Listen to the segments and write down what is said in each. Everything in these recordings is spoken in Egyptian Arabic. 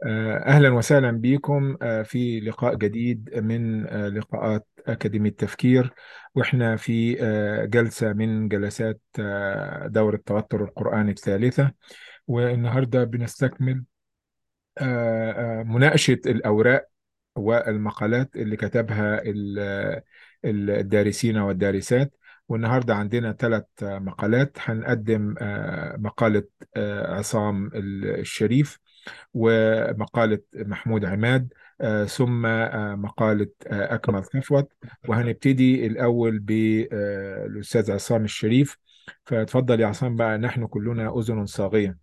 آه، أهلا وسهلا بكم آه، في لقاء جديد من آه، لقاءات أكاديمية التفكير وإحنا في آه، جلسة من جلسات آه، دورة توتر القرآن الثالثة والنهاردة بنستكمل آه، آه، مناقشة الأوراق والمقالات اللي كتبها ال- ال- الدارسين والدارسات والنهاردة عندنا ثلاث مقالات هنقدم آه، مقالة آه، عصام الشريف ومقالة محمود عماد آه، ثم آه، مقالة آه، أكمل صفوت وهنبتدي الأول بالأستاذ عصام الشريف فتفضل يا عصام بقى نحن كلنا أذن صاغية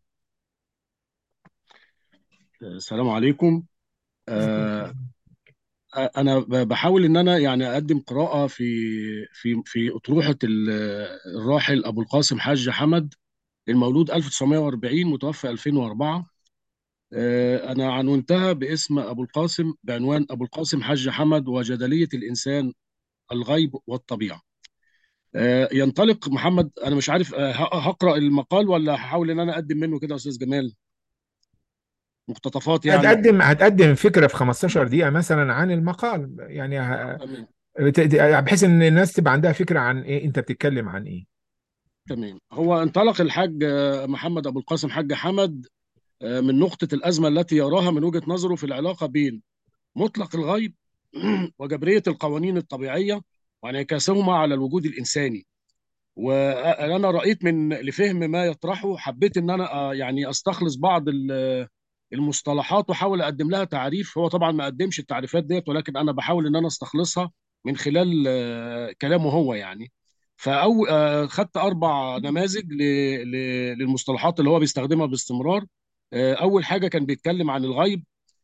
السلام عليكم آه، انا ب- بحاول ان انا يعني اقدم قراءه في في في اطروحه ال- الراحل ابو القاسم حاج حمد المولود 1940 متوفى 2004 آه، انا عنونتها باسم ابو القاسم بعنوان ابو القاسم حاج حمد وجدليه الانسان الغيب والطبيعه آه، ينطلق محمد انا مش عارف آه، ه- هقرا المقال ولا هحاول ان انا اقدم منه كده يا استاذ جمال مقتطفات يعني هتقدم هتقدم فكرة في 15 دقيقة مثلا عن المقال يعني ه- تمام بت- بحيث ان الناس تبقى عندها فكرة عن ايه انت بتتكلم عن ايه تمام هو انطلق الحاج آه، محمد ابو القاسم حاج حمد آه، من نقطة الأزمة التي يراها من وجهة نظره في العلاقة بين مطلق الغيب وجبرية القوانين الطبيعية وانعكاسهما على الوجود الإنساني وأنا رأيت من لفهم ما يطرحه حبيت إن أنا آه، يعني أستخلص بعض ال- المصطلحات وأحاول أقدم لها تعريف هو طبعا ما قدمش التعريفات ديت ولكن أنا بحاول إن أنا أستخلصها من خلال آه، كلامه هو يعني فأو آه، خدت أربع نماذج ل- ل- للمصطلحات اللي هو بيستخدمها باستمرار آه، أول حاجة كان بيتكلم عن الغيب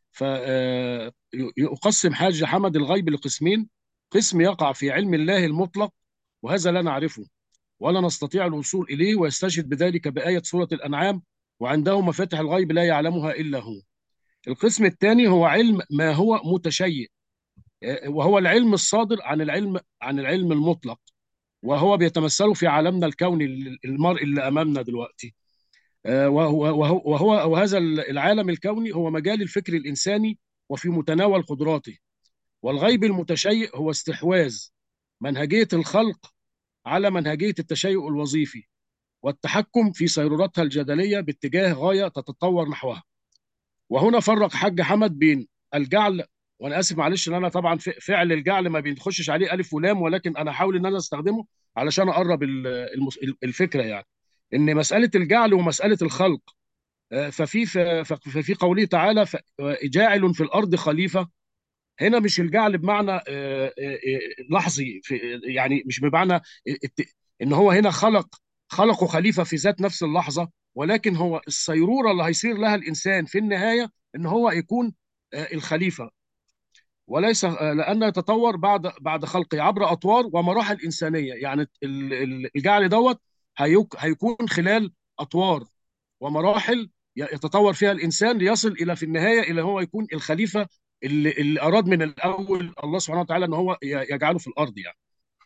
فيقسم حاج حمد الغيب لقسمين قسم يقع في علم الله المطلق وهذا لا نعرفه ولا نستطيع الوصول إليه ويستشهد بذلك بآية سورة الأنعام وعنده مفاتح الغيب لا يعلمها إلا هو القسم الثاني هو علم ما هو متشيء آه، وهو العلم الصادر عن العلم عن العلم المطلق وهو بيتمثله في عالمنا الكوني المرئي اللي أمامنا دلوقتي آه، وهو, وهو, وهو وهذا العالم الكوني هو مجال الفكر الإنساني وفي متناول قدراته والغيب المتشيء هو استحواذ منهجية الخلق على منهجية التشيؤ الوظيفي والتحكم في سيرورتها الجدلية باتجاه غاية تتطور نحوها وهنا فرق حاج حمد بين الجعل وانا اسف معلش ان انا طبعا ف- فعل الجعل ما بيخشش عليه الف ولام ولكن انا احاول ان انا استخدمه علشان اقرب ال- المس- الفكره يعني ان مساله الجعل ومساله الخلق آه، ففي ف- ف- ففي قوله تعالى ف- جاعل في الارض خليفه هنا مش الجعل بمعنى آه، آه، آه، لحظي في يعني مش بمعنى الت- ان هو هنا خلق خلقه خليفه في ذات نفس اللحظه ولكن هو الصيروره اللي هيصير لها الانسان في النهايه ان هو يكون آه، الخليفه وليس آه، لأن يتطور بعد بعد خلقه عبر أطوار ومراحل إنسانية يعني ال- ال- الجعل دوت هيك- هيكون خلال أطوار ومراحل يتطور فيها الإنسان ليصل إلى في النهاية إلى هو يكون الخليفة اللي, اللي أراد من الأول الله سبحانه وتعالى أن هو ي- يجعله في الأرض يعني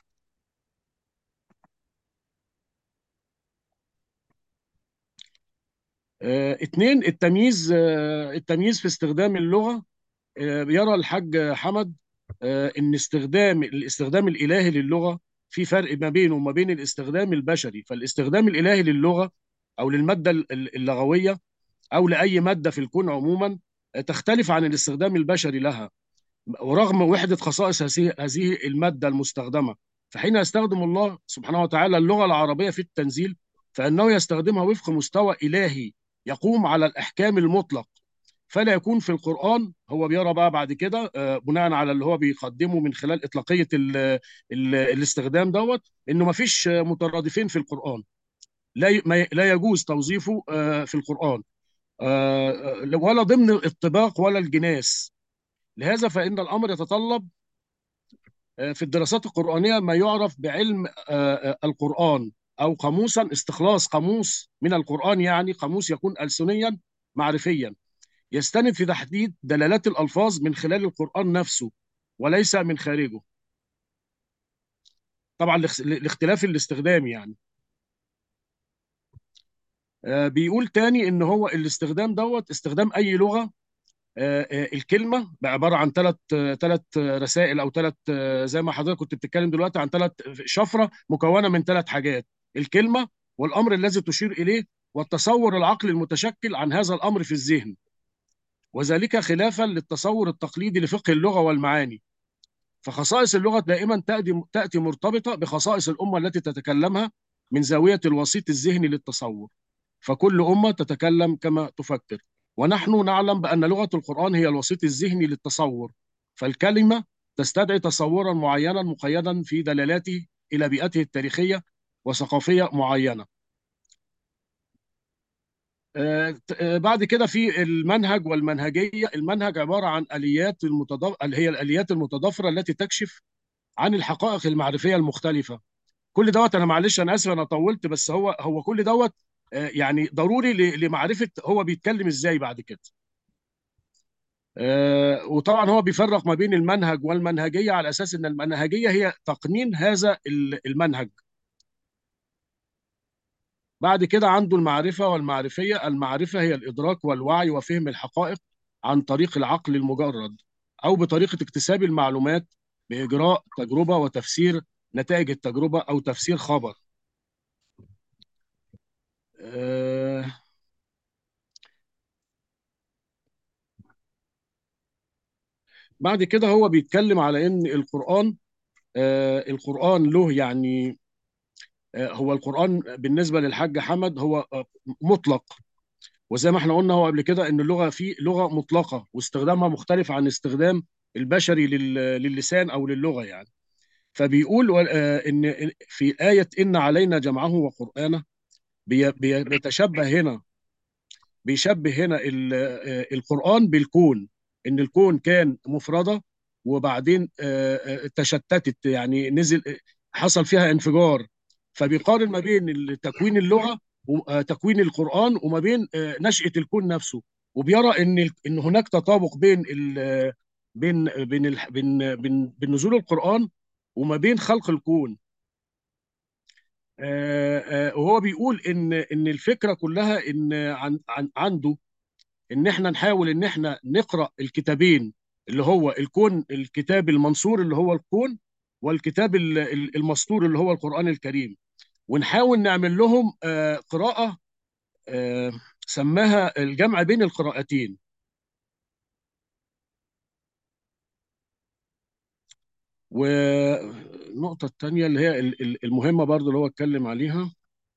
آه، اتنين التمييز آه، التمييز في استخدام اللغة آه، يرى الحاج حمد آه، ان استخدام الاستخدام الالهي للغه في فرق ما بينه وما بين الاستخدام البشري فالاستخدام الالهي للغه او للماده ال- اللغويه او لاي ماده في الكون عموما آه، تختلف عن الاستخدام البشري لها ورغم وحده خصائص هذه هذه الماده المستخدمه فحين يستخدم الله سبحانه وتعالى اللغه العربيه في التنزيل فانه يستخدمها وفق مستوى الهي يقوم على الاحكام المطلق فلا يكون في القرآن هو بيرى بقى بعد كده آه، بناء على اللي هو بيقدمه من خلال إطلاقية ال ال الاستخدام دوت إنه ما فيش آه، مترادفين في القرآن لا ي- ما ي- لا يجوز توظيفه آه، في القرآن آه، آه، ولا ضمن الطباق ولا الجناس لهذا فإن الأمر يتطلب آه، في الدراسات القرآنية ما يعرف بعلم آه، آه، القرآن أو قاموسا استخلاص قاموس من القرآن يعني قاموس يكون ألسنيا معرفيا يستند في تحديد دلالات الألفاظ من خلال القرآن نفسه وليس من خارجه طبعا لاخ- لاختلاف الاستخدام يعني آه، بيقول تاني ان هو الاستخدام دوت استخدام اي لغة آه، آه، الكلمه عباره عن ثلاث ثلاث رسائل او ثلاث زي ما حضرتك كنت بتتكلم دلوقتي عن ثلاث شفره مكونه من ثلاث حاجات الكلمه والامر الذي تشير اليه والتصور العقلي المتشكل عن هذا الامر في الذهن وذلك خلافا للتصور التقليدي لفقه اللغه والمعاني فخصائص اللغه دائما تاتي تاتي مرتبطه بخصائص الامه التي تتكلمها من زاويه الوسيط الذهني للتصور فكل امه تتكلم كما تفكر ونحن نعلم بان لغه القران هي الوسيط الذهني للتصور فالكلمه تستدعي تصورا معينا مقيدا في دلالاته الى بيئته التاريخيه وثقافيه معينه آه، آه، بعد كده في المنهج والمنهجيه المنهج عباره عن اليات المتضاف اللي هي الاليات المتضافره التي تكشف عن الحقائق المعرفيه المختلفه كل دوت انا معلش انا اسف انا طولت بس هو هو كل دوت آه، يعني ضروري ل- لمعرفه هو بيتكلم ازاي بعد كده آه، وطبعا هو بيفرق ما بين المنهج والمنهجيه على اساس ان المنهجيه هي تقنين هذا ال- المنهج بعد كده عنده المعرفة والمعرفية المعرفة هي الإدراك والوعي وفهم الحقائق عن طريق العقل المجرد أو بطريقة اكتساب المعلومات بإجراء تجربة وتفسير نتائج التجربة أو تفسير خبر آه بعد كده هو بيتكلم على إن القرآن آه القرآن له يعني آه هو القرآن بالنسبة للحاج حمد هو آه مطلق وزي ما احنا قلنا هو قبل كده ان اللغه فيه لغه مطلقه واستخدامها مختلف عن استخدام البشري لل- للسان او للغه يعني فبيقول و- آه، ان في ايه ان علينا جمعه وقرانه بي- بي- بيتشبه هنا بيشبه هنا ال- آه، القران بالكون ان الكون كان مفرده وبعدين آه، آه، تشتتت يعني نزل حصل فيها انفجار فبيقارن ما بين تكوين اللغه وتكوين القران وما بين آه، نشأة الكون نفسه وبيرى ان ال- ان هناك تطابق بين ال بين بين ال بين بين بين نزول القران وما بين خلق الكون آه، آه، وهو بيقول ان ان الفكره كلها ان عن عن عنده ان احنا نحاول ان احنا نقرا الكتابين اللي هو الكون الكتاب المنصور اللي هو الكون والكتاب ال- ال- المسطور اللي هو القرآن الكريم ونحاول نعمل لهم آه، قراءة آه، سماها الجمع بين القراءتين والنقطة الثانية اللي هي ال- ال- المهمة برضو اللي هو اتكلم عليها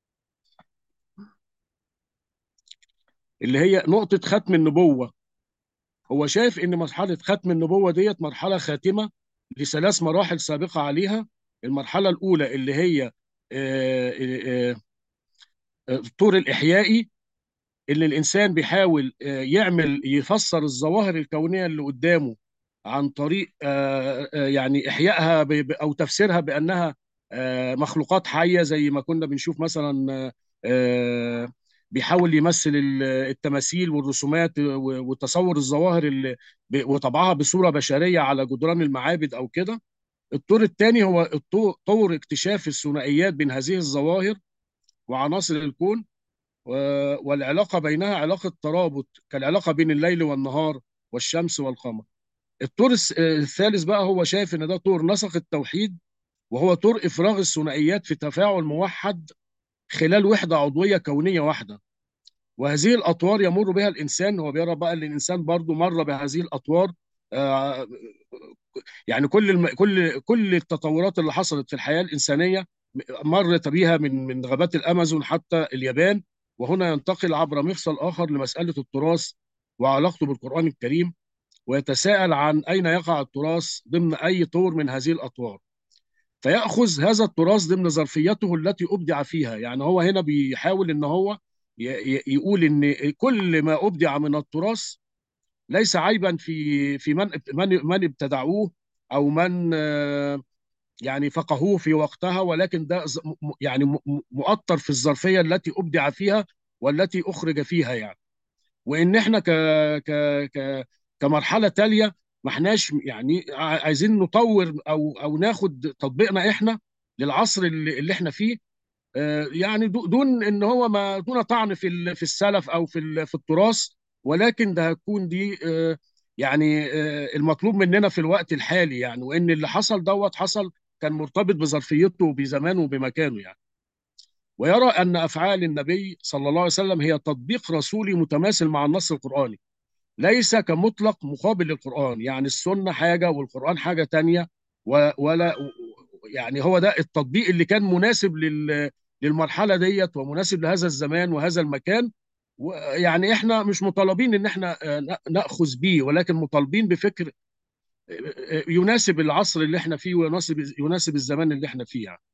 اللي هي نقطة ختم النبوة هو شايف ان مرحله ختم النبوه ديت مرحله خاتمه لثلاث مراحل سابقه عليها المرحله الاولى اللي هي آه، آه، آه، الطور الاحيائي اللي الانسان بيحاول آه، يعمل يفسر الظواهر الكونيه اللي قدامه عن طريق آه، آه، يعني احيائها ب- ب- او تفسيرها بانها آه، مخلوقات حيه زي ما كنا بنشوف مثلا آه، آه، بيحاول يمثل ال- التماثيل والرسومات و- وتصور الظواهر اللي ب- وطبعها بصوره بشريه على جدران المعابد او كده الطور الثاني هو الطو- طور اكتشاف الثنائيات بين هذه الظواهر وعناصر الكون و- والعلاقه بينها علاقه ترابط كالعلاقه بين الليل والنهار والشمس والقمر الطور الس- الثالث بقى هو شايف ان ده طور نسق التوحيد وهو طور افراغ الثنائيات في تفاعل موحد خلال وحده عضويه كونيه واحده وهذه الاطوار يمر بها الانسان هو بيرى بقى ان الانسان برضو مر بهذه الاطوار آه، يعني كل الم... كل كل التطورات اللي حصلت في الحياه الانسانيه مرت بها من من غابات الامازون حتى اليابان وهنا ينتقل عبر مفصل اخر لمساله التراث وعلاقته بالقران الكريم ويتساءل عن أين يقع التراث ضمن أي طور من هذه الأطوار فيأخذ هذا التراث ضمن ظرفيته التي أبدع فيها يعني هو هنا بيحاول إن هو ي- ي- يقول إن كل ما أبدع من التراث ليس عيبا في في من من من ابتدعوه أو من آه، يعني فقهوه في وقتها ولكن ده ز- م- يعني م- م- مؤطر في الظرفية التي أبدع فيها والتي أخرج فيها يعني وان احنا ك ك ك كمرحله تاليه ما احناش يعني ع- عايزين نطور او او ناخد تطبيقنا احنا للعصر اللي, اللي احنا فيه آه، يعني دو- دون ان هو ما دون طعن في ال- في السلف او في ال- في التراث ولكن ده هتكون دي آه، يعني آه، المطلوب مننا في الوقت الحالي يعني وان اللي حصل دوت حصل كان مرتبط بظرفيته وبزمانه وبمكانه يعني ويرى ان افعال النبي صلى الله عليه وسلم هي تطبيق رسولي متماثل مع النص القرآني ليس كمطلق مقابل للقرآن يعني السنة حاجة والقرآن حاجة تانية و- ولا يعني هو ده التطبيق اللي كان مناسب لل للمرحلة ديت ومناسب لهذا الزمان وهذا المكان يعني احنا مش مطالبين ان احنا آه، نا- ناخذ بيه ولكن مطالبين بفكر آه، آه، يناسب العصر اللي احنا فيه ويناسب يناسب الزمان اللي احنا فيه يعني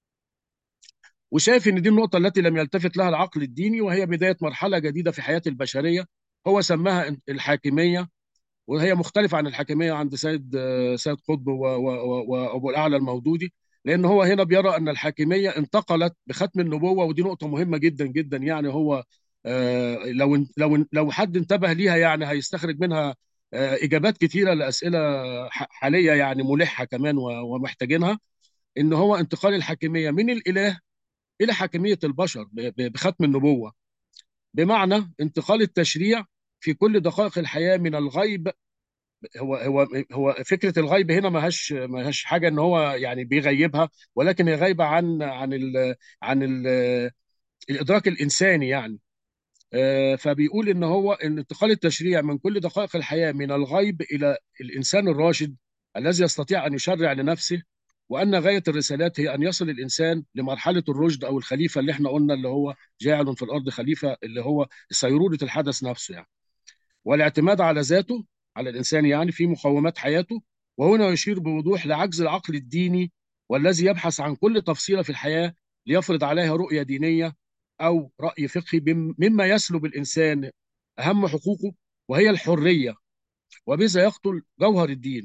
وشايف ان دي النقطة التي لم يلتفت لها العقل الديني وهي بداية مرحلة جديدة في حياة البشرية هو سماها الحاكمية وهي مختلفة عن الحاكمية عند سيد آه، سيد قطب و- و- و- وأبو الأعلى المودودي لأن هو هنا بيرى أن الحاكمية انتقلت بختم النبوة ودي نقطة مهمة جدا جدا يعني هو آه، لو لو لو حد انتبه ليها يعني هيستخرج منها آه، إجابات كتيرة لأسئلة ح- حالية يعني ملحة كمان و- ومحتاجينها إن هو انتقال الحاكمية من الإله إلى حاكمية البشر ب- ب- بختم النبوة بمعنى انتقال التشريع في كل دقائق الحياة من الغيب هو هو هو فكره الغيب هنا ما هاش ما هاش حاجه ان هو يعني بيغيبها ولكن هي غايبه عن عن ال عن ال الادراك الانساني يعني آه، فبيقول ان هو ان انتقال التشريع من كل دقائق الحياه من الغيب الى الانسان الراشد الذي يستطيع ان يشرع لنفسه وان غايه الرسالات هي ان يصل الانسان لمرحله الرشد او الخليفه اللي احنا قلنا اللي هو جاعل في الارض خليفه اللي هو سيروره الحدث نفسه يعني والاعتماد على ذاته على الإنسان يعني في مقومات حياته وهنا يشير بوضوح لعجز العقل الديني والذي يبحث عن كل تفصيلة في الحياة ليفرض عليها رؤية دينية أو رأي فقهي بم- مما يسلب الإنسان أهم حقوقه وهي الحرية وبذا يقتل جوهر الدين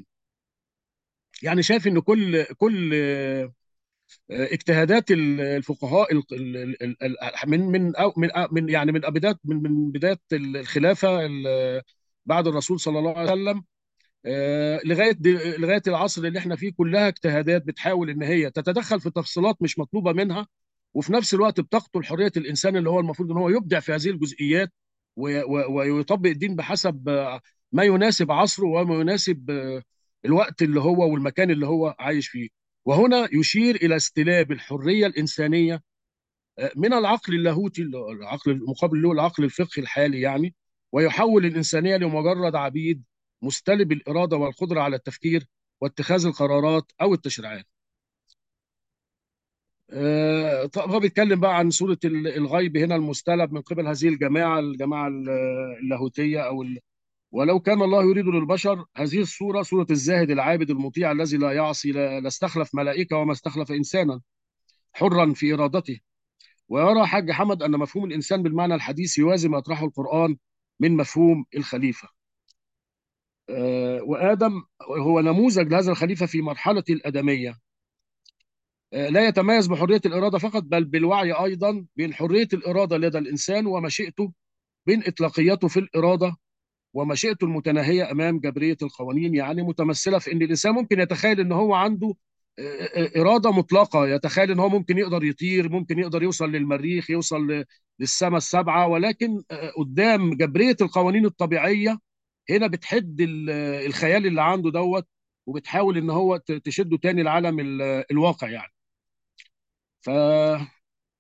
يعني شايف ان كل كل آه، اجتهادات ال- الفقهاء ال- ال- ال- ال- من من أو من أو من يعني من بدايه من من بدايه الخلافه ال- بعد الرسول صلى الله عليه وسلم آه، لغايه د- لغايه العصر اللي احنا فيه كلها اجتهادات بتحاول ان هي تتدخل في تفصيلات مش مطلوبه منها وفي نفس الوقت بتقتل حريه الانسان اللي هو المفروض ان هو يبدع في هذه الجزئيات و- و- ويطبق الدين بحسب آه، ما يناسب عصره وما يناسب آه، الوقت اللي هو والمكان اللي هو عايش فيه وهنا يشير الى استلاب الحريه الانسانيه آه، من العقل اللاهوتي اللي هو العقل المقابل له العقل الفقهي الحالي يعني ويحول الانسانيه لمجرد عبيد مستلب الاراده والقدره على التفكير واتخاذ القرارات او التشريعات. آه، طب هو بيتكلم بقى عن صوره ال- الغيب هنا المستلب من قبل هذه الجماعه الجماعه ال- اللاهوتيه او ال... ولو كان الله يريد للبشر هذه الصوره صوره الزاهد العابد المطيع الذي لا يعصي لا لا استخلف ملائكه وما استخلف انسانا حرا في ارادته ويرى حاج حمد أن مفهوم الإنسان بالمعنى الحديث يوازي ما يطرحه القرآن من مفهوم الخليفة آه، وآدم هو نموذج لهذا الخليفة في مرحلة الأدمية آه، لا يتميز بحرية الإرادة فقط بل بالوعي أيضا بين حرية الإرادة لدى الإنسان ومشيئته بين إطلاقيته في الإرادة ومشيئته المتناهية أمام جبرية القوانين يعني متمثلة في أن الإنسان ممكن يتخيل أن هو عنده آه، آه، إرادة مطلقة يتخيل أن هو ممكن يقدر يطير ممكن يقدر يوصل للمريخ يوصل ل- للسماء السبعة ولكن آه، قدام جبرية القوانين الطبيعية هنا بتحد ال- الخيال اللي عنده دوت وبتحاول ان هو ت- تشده تاني لعالم ال- الواقع يعني فليس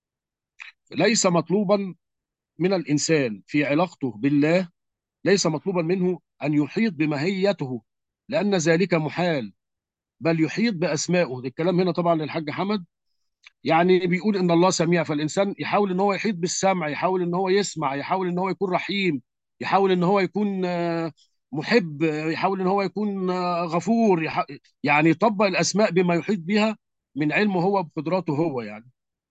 مطلوبا من الانسان في علاقته بالله ليس مطلوبا منه ان يحيط بماهيته لان ذلك محال بل يحيط باسمائه ده الكلام هنا طبعا للحاج حمد يعني بيقول ان الله سميع فالانسان يحاول ان هو يحيط بالسمع يحاول ان هو يسمع يحاول ان هو يكون رحيم يحاول ان هو يكون آه، محب آه، يحاول ان هو يكون آه، غفور يح- يعني يطبق الاسماء بما يحيط بها من علمه هو بقدراته هو يعني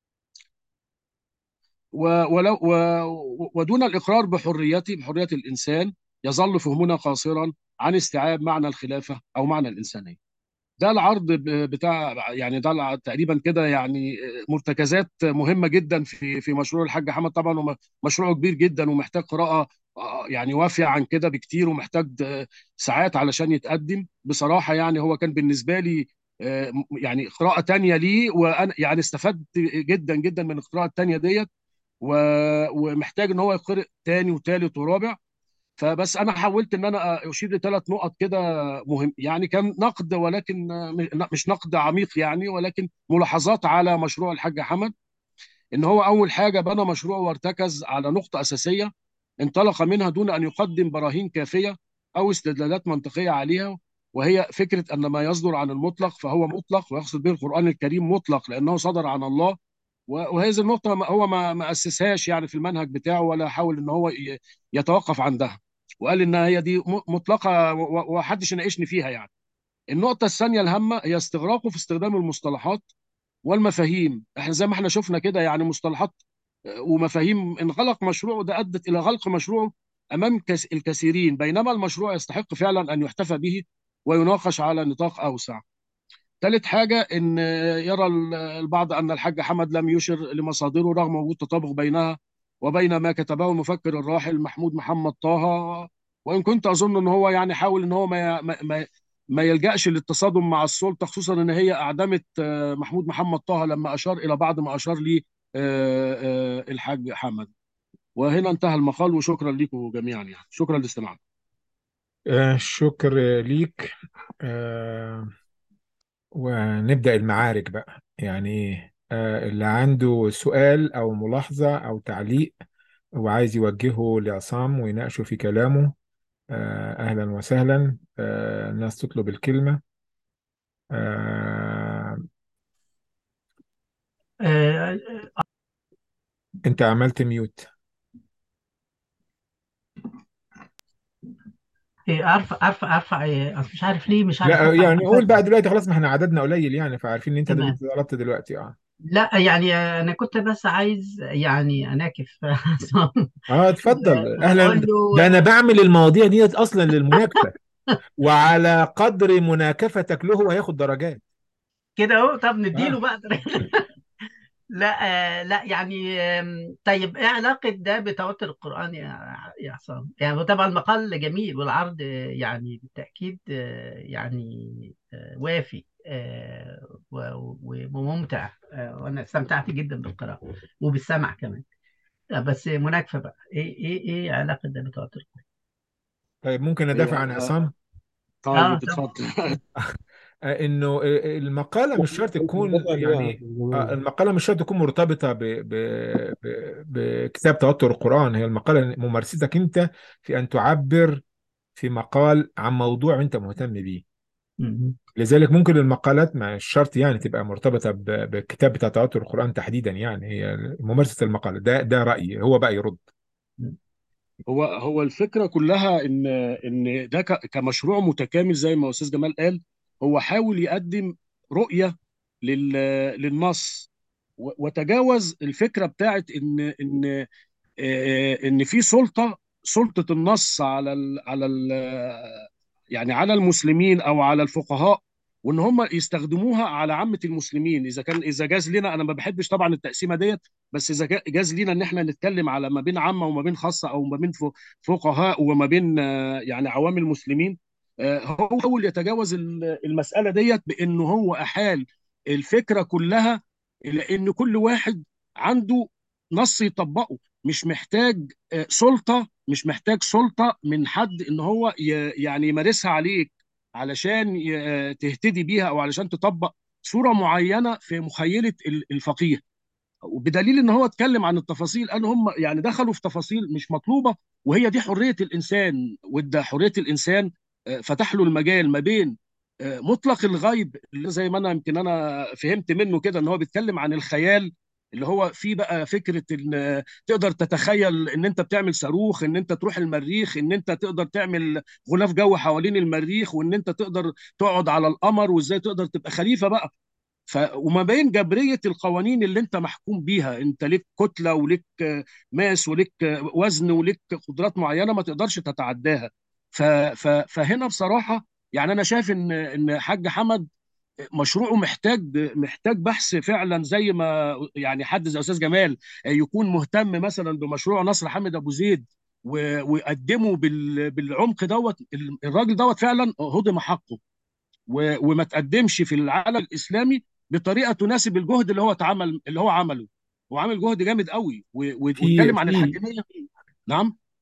و- ولو و- ودون الاقرار بحريته بحريه الانسان يظل فهمنا قاصرا عن استيعاب معنى الخلافه او معنى الانسانيه ده العرض ب- بتاع يعني ده الع- تقريبا كده يعني مرتكزات مهمه جدا في في مشروع الحاج حمد طبعا وم- مشروعه كبير جدا ومحتاج قراءه آه، يعني وافيه عن كده بكتير ومحتاج آه، ساعات علشان يتقدم بصراحه يعني هو كان بالنسبه لي آه، م- يعني قراءه تانية ليه وانا يعني استفدت جدا جدا من القراءه التانية ديت و- ومحتاج ان هو يقرأ تاني وتالت ورابع فبس انا حاولت ان انا اشير لثلاث نقط كده مهم يعني كان نقد ولكن مش نقد عميق يعني ولكن ملاحظات على مشروع الحاج حمد ان هو اول حاجه بنى مشروع وارتكز على نقطه اساسيه انطلق منها دون ان يقدم براهين كافيه او استدلالات منطقيه عليها وهي فكره ان ما يصدر عن المطلق فهو مطلق ويقصد به القران الكريم مطلق لانه صدر عن الله وهذه النقطه هو ما ما اسسهاش يعني في المنهج بتاعه ولا حاول ان هو يتوقف عندها وقال ان هي دي مطلقه ومحدش يناقشني فيها يعني النقطه الثانيه الهامه هي استغراقه في استخدام المصطلحات والمفاهيم احنا زي ما احنا شفنا كده يعني مصطلحات ومفاهيم انغلق مشروعه ده ادت الى غلق مشروعه امام الكثيرين بينما المشروع يستحق فعلا ان يحتفى به ويناقش على نطاق اوسع. ثالث حاجه ان يرى البعض ان الحاج حمد لم يشر لمصادره رغم وجود تطابق بينها وبين ما كتبه المفكر الراحل محمود محمد طه وان كنت اظن ان هو يعني حاول ان هو ما ما ما يلجاش للتصادم مع السلطه خصوصا ان هي اعدمت محمود محمد طه لما اشار الى بعض ما اشار ليه الحاج حمد وهنا انتهى المقال وشكرا لكم جميعا يعني شكرا لاستماعكم آه شكر ليك آه ونبدأ المعارك بقى يعني آه اللي عنده سؤال أو ملاحظة أو تعليق وعايز يوجهه لعصام ويناقشه في كلامه آه أهلا وسهلا آه الناس تطلب الكلمة آه آه، أنت عملت ميوت إيه، ارفع ارفع ارفع إيه، أصل مش عارف ليه مش عارف لا ارفع يعني قول بقى المكالمة دلوقتي خلاص ما احنا عددنا قليل يعني فعارفين ان انت تمام طلبت دلوقتي اه لا يعني انا كنت بس عايز يعني اناكف عصام اه اتفضل اهلا واقول ده انا له بعمل المواضيع ديت اصلا للمناكفه وعلى قدر مناكفتك له هو هياخد درجات كده اهو طب اه نديله بقى لا آه، لا يعني آم، طيب ايه علاقة ده بتوتر القرآن يا يا عصام؟ يعني هو طبعا المقال جميل والعرض آه، يعني بالتأكيد آه، يعني آه، وافي آه، و- و- وممتع آه، وانا استمتعت جدا بالقراءة وبالسمع كمان آه، بس مناكفة بقى ايه ايه ايه علاقة ده بتوتر القرآن؟ طيب ممكن ادافع عن عصام اه طيب طبعا اتفضل آه، انه آه، المقاله مش شرط تكون دفع ليه يعني في آه، الجمال المقاله مش شرط تكون مرتبطه ب... ب... ب... بكتاب توتر القرآن هي المقاله ممارستك انت في ان تعبر في مقال عن موضوع انت مهتم بيه مم. لذلك ممكن المقالات مش شرط يعني تبقى مرتبطة ب- بالكتاب بتاع تواتر القرآن تحديدا يعني هي ممارسة المقالة ده ده رأيي هو بقى يرد هو هو الفكره كلها ان ان ده ك- كمشروع متكامل زي ما استاذ جمال قال هو حاول يقدم رؤيه لل للنص و- وتجاوز الفكره بتاعت ان ان آه، ان في سلطه سلطه النص على ال على ال يعني على المسلمين او على الفقهاء وان هم يستخدموها على عامه المسلمين اذا كان اذا جاز لنا انا ما بحبش طبعا التقسيمه ديت بس اذا جا- جاز لنا ان احنا نتكلم على ما بين عامه وما بين خاصه او ما بين ف- فقهاء وما بين آه، يعني عوام المسلمين آه، هو حاول يتجاوز ال- المساله ديت بانه هو احال الفكره كلها الى ان كل واحد عنده نص يطبقه مش محتاج آه، سلطة مش محتاج سلطة من حد ان هو ي- يعني يمارسها عليك علشان ي- آه، تهتدي بيها او علشان تطبق صورة معينة في مخيلة ال- الفقيه وبدليل ان هو اتكلم عن التفاصيل قال هم يعني دخلوا في تفاصيل مش مطلوبة وهي دي حرية الانسان وده حرية الانسان آه، فتح له المجال ما بين آه، مطلق الغيب اللي زي ما انا يمكن انا فهمت منه كده ان هو بيتكلم عن الخيال اللي هو فيه بقى فكره ان تقدر تتخيل ان انت بتعمل صاروخ ان انت تروح المريخ ان انت تقدر تعمل غلاف جو حوالين المريخ وان انت تقدر تقعد على القمر وازاي تقدر تبقى خليفه بقى ف وما بين جبريه القوانين اللي انت محكوم بيها انت ليك كتله وليك آه، ماس وليك آه، وزن وليك قدرات معينه ما تقدرش تتعداها ف... ف... فهنا بصراحه يعني انا شايف ان ان حاج حمد مشروعه محتاج محتاج بحث فعلا زي ما يعني حد زي استاذ جمال يكون مهتم مثلا بمشروع نصر حامد ابو زيد و- ويقدمه بال- بالعمق دوت الراجل دوت فعلا هضم حقه و- وما تقدمش في العالم الاسلامي بطريقه تناسب الجهد اللي هو اتعمل اللي هو عمله وعامل جهد جامد قوي و- و- في واتكلم عن في الحاكميه نعم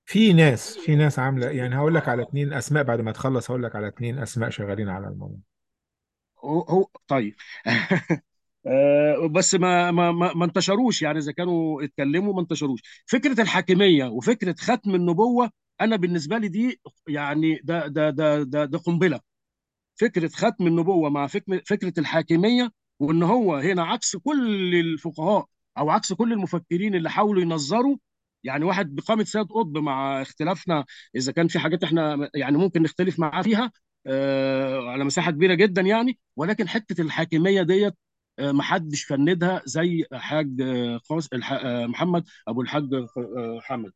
في ناس في ناس عامله يعني هقول لك على اتنين اسماء بعد ما تخلص هقول لك على اتنين اسماء شغالين على الموضوع هو هو طيب آه، بس ما ما ما ما انتشروش يعني اذا كانوا اتكلموا ما انتشروش فكره الحاكميه وفكره ختم النبوه انا بالنسبه لي دي يعني ده ده ده ده, ده قنبله فكره ختم النبوه مع فكره فكره الحاكميه وان هو هنا عكس كل الفقهاء او عكس كل المفكرين اللي حاولوا ينظروا يعني واحد بقامه سيد قطب مع اختلافنا اذا كان في حاجات احنا يعني ممكن نختلف معاه فيها آه على مساحه كبيره جدا يعني ولكن حته الحاكميه ديت آه محدش فندها زي حاج آه، قاس الح- آه، محمد ابو الحاج آه، حمد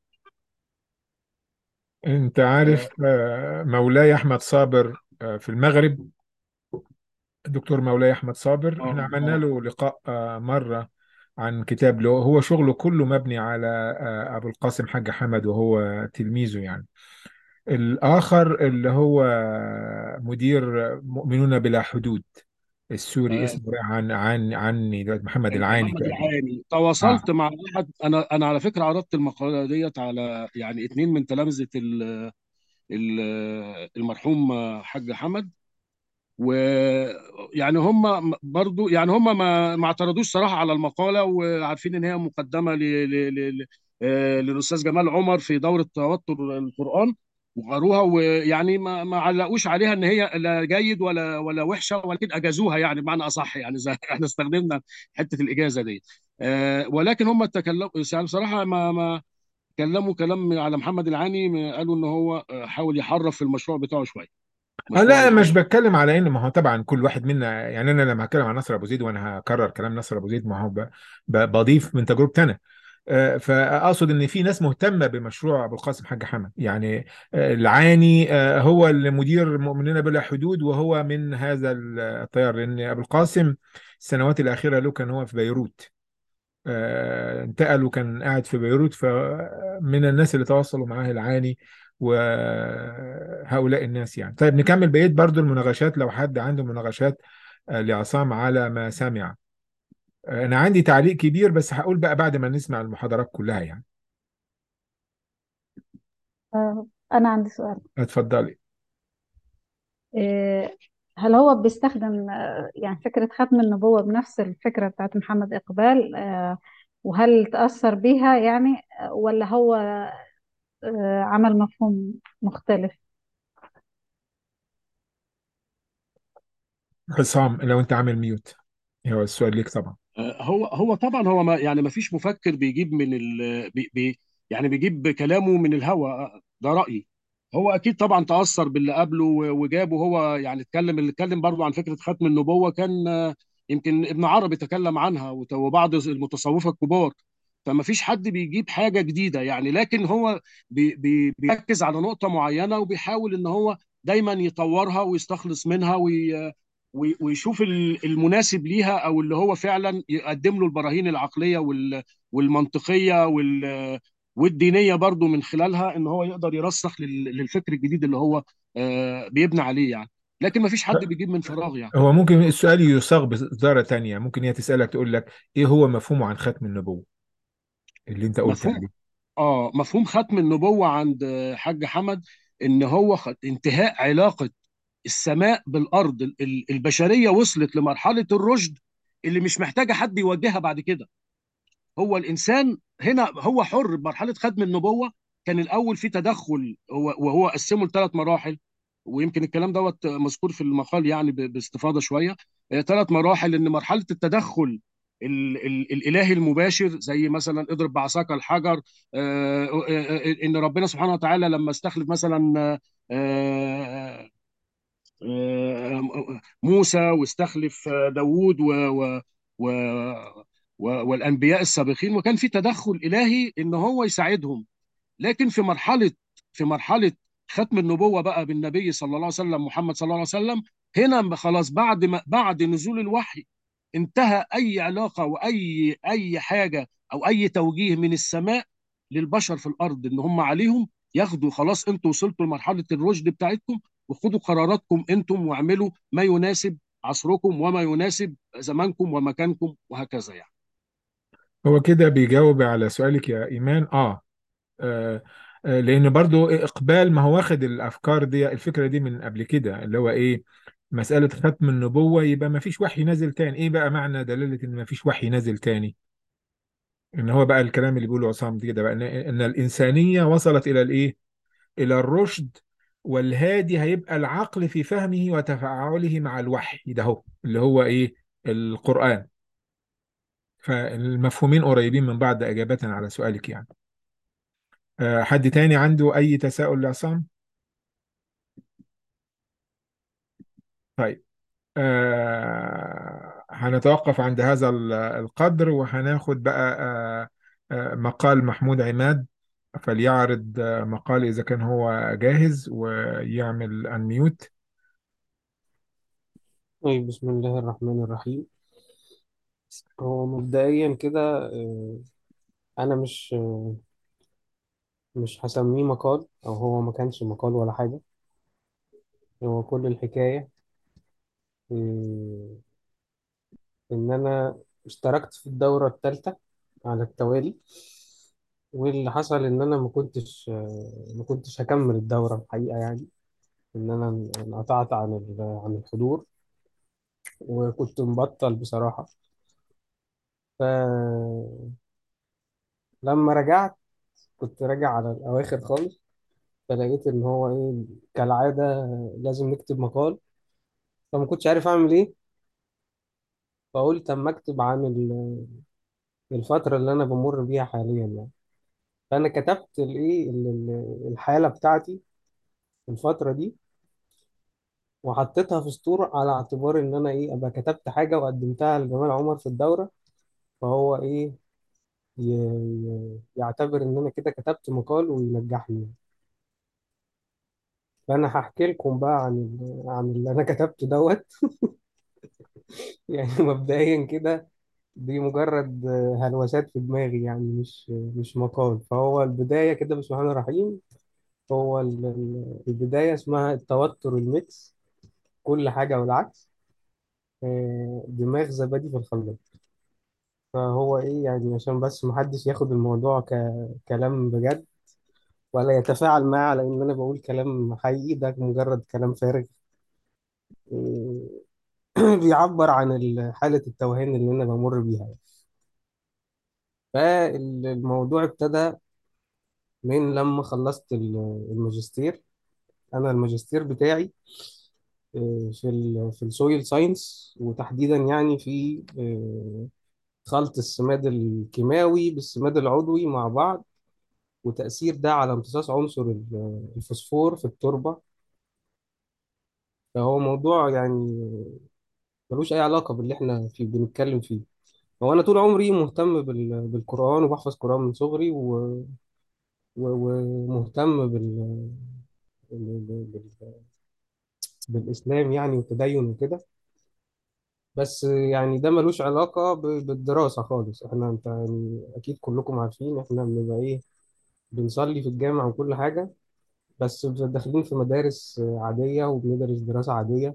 انت عارف آه، مولاي احمد صابر آه، في المغرب الدكتور مولاي احمد صابر اه احنا عملنا اه له لقاء آه، مره عن كتاب له هو شغله كله مبني على آه، ابو القاسم حاج حمد وهو تلميذه يعني الاخر اللي هو مدير مؤمنون بلا حدود السوري آه، اسمه عن عن عني دلوقتي محمد العاني محمد تقريبا العاني اه تواصلت مع احد انا انا على فكره عرضت المقاله ديت على يعني اتنين من تلامذه ال- ال- المرحوم حاج حمد ويعني هم برضو يعني هم ما ما اعترضوش صراحه على المقاله وعارفين ان هي مقدمه ل... ل... ل... آه، للاستاذ جمال عمر في دوره توتر القران وقروها ويعني ما ما علقوش عليها ان هي لا جيد ولا ولا وحشه ولكن اجازوها يعني بمعنى اصح يعني زي احنا استخدمنا حته الاجازه دي آه، ولكن هم تكلموا يعني بصراحه ما ما كلموا كلام على محمد العاني قالوا ان هو آه، حاول يحرف في المشروع بتاعه شويه آه مشروع لا ال- مش بتكلم على ان ما هو طبعا كل واحد منا يعني انا لما هتكلم عن نصر ابو زيد وانا هكرر كلام نصر ابو زيد ما هو ب- ب- بضيف من تجربتي انا آه، فاقصد ان في ناس مهتمه بمشروع ابو القاسم حاج حمد يعني آه، العاني آه، هو المدير مؤمنين بلا حدود وهو من هذا التيار لان ابو القاسم السنوات الاخيره له كان هو في بيروت آه، انتقل وكان قاعد في بيروت فمن الناس اللي تواصلوا معاه العاني وهؤلاء الناس يعني طيب نكمل بقية برضو المناقشات لو حد عنده مناقشات آه، لعصام على ما سمع آه، أنا عندي تعليق كبير بس هقول بقى بعد ما نسمع المحاضرات كلها يعني آه، أنا عندي سؤال اتفضلي إيه، هل هو بيستخدم آه، يعني فكرة ختم النبوة بنفس الفكرة بتاعت محمد إقبال آه، وهل تأثر بيها يعني آه، ولا هو آه، عمل مفهوم مختلف عصام لو أنت عامل ميوت هو السؤال ليك طبعا هو هو طبعا هو ما يعني ما فيش مفكر بيجيب من ال بي بي يعني بيجيب كلامه من الهوا ده رأيي هو اكيد طبعا تأثر باللي قبله و- وجابه هو يعني اتكلم اللي اتكلم برضه عن فكرة ختم النبوة كان آه، يمكن ابن عربي تكلم عنها وت- وبعض المتصوفة الكبار فما فيش حد بيجيب حاجة جديدة يعني لكن هو بي بي بيركز على نقطة معينة وبيحاول ان هو دايما يطورها ويستخلص منها وي وي- ويشوف ال- المناسب ليها او اللي هو فعلا يقدم له البراهين العقليه وال- والمنطقيه وال- والدينيه برضو من خلالها ان هو يقدر يرسخ لل- للفكر الجديد اللي هو آه، بيبني عليه يعني لكن ما فيش حد بيجيب من فراغ يعني هو ممكن السؤال يصاغ بإدارة تانية ممكن هي تسألك تقول لك إيه هو مفهومه عن ختم النبوة اللي أنت قلت مفهوم عليه اه مفهوم ختم النبوه عند آه، حاج حمد ان هو خ- انتهاء علاقه السماء بالارض ال- ال- البشريه وصلت لمرحله الرشد اللي مش محتاجه حد يوجهها بعد كده هو الانسان هنا هو حر بمرحله ختم النبوه كان الاول في تدخل هو وهو قسمه لثلاث مراحل ويمكن الكلام دوت مذكور في المقال يعني ب- باستفاضه شويه ثلاث مراحل ان مرحله التدخل ال ال الالهي المباشر زي مثلا اضرب بعصاك الحجر آه، آه، آه، ان ربنا سبحانه وتعالى لما استخلف مثلا آه، آه، آه، موسى واستخلف آه، داوود و و و و والانبياء السابقين وكان في تدخل الهي ان هو يساعدهم لكن في مرحله في مرحله ختم النبوه بقى بالنبي صلى الله عليه وسلم محمد صلى الله عليه وسلم هنا خلاص بعد ما بعد نزول الوحي انتهى اي علاقه واي اي حاجه او اي توجيه من السماء للبشر في الارض ان هم عليهم ياخدوا خلاص انتوا وصلتوا لمرحله الرشد بتاعتكم وخدوا قراراتكم انتم واعملوا ما يناسب عصركم وما يناسب زمانكم ومكانكم وهكذا يعني هو كده بيجاوب على سؤالك يا إيمان آه آه، آه، لان برضو اقبال ما هو واخد الافكار دي الفكره دي من قبل كده اللي هو ايه مساله ختم النبوه يبقى ما فيش وحي نازل تاني ايه بقى معنى دلاله ان ما فيش وحي نازل تاني ان هو بقى الكلام اللي بيقوله عصام دي كده بقى ان إن الانسانيه وصلت الى الايه الى الرشد والهادي هيبقى العقل في فهمه وتفاعله مع الوحي ده هو اللي هو ايه القرآن فالمفهومين قريبين من بعض إجابة على سؤالك يعني آه، حد تاني عنده أي تساؤل لعصام طيب آه، هنتوقف عند هذا ال- القدر وهناخد بقى آه، آه، مقال محمود عماد فليعرض آه، مقال إذا كان هو جاهز ويعمل أنميوت طيب بسم الله الرحمن الرحيم هو مبدئيا كده آه، أنا مش آه، مش هسميه مقال أو هو ما كانش مقال ولا حاجة هو كل الحكاية آه، إن أنا اشتركت في الدورة الثالثة على التوالي واللي حصل إن أنا ما كنتش آه، ما كنتش هكمل الدورة الحقيقة يعني إن أنا انقطعت عن ال- عن الحضور وكنت مبطل بصراحة فلما رجعت كنت راجع على الأواخر خالص فلقيت ان هو ايه كالعاده لازم نكتب مقال فما كنتش عارف اعمل ايه فقلت اما اكتب عن ال- الفتره اللي انا بمر بيها حاليا يعني فانا كتبت الايه ال- ال- الحاله بتاعتي في الفتره دي وحطيتها في سطور على اعتبار ان انا ايه ابقى كتبت حاجه وقدمتها لجمال عمر في الدوره فهو ايه ي- ي- يعتبر ان انا كده كتبت مقال وينجحني فانا هحكي لكم بقى عن ال- عن اللي انا كتبته دوت يعني مبدئيا كده دي مجرد هلوسات في دماغي يعني مش مش مقال فهو البداية كده بسم الله الرحمن الرحيم هو ال- ال- البداية اسمها التوتر الميكس كل حاجة والعكس آه، دماغ زبادي في الخلاط فهو ايه يعني عشان بس محدش ياخد الموضوع ككلام بجد ولا يتفاعل معاه على ان انا بقول كلام حقيقي ده مجرد كلام فارغ آه، بيعبر عن ال- حالة التوهان اللي انا بمر بيها فالموضوع ابتدى من لما خلصت ال- الماجستير انا الماجستير بتاعي آه، في ال في السويل ساينس وتحديدا يعني في آه، خلط السماد الكيماوي بالسماد العضوي مع بعض وتأثير ده على امتصاص عنصر ال- الفوسفور في التربة فهو موضوع يعني ملوش أي علاقة باللي احنا في بنتكلم فيه هو أنا طول عمري مهتم بال- بالقرآن وبحفظ قرآن من صغري و- و- ومهتم بال بال- بال- بالإسلام يعني والتدين وكده بس يعني ده ملوش علاقة ب- بالدراسة خالص احنا انت يعني اكيد كلكم عارفين احنا بنبقى ايه بنصلي في الجامع وكل حاجة بس داخلين في مدارس عادية وبندرس دراسة عادية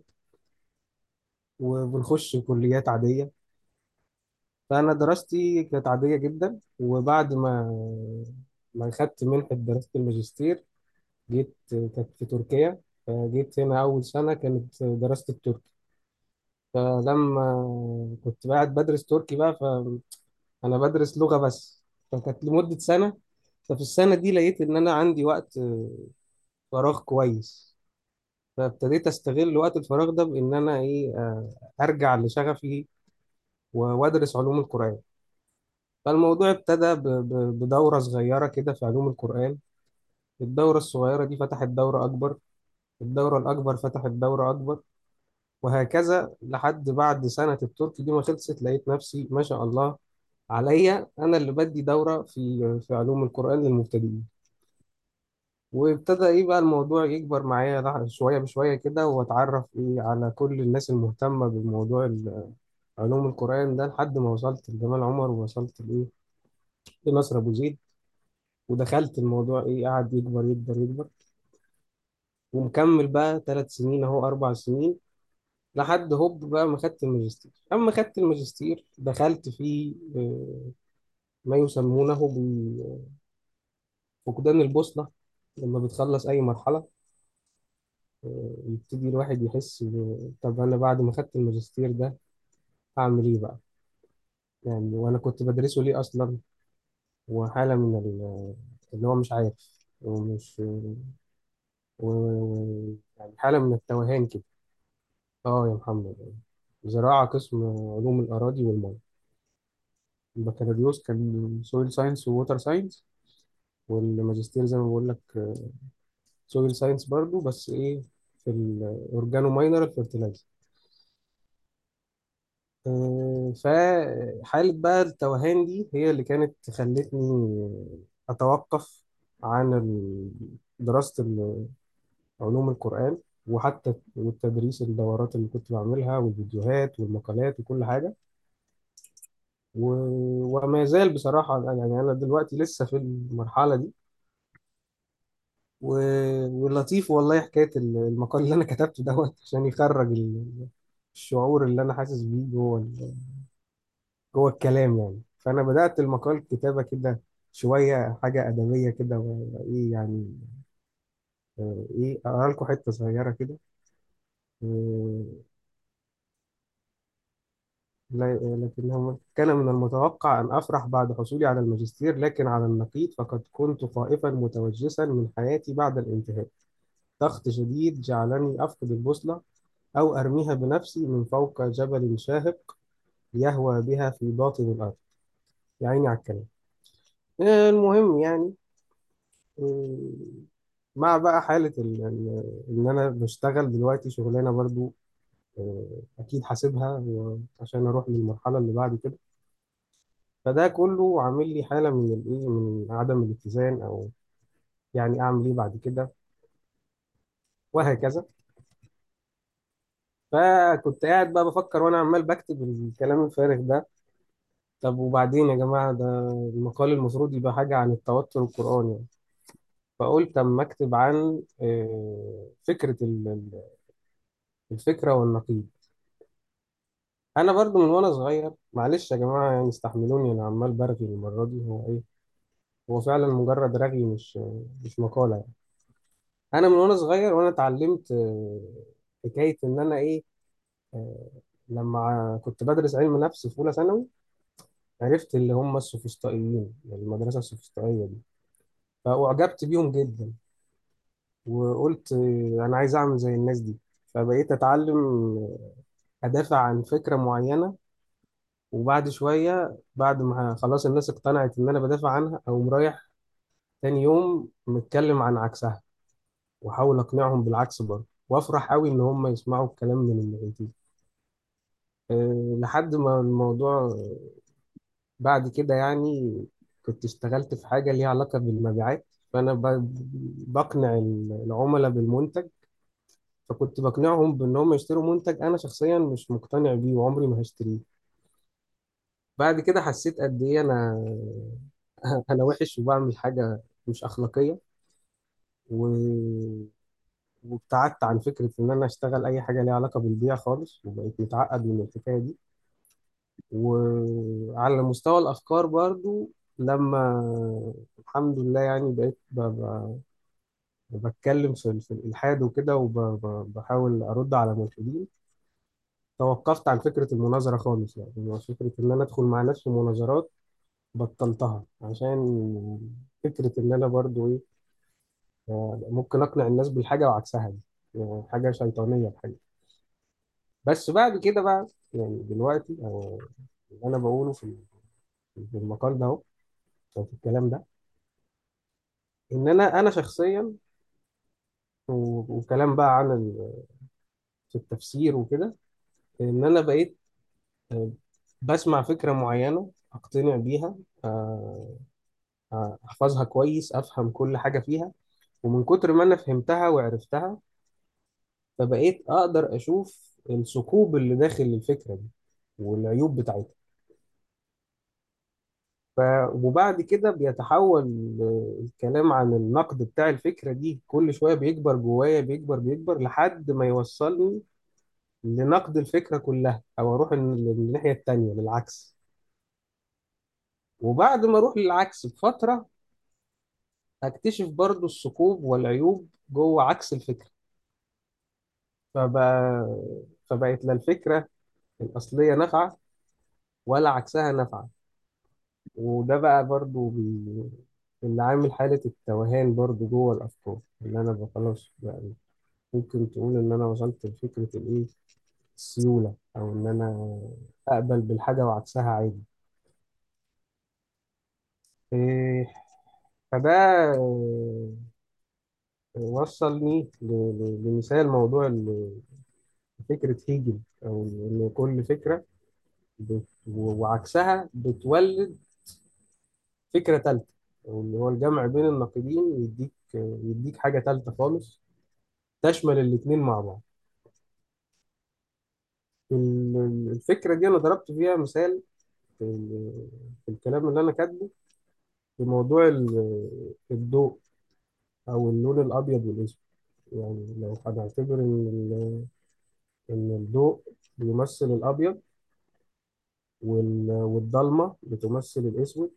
وبنخش كليات عادية فأنا دراستي كانت عادية جدا وبعد ما ما خدت منحة دراسة الماجستير جيت كانت في تركيا فجيت هنا أول سنة كانت دراسة التركي فلما كنت قاعد بدرس تركي بقى انا بدرس لغة بس فكانت لمدة سنة ففي السنة دي لقيت ان انا عندي وقت آه، فراغ كويس فابتديت استغل وقت الفراغ ده بان انا ايه آه، ارجع لشغفي و- وادرس علوم القرآن فالموضوع ابتدى ب- ب- بدورة صغيرة كده في علوم القرآن الدورة الصغيرة دي فتحت دورة أكبر الدورة الأكبر فتحت دورة أكبر وهكذا لحد بعد سنة التركي دي ما خلصت لقيت نفسي ما شاء الله عليا أنا اللي بدي دورة في في علوم القرآن للمبتدئين وابتدى ايه بقى الموضوع يكبر معايا لح- شوية بشوية كده واتعرف ايه على كل الناس المهتمة بالموضوع ال- علوم القرآن ده لحد ما وصلت لجمال عمر ووصلت لايه لنصر ابو زيد ودخلت الموضوع ايه قعد يكبر يكبر يكبر ومكمل بقى ثلاث سنين اهو اربع سنين لحد هوب بقى ما خدت الماجستير اما خدت الماجستير دخلت في آه، ما يسمونه بفقدان البوصلة لما بتخلص أي مرحلة آه، يبتدي الواحد يحس ب- طب أنا بعد ما خدت الماجستير ده هعمل إيه بقى؟ يعني وأنا كنت بدرسه ليه أصلا؟ وحالة من ال- اللي هو مش عارف ومش و... و... يعني حالة من التوهان كده اه يا محمد زراعة قسم علوم الأراضي والمياه البكالوريوس كان سويل ساينس ووتر ساينس والماجستير زي ما بقول لك سويل ساينس برضو بس ايه في الأورجانو ماينر فيرتلايزر فحالة بقى التوهان دي هي اللي كانت خلتني أتوقف عن ال- دراسة ال- علوم القرآن وحتى والتدريس الدورات اللي كنت بعملها والفيديوهات والمقالات وكل حاجة و... وما زال بصراحة يعني أنا دلوقتي لسه في المرحلة دي و... واللطيف والله حكاية المقال اللي أنا كتبته دوت عشان يخرج ال- الشعور اللي أنا حاسس بيه جوه ال... جوه الكلام يعني فأنا بدأت المقال كتابة كده شوية حاجة أدبية كده وإيه يعني آه، إيه أقرأ لكم حتة صغيرة كده آه، لا- لكنه كان من المتوقع أن أفرح بعد حصولي على الماجستير لكن على النقيض فقد كنت خائفا متوجسا من حياتي بعد الانتهاء ضغط شديد جعلني أفقد البوصلة أو أرميها بنفسي من فوق جبل شاهق يهوى بها في باطن الأرض يا عيني على الكلام آه، المهم يعني آه، مع بقى حالة ال- ال- إن أنا بشتغل دلوقتي شغلانة برضو آه، أكيد حاسبها عشان أروح للمرحلة اللي بعد كده فده كله عامل لي حالة من الإيه من عدم الاتزان أو يعني أعمل إيه بعد كده وهكذا فكنت قاعد بقى بفكر وأنا عمال بكتب الكلام الفارغ ده طب وبعدين يا جماعة ده المقال المفروض يبقى حاجة عن التوتر القرآني يعني فقلت أما أكتب عن آه، فكرة ال- ال- الفكرة والنقيض أنا برضو من وأنا صغير معلش يا جماعة يعني استحملوني أنا عمال برغي المرة دي هو إيه هو فعلا مجرد رغي مش مش مقالة يعني أنا من وأنا صغير وأنا اتعلمت آه، حكاية إن أنا إيه آه، لما كنت بدرس علم نفس في أولى ثانوي عرفت اللي هم السوفسطائيين يعني المدرسة السوفسطائية دي فأعجبت بيهم جدا وقلت انا عايز اعمل زي الناس دي فبقيت اتعلم ادافع عن فكره معينه وبعد شويه بعد ما خلاص الناس اقتنعت ان انا بدافع عنها او رايح تاني يوم متكلم عن عكسها واحاول اقنعهم بالعكس برضه وافرح قوي ان هم يسمعوا الكلام من الناحيتين أه لحد ما الموضوع بعد كده يعني كنت اشتغلت في حاجه ليها علاقه بالمبيعات فانا ب- بقنع العملاء بالمنتج فكنت بقنعهم بان هم يشتروا منتج انا شخصيا مش مقتنع بيه وعمري ما هشتريه بعد كده حسيت قد ايه انا انا وحش وبعمل حاجه مش اخلاقيه و... وابتعدت عن فكره ان انا اشتغل اي حاجه ليها علاقه بالبيع خالص وبقيت متعقد من الحكايه دي وعلى مستوى الافكار برضو لما الحمد لله يعني بقيت ب... ب... بتكلم في, في الالحاد وكده وبحاول ارد على ملحدين توقفت عن فكرة المناظرة خالص يعني هو فكرة إن أنا أدخل مع ناس في مناظرات بطلتها عشان فكرة إن أنا برضو إيه آه، ممكن أقنع الناس بالحاجة وعكسها دي يعني حاجة شيطانية الحاجة بس بعد كده بقى يعني دلوقتي أو اللي أنا بقوله في في المقال ده أهو أو في الكلام ده إن أنا أنا شخصيا و- وكلام بقى عن ال- في التفسير وكده إن أنا بقيت آه، بسمع فكرة معينة أقتنع بيها آه، آه، احفظها كويس افهم كل حاجه فيها ومن كتر ما انا فهمتها وعرفتها فبقيت اقدر اشوف الثقوب اللي داخل الفكره دي والعيوب بتاعتها ف... وبعد كده بيتحول آه، الكلام عن النقد بتاع الفكره دي كل شويه بيكبر جوايا بيكبر بيكبر لحد ما يوصلني لنقد الفكره كلها او اروح الن- للناحيه التانيه للعكس وبعد ما اروح للعكس بفتره اكتشف برضو الثقوب والعيوب جوه عكس الفكرة فبقى فبقت لا الفكرة الأصلية نافعة ولا عكسها نافعة وده بقى برضو بي... اللي عامل حالة التوهان برضو جوه الأفكار اللي أنا بقى خلاص يعني ممكن تقول إن أنا وصلت لفكرة الإيه السيولة أو إن أنا أقبل بالحاجة وعكسها عادي إيه فده آه، وصلني ل- ل- لمثال موضوع ال- فكرة هيجل أو إن كل فكرة بت... وعكسها بتولد فكرة تالتة واللي هو الجمع بين النقيضين يديك يديك حاجة تالتة خالص تشمل الاتنين مع بعض ال- الفكرة دي أنا ضربت فيها مثال في ال- في الكلام اللي أنا كاتبه في موضوع ال- الضوء أو اللون الأبيض والأسود يعني لو هنعتبر إن ال- إن الضوء بيمثل الأبيض وال- والضلمة بتمثل الأسود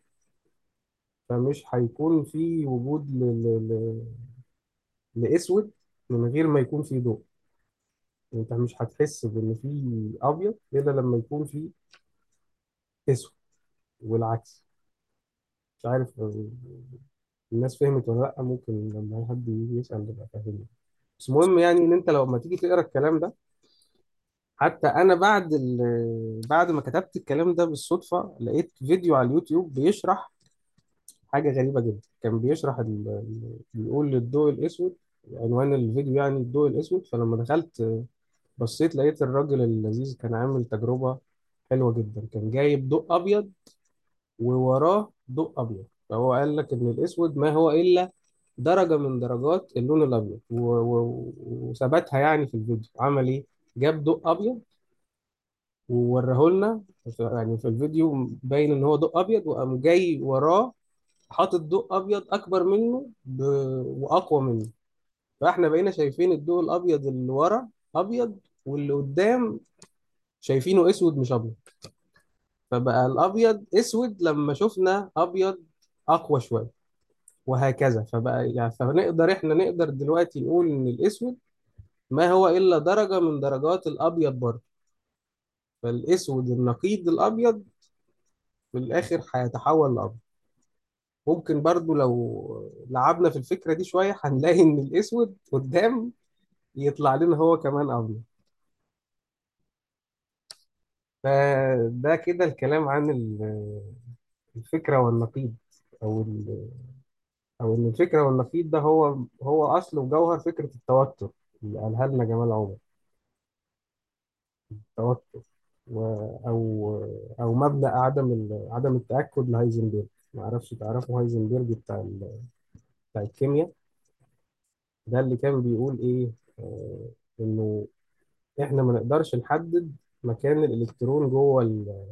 فمش هيكون في وجود ل- ل- ل- لأسود من غير ما يكون في ضوء انت مش هتحس بان في ابيض الا لما يكون في اسود والعكس مش عارف الناس فهمت ولا لا ممكن لما حد يجي يسأل يبقى فاهمني بس المهم يعني ان انت لو ما تيجي تقرا الكلام ده حتى انا بعد ال... بعد ما كتبت الكلام ده بالصدفة لقيت فيديو على اليوتيوب بيشرح حاجة غريبة جدا كان بيشرح ال... ال- بيقول للضوء الاسود عنوان الفيديو يعني الضوء الاسود فلما دخلت بصيت لقيت الراجل اللذيذ كان عامل تجربة حلوة جدا كان جايب ضوء أبيض ووراه ضوء أبيض فهو قال لك إن الأسود ما هو إلا درجة من درجات اللون الأبيض و- و- وثبتها يعني في الفيديو عمل إيه؟ جاب ضوء أبيض ووراه لنا ف- يعني في الفيديو باين إن هو ضوء أبيض وقام جاي وراه حاطط ضوء أبيض أكبر منه ب... وأقوى منه فإحنا بقينا شايفين الضوء الأبيض اللي ورا أبيض واللي قدام شايفينه اسود مش ابيض فبقى الابيض اسود لما شفنا ابيض اقوى شويه وهكذا فبقى يعني فنقدر احنا نقدر دلوقتي نقول ان الاسود ما هو الا درجه من درجات الابيض برضه فالاسود النقيض الابيض في الاخر هيتحول لابيض ممكن برضو لو لعبنا في الفكره دي شويه هنلاقي ان الاسود قدام يطلع لنا هو كمان ابيض فده كده الكلام عن ال- الفكره والنقيض او ال- او ان الفكره والنقيض ده هو هو اصل وجوهر فكره التوتر اللي قالها لنا جمال عمر التوتر و او او مبدأ عدم ال- عدم التاكد لهايزنبرج ما اعرفش تعرفوا هايزنبرج بتاع ال- بتاع الكيمياء ده اللي كان بيقول ايه آه انه احنا ما نقدرش نحدد مكان الالكترون جوه ال-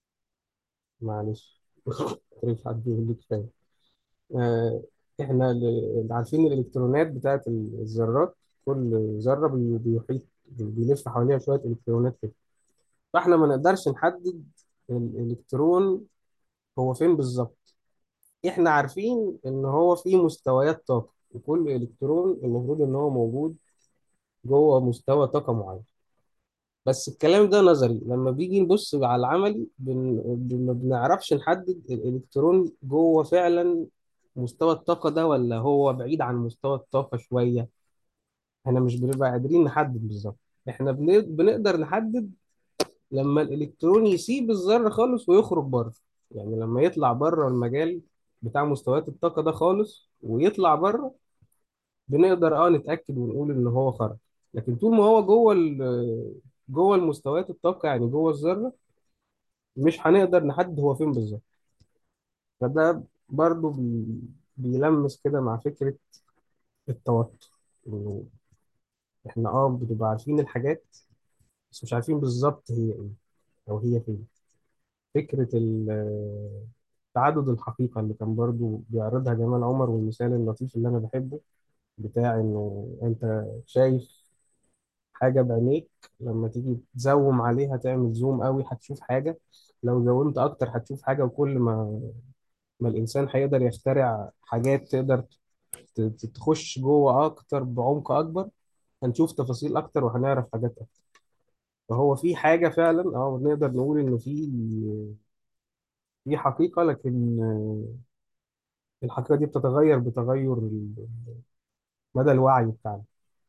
معلش مش حد يقول لي كفايه آه، احنا ال- عارفين الالكترونات بتاعت الذرات كل ذره بي- بيحيط بيلف حواليها شويه الكترونات كده فاحنا ما نقدرش نحدد الالكترون هو فين بالظبط احنا عارفين ان هو في مستويات طاقه وكل الكترون المفروض ان هو موجود جوه مستوى طاقه معين بس الكلام ده نظري لما بيجي نبص على العملي بن... بن- ما بنعرفش نحدد الالكترون جوه فعلا مستوى الطاقة ده ولا هو بعيد عن مستوى الطاقة شوية احنا مش بنبقى قادرين نحدد بالظبط احنا بن... بنقدر نحدد لما الالكترون يسيب الذرة خالص ويخرج بره يعني لما يطلع بره المجال بتاع مستويات الطاقة ده خالص ويطلع بره بنقدر اه نتأكد ونقول ان هو خرج لكن طول ما هو جوه ال... جوه المستويات الطاقة يعني جوه الذرة مش هنقدر نحدد هو فين بالظبط فده برضو بي... بيلمس كده مع فكرة التوتر إنه احنا اه بنبقى عارفين الحاجات بس مش عارفين بالظبط هي ايه او هي فين فكرة ال- تعدد الحقيقة اللي كان برضو بيعرضها جمال عمر والمثال اللطيف اللي أنا بحبه بتاع إنه أنت شايف حاجة بعينيك لما تيجي تزوم عليها تعمل زوم قوي هتشوف حاجة لو زومت أكتر هتشوف حاجة وكل ما ما الإنسان هيقدر يخترع حاجات تقدر ت- ت- تخش جوه أكتر بعمق أكبر هنشوف تفاصيل أكتر وهنعرف حاجات أكتر فهو في حاجة فعلا اه نقدر نقول إنه في في حقيقة لكن الحقيقة دي بتتغير بتغير ال- مدى الوعي بتاعنا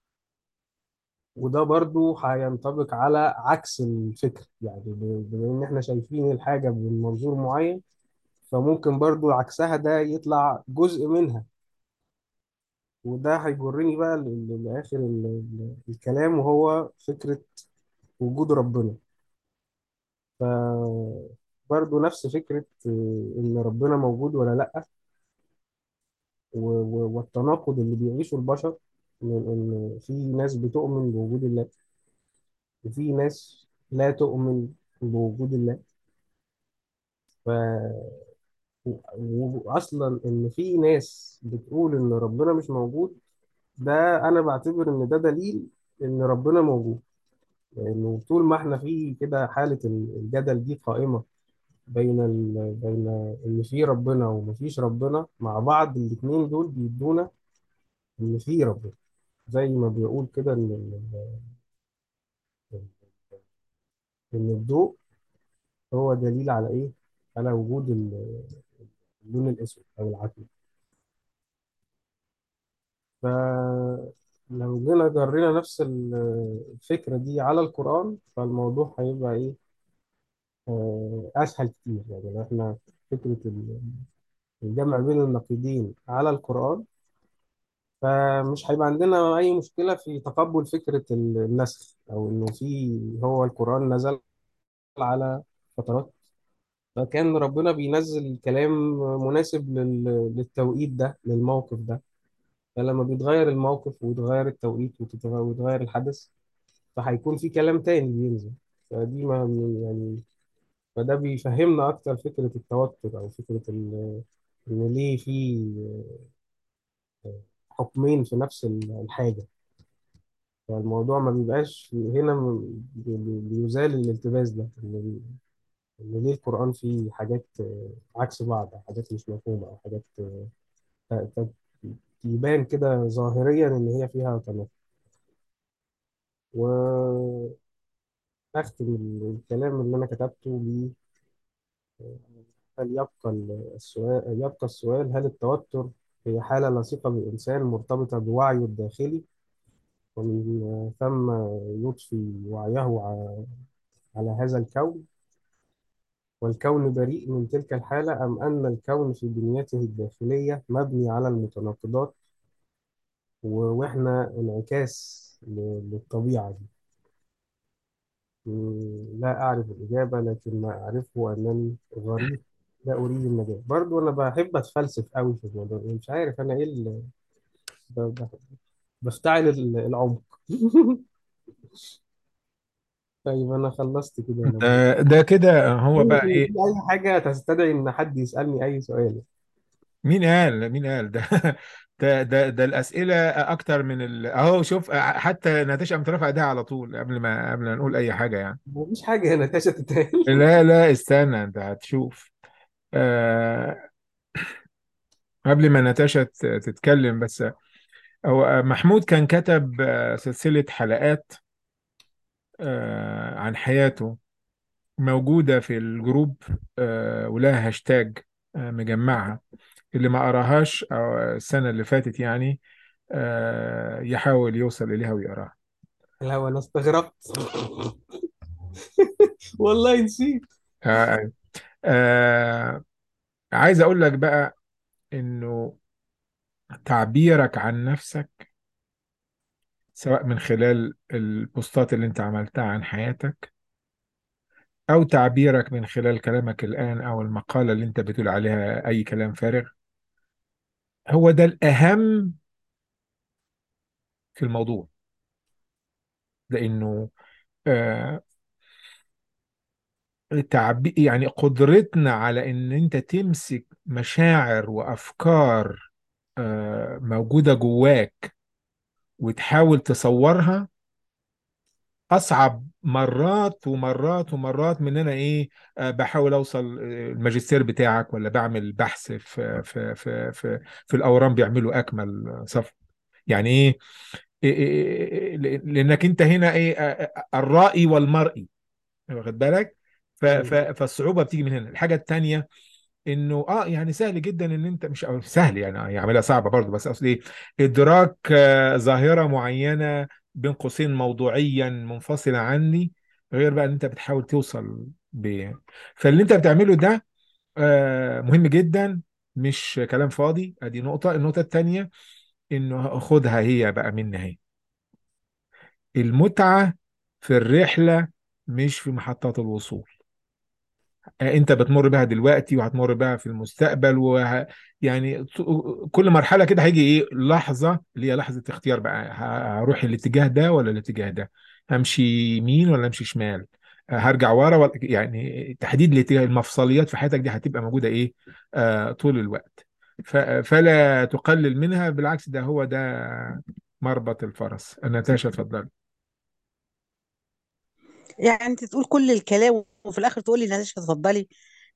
وده برضو هينطبق على عكس الفكر يعني ب- بما ان احنا شايفين الحاجة من منظور معين فممكن برضو عكسها ده يطلع جزء منها وده هيجرني بقى ل- ل- لآخر ال- ال- الكلام وهو فكرة وجود ربنا ف برضو نفس فكرة آه، إن ربنا موجود ولا لأ و- و- والتناقض اللي بيعيشه البشر من إن في ناس بتؤمن بوجود الله وفي ناس لا تؤمن بوجود الله ف و- واصلا ان في ناس بتقول ان ربنا مش موجود ده انا بعتبر ان ده دليل ان ربنا موجود لانه طول ما احنا في كده حالة الجدل دي قائمة بين ال... بين ان في ربنا ومفيش ربنا مع بعض الاتنين دول بيدونا ان في ربنا زي ما بيقول كده ان ال- ان الضوء هو دليل على ايه على وجود ال- اللون الاسود او العتمة فلو جينا جرينا نفس ال- الفكرة دي على القرآن فالموضوع هيبقى إيه آه، أسهل كتير يعني لو إحنا فكرة ال- الجمع بين النقيضين على القرآن فمش هيبقى عندنا أي مشكلة في تقبل فكرة ال- النسخ أو إنه في هو القرآن نزل على فترات فكان ربنا بينزل كلام مناسب لل- للتوقيت ده للموقف ده فلما بيتغير الموقف ويتغير التوقيت وتتغ- ويتغير الحدث فهيكون في كلام تاني بينزل فدي ما يعني فده بيفهمنا أكتر فكرة التوتر أو فكرة ال- إن ليه في حكمين في نفس الحاجة فالموضوع ما بيبقاش هنا م- بي- بي- بيزال الالتباس ده إن إن ليه القرآن فيه حاجات آه، عكس بعض أو حاجات مش مفهومة أو حاجات آه، ت- ت- يبان كده ظاهريا إن هي فيها تناقض وأختم الكلام اللي أنا كتبته هل يبقى السؤال يبقى السؤال هل التوتر هي حالة لصيقة بالإنسان مرتبطة بوعيه الداخلي ومن ثم يضفي وعيه ع- على هذا الكون والكون بريء من تلك الحالة أم أن الكون في بنيته الداخلية مبني على المتناقضات و- وإحنا انعكاس ل- للطبيعة دي مم، لا أعرف الإجابة لكن ما أعرفه أنني غريب لا أريد النجاة برضو أنا بحب أتفلسف قوي في الموضوع ده. مش عارف أنا إيه اللي ب- ب- بفتعل ال- العمق طيب أنا خلصت كده أنا بقى. ده ده كده هو إن بقى في ايه أي حاجة تستدعي إن حد يسألني أي سؤال مين قال مين قال ده ده ده, ده الأسئلة أكتر من ال... أهو شوف حتى نتاشا قامت رافعة ايديها على طول قبل ما قبل ما نقول أي حاجة يعني مفيش حاجة هنا تاشا تتقال لا لا استنى أنت هتشوف آه قبل ما نتاشا ت- تتكلم بس هو محمود كان كتب آه، سلسلة حلقات آه عن حياته موجودة في الجروب آه ولها هاشتاج آه مجمعها اللي ما قراهاش أو السنة اللي فاتت يعني آه يحاول يوصل إليها ويقراها لا أنا استغربت والله نسيت آه آه عايز أقول لك بقى إنه تعبيرك عن نفسك سواء من خلال البوستات اللي أنت عملتها عن حياتك أو تعبيرك من خلال كلامك الآن أو المقالة اللي أنت بتقول عليها أي كلام فارغ هو ده الأهم في الموضوع لأنه آه تعبي يعني قدرتنا على إن أنت تمسك مشاعر وأفكار آه موجودة جواك وتحاول تصورها اصعب مرات ومرات ومرات من ان انا ايه آه، بحاول اوصل آه، الماجستير بتاعك ولا بعمل بحث في في في في, في الاورام بيعملوا اكمل صف يعني ايه إيه- إيه- إيه- لانك انت هنا ايه آه، آه، الرائي والمرئي واخد بالك ف- ف- مم. فالصعوبه بتيجي من هنا الحاجه التانيه انه اه يعني سهل جدا ان انت مش أو سهل يعني يعملها صعبه برضه بس اصل ايه ادراك آه، ظاهره معينه بين قوسين موضوعيا منفصله عني غير بقى ان انت بتحاول توصل ب فاللي انت بتعمله ده آه، مهم جدا مش كلام فاضي ادي نقطه النقطه التانيه انه خدها هي بقى مني هي المتعه في الرحله مش في محطات الوصول آه، انت بتمر بها دلوقتي وهتمر بها في المستقبل وه... يعني ت- كل مرحله كده هيجي ايه لحظه اللي هي لحظه اختيار بقى ه- هروح الاتجاه ده ولا الاتجاه ده همشي يمين ولا امشي شمال آه، هرجع ورا ولا يعني تحديد الاتجاه المفصليات في حياتك دي هتبقى موجوده ايه آه طول الوقت ف... فلا تقلل منها بالعكس ده هو ده مربط الفرس ناتاشا اتفضل يعني انت تقول كل الكلام وفي الاخر تقولي نادية اتفضلي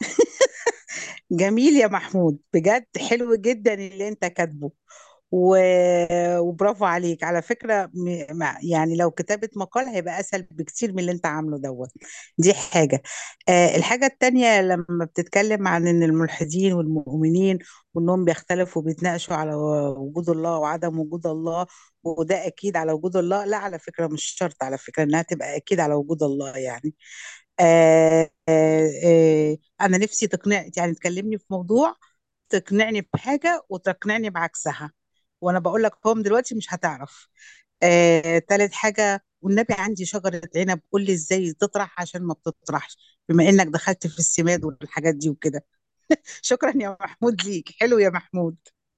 جميل يا محمود بجد حلو جدا اللي انت كاتبه و... وبرافو عليك على فكرة م... مع- يعني لو كتابة مقال هيبقى أسهل بكتير من اللي انت عامله دوت دي حاجة آه الحاجة التانية لما بتتكلم عن ان الملحدين والمؤمنين وانهم بيختلفوا وبيتناقشوا على وجود الله وعدم وجود الله وده أكيد على وجود الله لا على فكرة مش شرط على فكرة إنها تبقى أكيد على وجود الله يعني آه آه آه أنا نفسي تقنع يعني تكلمني في موضوع تقنعني بحاجة وتقنعني بعكسها وانا بقول لك هم دلوقتي مش هتعرف آه، تالت حاجة والنبي عندي شجرة عنب قول لي ازاي تطرح عشان ما بتطرحش بما انك دخلت في السماد والحاجات دي وكده شكرا يا محمود ليك حلو يا محمود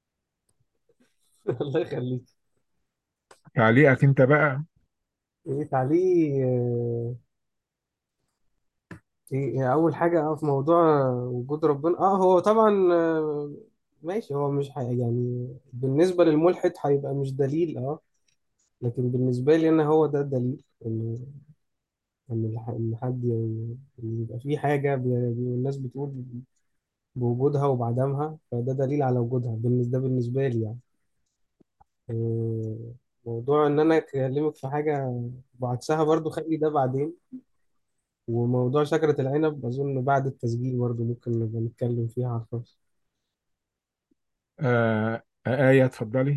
الله يخليك تعليقك انت بقى ايه تعليق آه، ايه إيه، اول حاجه اه في موضوع وجود ربنا اه هو طبعا آه، ماشي هو مش حي يعني بالنسبه للملحد هيبقى مش دليل اه لكن بالنسبه لي انا هو ده الدليل ان ان الح- إن حد يعني إن يبقى في حاجه بي- بي- الناس بتقول بوجودها وبعدمها فده دليل على وجودها بالنسبه ده بالنسبه لي يعني آه، موضوع ان انا اكلمك في حاجه بعكسها برضو خلي ده بعدين وموضوع شجرة العنب أظن بعد التسجيل برضو ممكن نبقى نتكلم فيها على الخاص آه آه، آية اتفضلي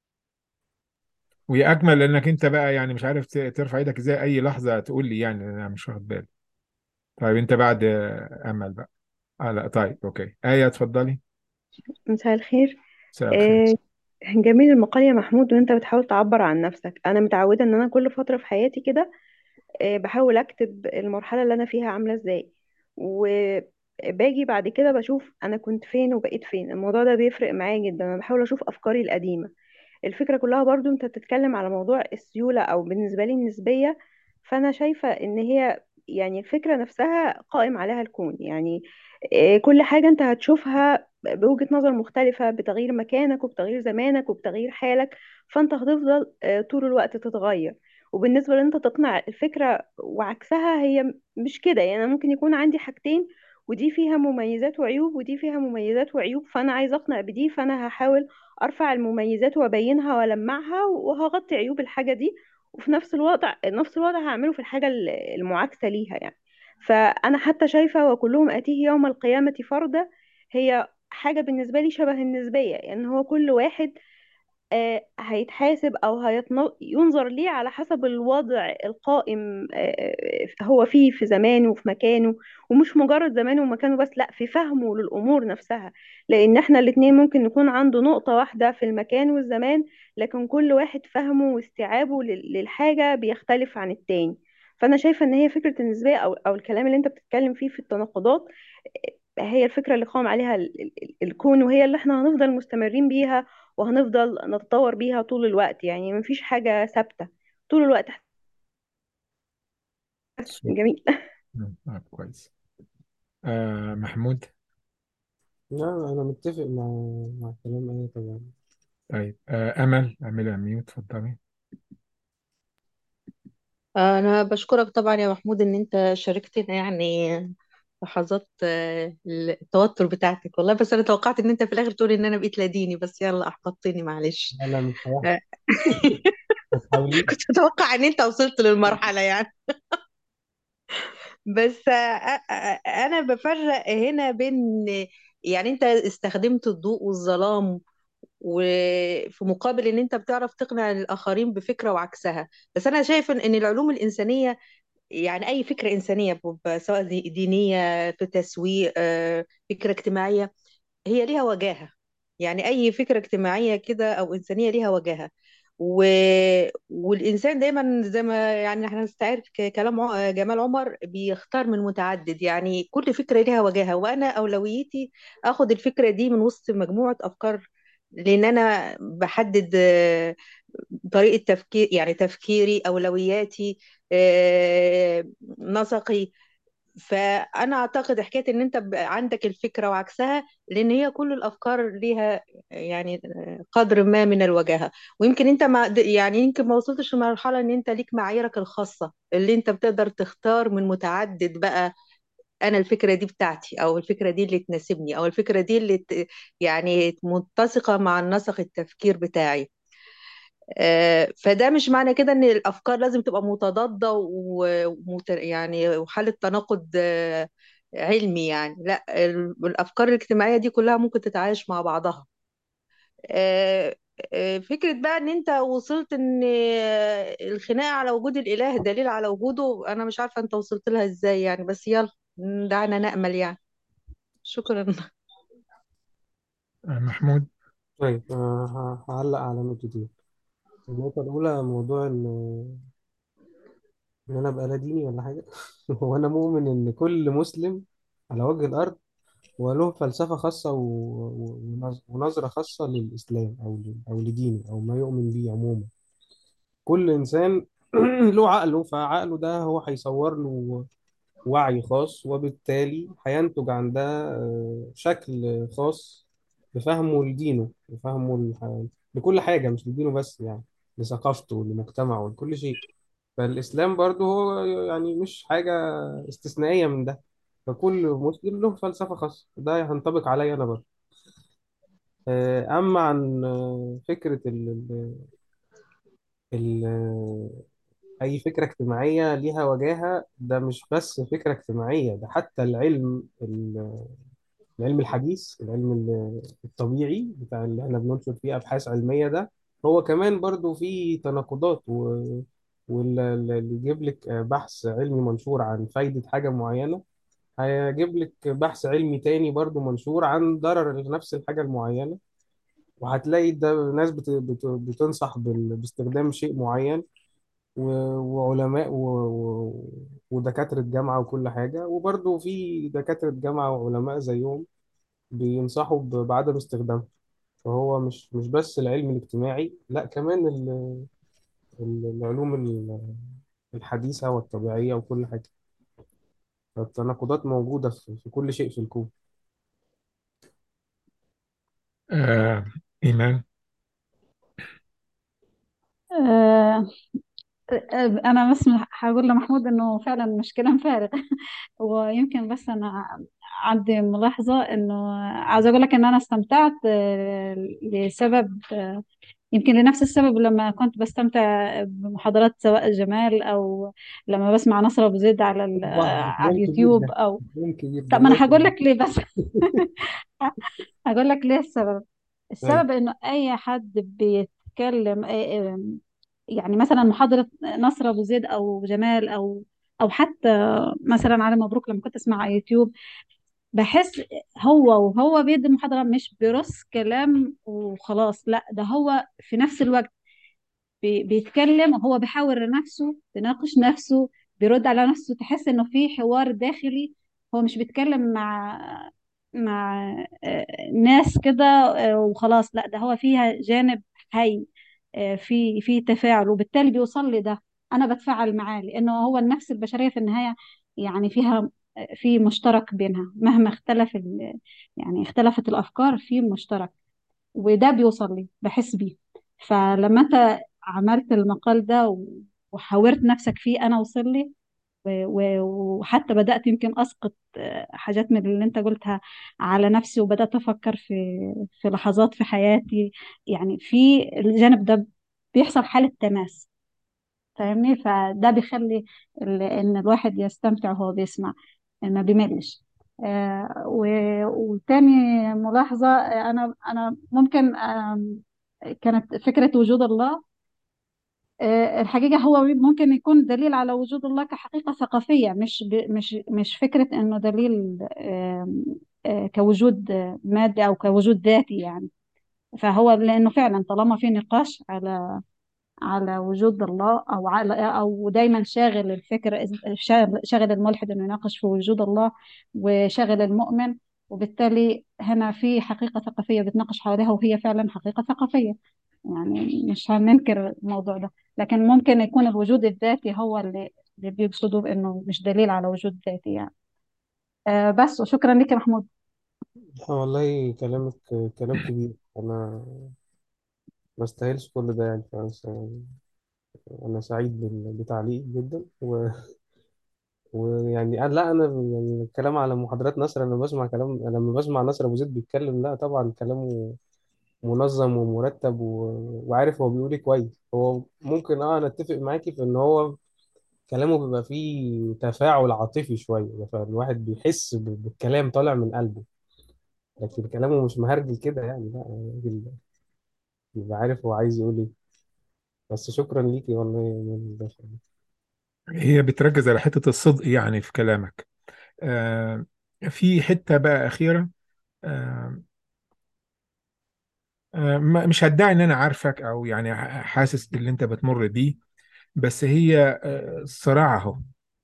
وهي اجمل لانك انت بقى يعني مش عارف ت- ترفع ايدك ازاي اي لحظه تقول لي يعني انا مش واخد بالي طيب انت بعد آه، امل بقى اه لا طيب اوكي ايه اتفضلي مساء الخير مساء الخير آه، جميل المقال يا محمود وانت بتحاول تعبر عن نفسك انا متعودة ان انا كل فترة في حياتي كده آه، بحاول اكتب المرحلة اللي انا فيها عاملة ازاي وباجي بعد كده بشوف انا كنت فين وبقيت فين الموضوع ده بيفرق معايا جدا انا بحاول اشوف افكاري القديمة الفكرة كلها برضو انت بتتكلم على موضوع السيولة او بالنسبة لي النسبية فانا شايفة ان هي يعني الفكرة نفسها قائم عليها الكون يعني آه، كل حاجة انت هتشوفها بوجهة نظر مختلفة بتغيير مكانك وبتغيير زمانك وبتغيير حالك فانت هتفضل آه، طول الوقت تتغير وبالنسبة لان انت تقنع الفكرة وعكسها هي مش كده يعني أنا ممكن يكون عندي حاجتين ودي فيها مميزات وعيوب ودي فيها مميزات وعيوب فانا عايزة اقنع بدي فانا هحاول ارفع المميزات وابينها والمعها وهغطي عيوب الحاجه دي وفي نفس الوضع نفس الوضع هعمله في الحاجه المعاكسه ليها يعني فانا حتى شايفه وكلهم اتيه يوم القيامه فردا هي حاجه بالنسبه لي شبه النسبيه يعني هو كل واحد آه، هيتحاسب او هيتن- ينظر ليه على حسب الوضع القائم آه، هو فيه في زمانه وفي مكانه ومش مجرد زمانه ومكانه بس لا في فهمه للامور نفسها لان احنا الاتنين ممكن نكون عنده نقطة واحدة في المكان والزمان لكن كل واحد فهمه واستيعابه لل- للحاجة بيختلف عن التاني فانا شايفة ان هي فكرة النسبية او او الكلام اللي انت بتتكلم فيه في التناقضات هي الفكرة اللي قام عليها ال- ال- الكون وهي اللي احنا هنفضل مستمرين بيها وهنفضل نتطور بيها طول الوقت يعني مفيش حاجة ثابتة طول الوقت صوت. جميل مم، آه كويس آه محمود لا أنا متفق مع مع كلام آية طبعا طيب آه امل اعملي ميوت اتفضلي أنا بشكرك طبعا يا محمود إن أنت شاركتنا يعني لحظات آه، التوتر بتاعتك والله بس أنا توقعت إن أنت في الآخر تقول إن أنا بقيت لاديني بس يلا أحبطتني معلش لا لا مش هيحصل آه، ما تحاوليش كنت أتوقع إن أنت وصلت للمرحلة يعني بس آه، آه، آه، أنا بفرق هنا بين يعني أنت استخدمت الضوء والظلام وفي مقابل ان انت بتعرف تقنع الاخرين بفكره وعكسها بس انا شايف ان إن العلوم الانسانيه يعني أي فكرة إنسانية ب- سواء دي- دينية في تسويق آه، فكرة اجتماعية هي ليها وجاهة يعني أي فكرة اجتماعية كده أو إنسانية ليها وجاهة و... والإنسان دايما زي ما يعني احنا نستعير ك- كلام ع- جمال عمر بيختار من متعدد يعني كل فكرة ليها وجاهة وأنا أولويتي أخد الفكرة دي من وسط مجموعة أفكار لأن أنا بحدد آه، طريقة تفكير يعني تفكيري أولوياتي آه، نسقي فأنا أعتقد حكاية إن أنت ب- عندك الفكرة وعكسها لأن هي كل الأفكار ليها يعني قدر ما من الوجاهة ويمكن أنت ما يعني يمكن ما وصلتش لمرحلة إن أنت ليك معاييرك الخاصة اللي أنت بتقدر تختار من متعدد بقى أنا الفكرة دي بتاعتي أو الفكرة دي اللي تناسبني أو الفكرة دي اللي ت- يعني متسقة مع النسق التفكير بتاعي آه، فده مش معنى كده ان الافكار لازم تبقى متضادة ومت... يعني وحالة تناقض آه، علمي يعني لا ال- الافكار الاجتماعية دي كلها ممكن تتعايش مع بعضها آه، آه، فكرة بقى ان انت وصلت ان آه، الخناقة على وجود الاله دليل على وجوده انا مش عارفة انت وصلت لها ازاي يعني بس يلا دعنا نأمل يعني شكرا آه، محمود طيب آه، ه- هعلق على نقطتين النقطة الأولى موضوع إن إن أنا أبقى لا ديني ولا حاجة هو أنا مؤمن إن كل مسلم على وجه الأرض وله فلسفة خاصة و... و... ونظ- ونظرة خاصة للإسلام أو ل... أو لدينه أو ما يؤمن به عموما كل إنسان له عقله فعقله ده هو هيصور له وعي خاص وبالتالي هينتج عن ده آه، شكل خاص بفهمه لدينه بفهمه لح... لكل حاجة مش لدينه بس يعني لثقافته لمجتمعه لكل شيء فالإسلام برضه هو يعني مش حاجة استثنائية من ده فكل مسلم له فلسفة خاصة ده هينطبق عليا أنا برضه آه، أما عن آه، فكرة ال... ال... ال... أي فكرة اجتماعية ليها وجاهة ده مش بس فكرة اجتماعية ده حتى العلم ال- العلم الحديث العلم ال- الطبيعي بتاع اللي احنا بننشر فيه أبحاث علمية ده هو كمان برضو فيه تناقضات و... واللي يجيب لك بحث علمي منشور عن فايدة حاجة معينة هيجيب لك بحث علمي تاني برضو منشور عن ضرر نفس الحاجة المعينة وهتلاقي ده ناس بت... بت... بتنصح بال... باستخدام شيء معين و- وعلماء و... و... ودكاترة جامعة وكل حاجة وبرضه في دكاترة جامعة وعلماء زيهم بينصحوا ب... بعدم استخدامه فهو مش مش بس العلم الاجتماعي لا كمان ال... ال- العلوم ال- الحديثة والطبيعية وكل حاجة فالتناقضات موجودة في... في كل شيء في الكون آه، إيمان آه، انا بس هقول لمحمود انه فعلا مش كلام فارغ ويمكن بس انا عندي ملاحظة انه عاوز اقول لك ان انا استمتعت آه، لسبب آه، يمكن لنفس السبب لما كنت بستمتع بمحاضرات سواء جمال او لما بسمع نصر ابو زيد على ال- طبعا على احترام كبير اليوتيوب ده او احترام كبير ده طب ما انا هقول 100% لك ليه بس هقول لك ليه السبب أيوة السبب انه اي حد بيتكلم آه، آه، يعني مثلا محاضرة نصر أبو زيد أو جمال أو أو حتى مثلا علي مبروك لما كنت أسمع على يوتيوب بحس هو وهو بيدي المحاضرة مش بيرص كلام وخلاص لا ده هو في نفس الوقت بي- بيتكلم وهو بيحاور نفسه بيناقش نفسه بيرد على نفسه تحس انه في حوار داخلي هو مش بيتكلم مع مع آه، ناس كده آه، وخلاص لا ده هو فيها جانب حي آه، في في تفاعل وبالتالي بيوصل لي ده انا بتفاعل معاه لانه هو النفس البشرية في النهاية يعني فيها آه، في مشترك بينها مهما اختلف ال- يعني اختلفت الافكار في مشترك وده بيوصل لي بحس بيه فلما انت عملت المقال ده وحاورت نفسك فيه انا وصل لي و- و- وحتى بدأت يمكن أسقط آه، حاجات من اللي أنت قلتها على نفسي وبدأت أفكر في في لحظات في حياتي يعني في الجانب ده بيحصل حالة تماس فاهمني فده بيخلي ال- إن الواحد يستمتع وهو بيسمع ما بيملش آه، و- وتاني ملاحظة آه، أنا أنا ممكن آم، كانت فكرة وجود الله آه، الحقيقة هو ممكن يكون دليل على وجود الله كحقيقة ثقافية مش ب... مش مش فكرة إنه دليل آم، آه، كوجود آه، مادي أو كوجود ذاتي يعني فهو لأنه فعلا طالما في نقاش على على وجود الله أو على أو دايما شاغل الفكر شاغل شاغل الملحد إنه يناقش في وجود الله وشاغل المؤمن وبالتالي هنا في حقيقة ثقافية بتناقش حواليها وهي فعلا حقيقة ثقافية يعني مش هننكر الموضوع ده لكن ممكن يكون الوجود الذاتي هو اللي اللي بيقصدوا بأنه مش دليل على وجود ذاتي يعني آه بس وشكرا لك يا محمود آه والله كلامك كلام كبير انا ما استاهلش كل ده يعني فأنا س- انا سعيد بال- بتعليقي جدا و... ويعني أنا لا انا يعني الكلام على محاضرات نصر انا بسمع كلام أنا لما بسمع نصر ابو زيد بيتكلم لا طبعا كلامه منظم ومرتب و... وعارف هو بيقول ايه كويس هو ممكن اه انا اتفق معاكي في ان هو كلامه بيبقى فيه تفاعل عاطفي شويه فالواحد بيحس ب- بالكلام طالع من قلبه لكن كلامه مش مهرجل كده يعني لا الراجل بيبقى عارف هو عايز يقول ايه بس شكرا ليكي والله يا أمال باشا. هي بتركز على حتة الصدق يعني في كلامك آه في حتة بقى أخيرة آه آه ما- مش هدعي إن أنا عارفك أو يعني ح- حاسس باللي أنت بتمر بيه بس هي آه صراع أهو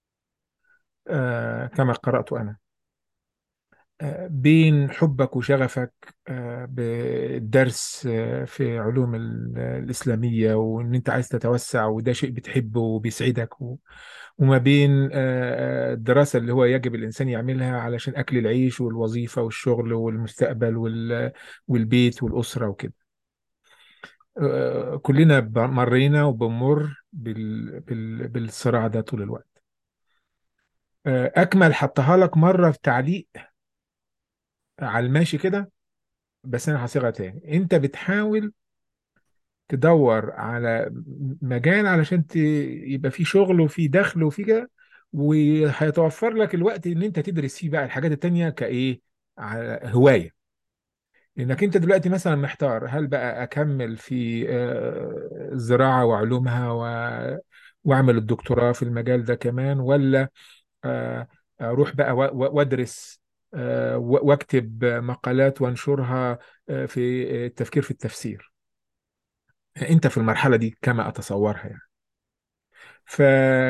آه كما قرأت أنا آه بين حبك وشغفك آه بالدرس آه في علوم ال- الإسلامية وإن أنت عايز تتوسع وده شيء بتحبه وبيسعدك و... وما بين آه، آه، الدراسة اللي هو يجب الإنسان يعملها علشان أكل العيش والوظيفة والشغل والمستقبل وال- والبيت والأسرة وكده آه، كلنا ب- مرينا وبنمر بال- بال- بالصراع ده طول الوقت آه، أكمل حطها لك مرة في تعليق على الماشي كده بس أنا هصيغها تاني أنت بتحاول تدور على مجال علشان ت... يبقى في شغل وفي دخل وفي كده وهيتوفر لك الوقت ان انت تدرس فيه بقى الحاجات التانية كايه على هواية لانك انت دلوقتي مثلا محتار هل بقى اكمل في آه، الزراعة وعلومها و... واعمل الدكتوراه في المجال ده كمان ولا آه، اروح بقى و- و- وادرس آه، و- واكتب مقالات وانشرها آه، في التفكير في التفسير انت في المرحله دي كما اتصورها يعني ف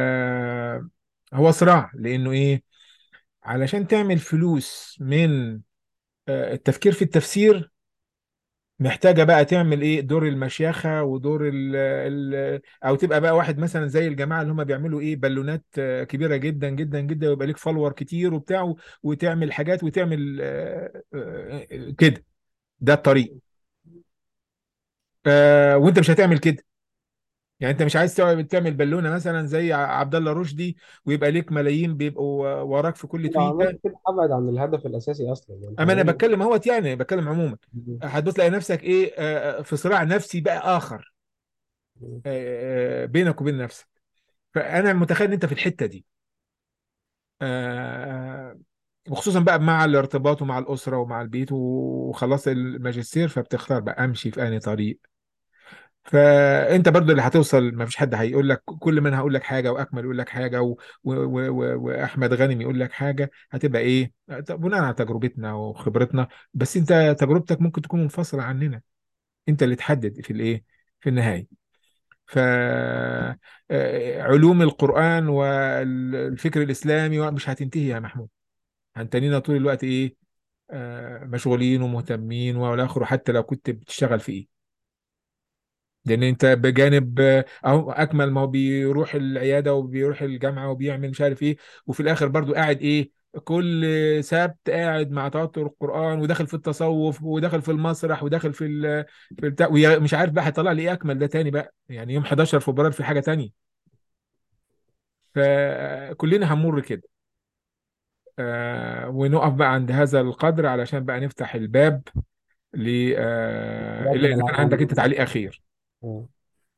هو صراع لانه ايه علشان تعمل فلوس من آه، التفكير في التفسير محتاجه بقى تعمل ايه دور المشيخه ودور ال ال او تبقى بقى واحد مثلا زي الجماعه اللي هم بيعملوا ايه بالونات آه، كبيره جدا جدا جدا ويبقى ليك فولور كتير وبتاع وتعمل حاجات وتعمل آه، آه، آه، كده ده الطريق آه، وانت مش هتعمل كده يعني انت مش عايز تعمل تعمل بالونه مثلا زي ع- عبد الله رشدي ويبقى ليك ملايين بيبقوا وراك في كل لو عملت تويته كده هبعد عن الهدف الاساسي اصلا يعني اما انا هعمله بتكلم اهوت يعني بتكلم عموما هتبص تلاقي نفسك ايه آه، آه، في صراع نفسي بقى اخر آه، آه، بينك وبين نفسك فانا متخيل ان انت في الحته دي آه، وخصوصا بقى مع الارتباط ومع الاسره ومع البيت وخلاص الماجستير فبتختار بقى امشي في انهي طريق فانت برضو اللي هتوصل ما فيش حد هيقول لك كل ما انا هقول لك حاجه واكمل يقول لك حاجه و... و... و... و... واحمد غانم يقول لك حاجه هتبقى ايه بناء على تجربتنا وخبرتنا بس انت تجربتك ممكن تكون منفصله عننا انت اللي تحدد في الايه في النهايه ف آه، علوم القرآن والفكر الإسلامي مش هتنتهي يا محمود هنتنينا طول الوقت إيه آه، مشغولين ومهتمين ولا آخره حتى لو كنت بتشتغل في إيه لان انت بجانب اهو اكمل ما هو بيروح العياده وبيروح الجامعه وبيعمل مش عارف ايه وفي الاخر برضو قاعد ايه كل سبت قاعد مع توتر القران وداخل في التصوف وداخل في المسرح وداخل في ال... في البتاع ومش عارف بقى هيطلع لي ايه اكمل ده تاني بقى يعني يوم 11 فبراير في حاجه تانية فكلنا هنمر كده آه، ونقف بقى عند هذا القدر علشان بقى نفتح الباب ل آه، الا أكمل اذا كان عايز عندك انت تعليق اخير آه.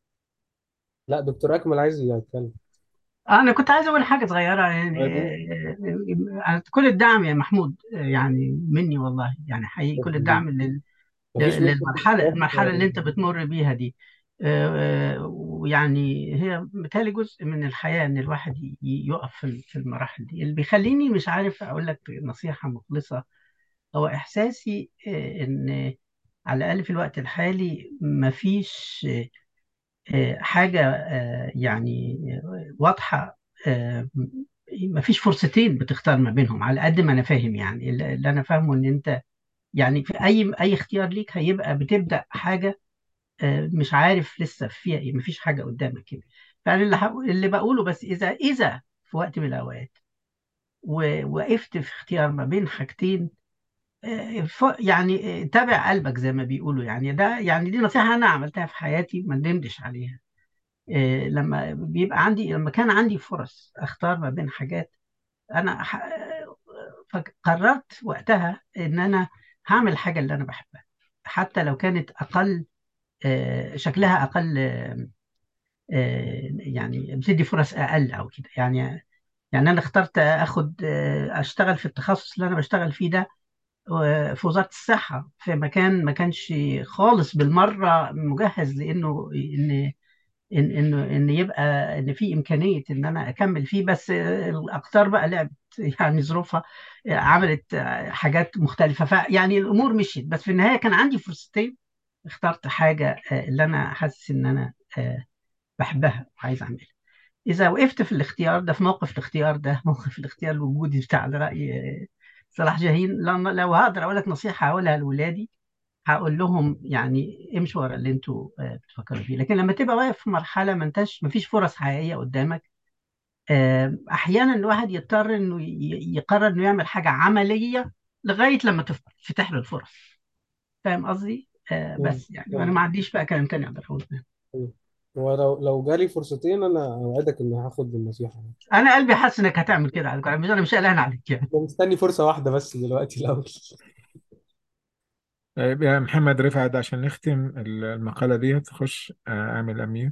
لا دكتور أكمل عايز يتكلم أنا كنت عايز أقول حاجة صغيرة يعني عادي آه، آه، كل الدعم يا محمود آه، يعني مني والله يعني حقيقي كل الدعم لل- مفيش نص للمرحلة الكتاب المرحلة اللي أنت بتمر بيها دي آه، آه، ويعني هي بالتالي جزء من الحياة إن الواحد ي- يقف في في المراحل دي اللي بيخليني مش عارف أقول لك نصيحة مخلصة هو إحساسي آه، إن على الأقل في الوقت الحالي مفيش آه، حاجة آه، يعني آه، واضحة آه، مفيش فرصتين بتختار ما بينهم على قد ما أنا فاهم يعني اللي اللي أنا فاهمه إن أنت يعني في أي أي اختيار ليك هيبقى بتبدأ حاجة آه، مش عارف لسه فيها إيه مفيش حاجة قدامك كده فأنا اللي هقول- اللي بقوله بس إذا إذا في وقت من الأوقات ووقفت في اختيار ما بين حاجتين آه، ف- يعني آه، تابع قلبك زي ما بيقولوا يعني ده يعني دي نصيحة أنا عملتها في حياتي ما ندمتش عليها آه، لما بيبقى عندي لما كان عندي فرص اختار ما بين حاجات انا ح- فقررت وقتها ان انا هعمل الحاجه اللي انا بحبها حتى لو كانت اقل آه، شكلها اقل آه، آه، يعني بتدي فرص اقل او كده يعني يعني انا اخترت اخد آه، اشتغل في التخصص اللي انا بشتغل فيه ده آه، في وزاره الصحه في مكان ما كانش خالص بالمره مجهز لانه ان ان انه ان يبقى ان في امكانيه ان انا اكمل فيه بس الاقطار بقى لعبت يعني ظروفها عملت حاجات مختلفه فيعني الامور مشيت بس في النهايه كان عندي فرصتين اخترت حاجه اللي انا حاسس ان انا بحبها وعايز اعملها اذا وقفت في الاختيار ده في موقف الاختيار ده موقف الاختيار الوجودي بتاع راي صلاح جاهين لو لو هقدر اقول لك نصيحه اقولها لاولادي هقول لهم يعني امشوا ورا اللي انتوا آه، بتفكروا فيه لكن لما تبقى واقف في مرحله ما انتش ما فيش فرص حقيقيه قدامك آه، احيانا الواحد يضطر انه ي- يقرر انه يعمل حاجه عمليه لغايه لما تفتح له الفرص فاهم قصدي آه، مم. بس يعني وانا ما عنديش بقى كلام تاني اقدر اقوله أيوة. ولو لو جالي فرصتين انا اوعدك اني هاخد بالنصيحه انا قلبي حاسس انك هتعمل كده على فكره مش انا مش قلقان عليك يعني أنا مستني فرصه واحده بس دلوقتي الاول طيب يا محمد رفعت عشان نختم المقالة دي تخش آه، اعمل اميوت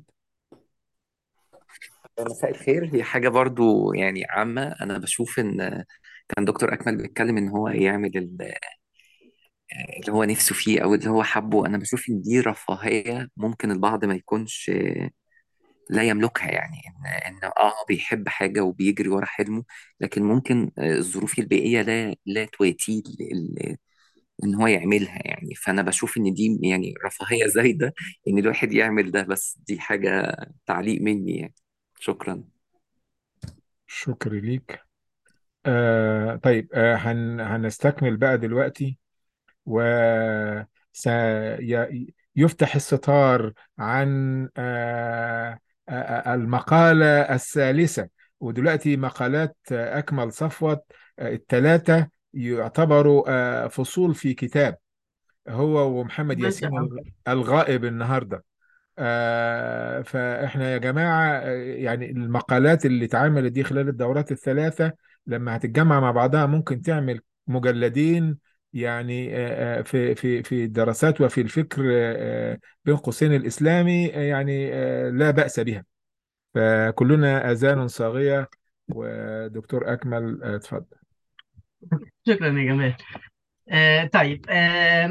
مساء الخير هي حاجة برضو يعني عامة أنا بشوف إن كان دكتور أكمل بيتكلم إن هو يعمل ال- اللي هو نفسه فيه أو اللي هو حبه أنا بشوف إن دي رفاهية ممكن البعض ما يكونش لا يملكها يعني إن إن آه بيحب حاجة وبيجري ورا حلمه لكن ممكن الظروف البيئية لا لا تواتيه ل- إن هو يعملها يعني فأنا بشوف إن دي يعني رفاهية زايدة إن الواحد يعمل ده بس دي حاجة تعليق مني يعني شكرا شكرا ليك آه طيب آه هن هنستكمل بقى دلوقتي وسيفتح الستار عن آه آه آه، المقالة الثالثة ودلوقتي مقالات آه، أكمل صفوت آه، الثلاثة يعتبروا آه، فصول في كتاب هو ومحمد بس ياسين الغ- الغائب النهارده آه فاحنا يا جماعه آه، يعني المقالات اللي اتعملت دي خلال الدورات الثلاثه لما هتتجمع مع بعضها ممكن تعمل مجلدين يعني آه، آه، في في في الدراسات وفي الفكر آه، آه، بين قوسين الاسلامي آه، يعني آه، لا بأس بها فكلنا اذان صاغيه ودكتور اكمل آه، اتفضل شكرا يا جمال آه طيب آه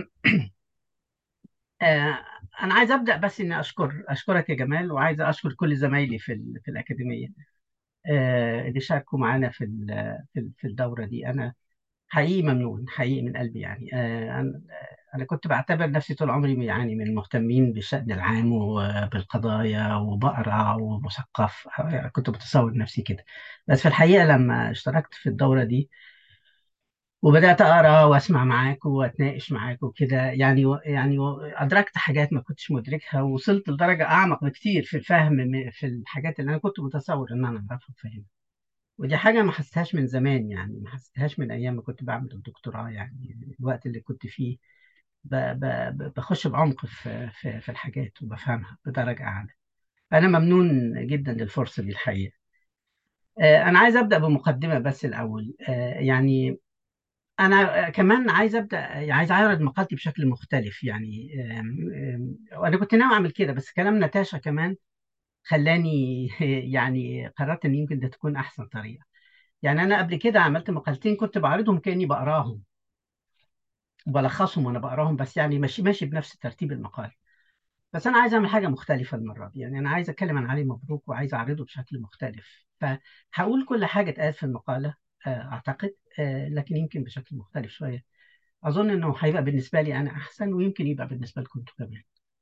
آه انا عايز ابدا بس اني اشكر اشكرك يا جمال وعايز اشكر كل زمايلي في ال- في الاكاديميه آه اللي شاركوا معانا في ال- في ال- في الدوره دي انا حقيقي ممنون حقيقي من قلبي يعني آه انا أنا كنت بعتبر نفسي طول عمري يعني من المهتمين بالشأن العام وبالقضايا وبقرا ومثقف آه، كنت بتصور نفسي كده بس في الحقيقه لما اشتركت في الدوره دي وبدأت أقرأ وأسمع معاك وأتناقش معاك وكده يعني و- يعني و- أدركت حاجات ما كنتش مدركها ووصلت لدرجة أعمق بكتير في الفهم م- في الحاجات اللي أنا كنت متصور إن أنا أعرفها وفاهمها ودي حاجة ما حسيتهاش من زمان يعني ما حسيتهاش من أيام ما كنت بعمل الدكتوراه يعني الوقت اللي كنت فيه ب- ب- ب- بخش بعمق في في في الحاجات وبفهمها بدرجة أعلى أنا ممنون جدا للفرصة دي الحقيقة آه، أنا عايز أبدأ بمقدمة بس الأول آه، يعني أنا كمان عايز أبدأ عايز أعرض مقالتي بشكل مختلف يعني آم، آم، وأنا كنت ناوي أعمل كده بس كلام ناتاشا كمان خلاني يعني قررت إن يمكن ده تكون أحسن طريقة يعني أنا قبل كده عملت مقالتين كنت بعرضهم كأني بقراهم وبلخصهم وأنا بقراهم بس يعني ماشي ماشي بنفس ترتيب المقال بس أنا عايز أعمل حاجة مختلفة المرة دي يعني أنا عايز أتكلم عن علي مبروك وعايز أعرضه بشكل مختلف فهقول كل حاجة اتقالت في المقالة آه، أعتقد آه، لكن يمكن بشكل مختلف شوية أظن إنه هيبقى بالنسبة لي أنا أحسن ويمكن يبقى بالنسبة لكم انتوا كمان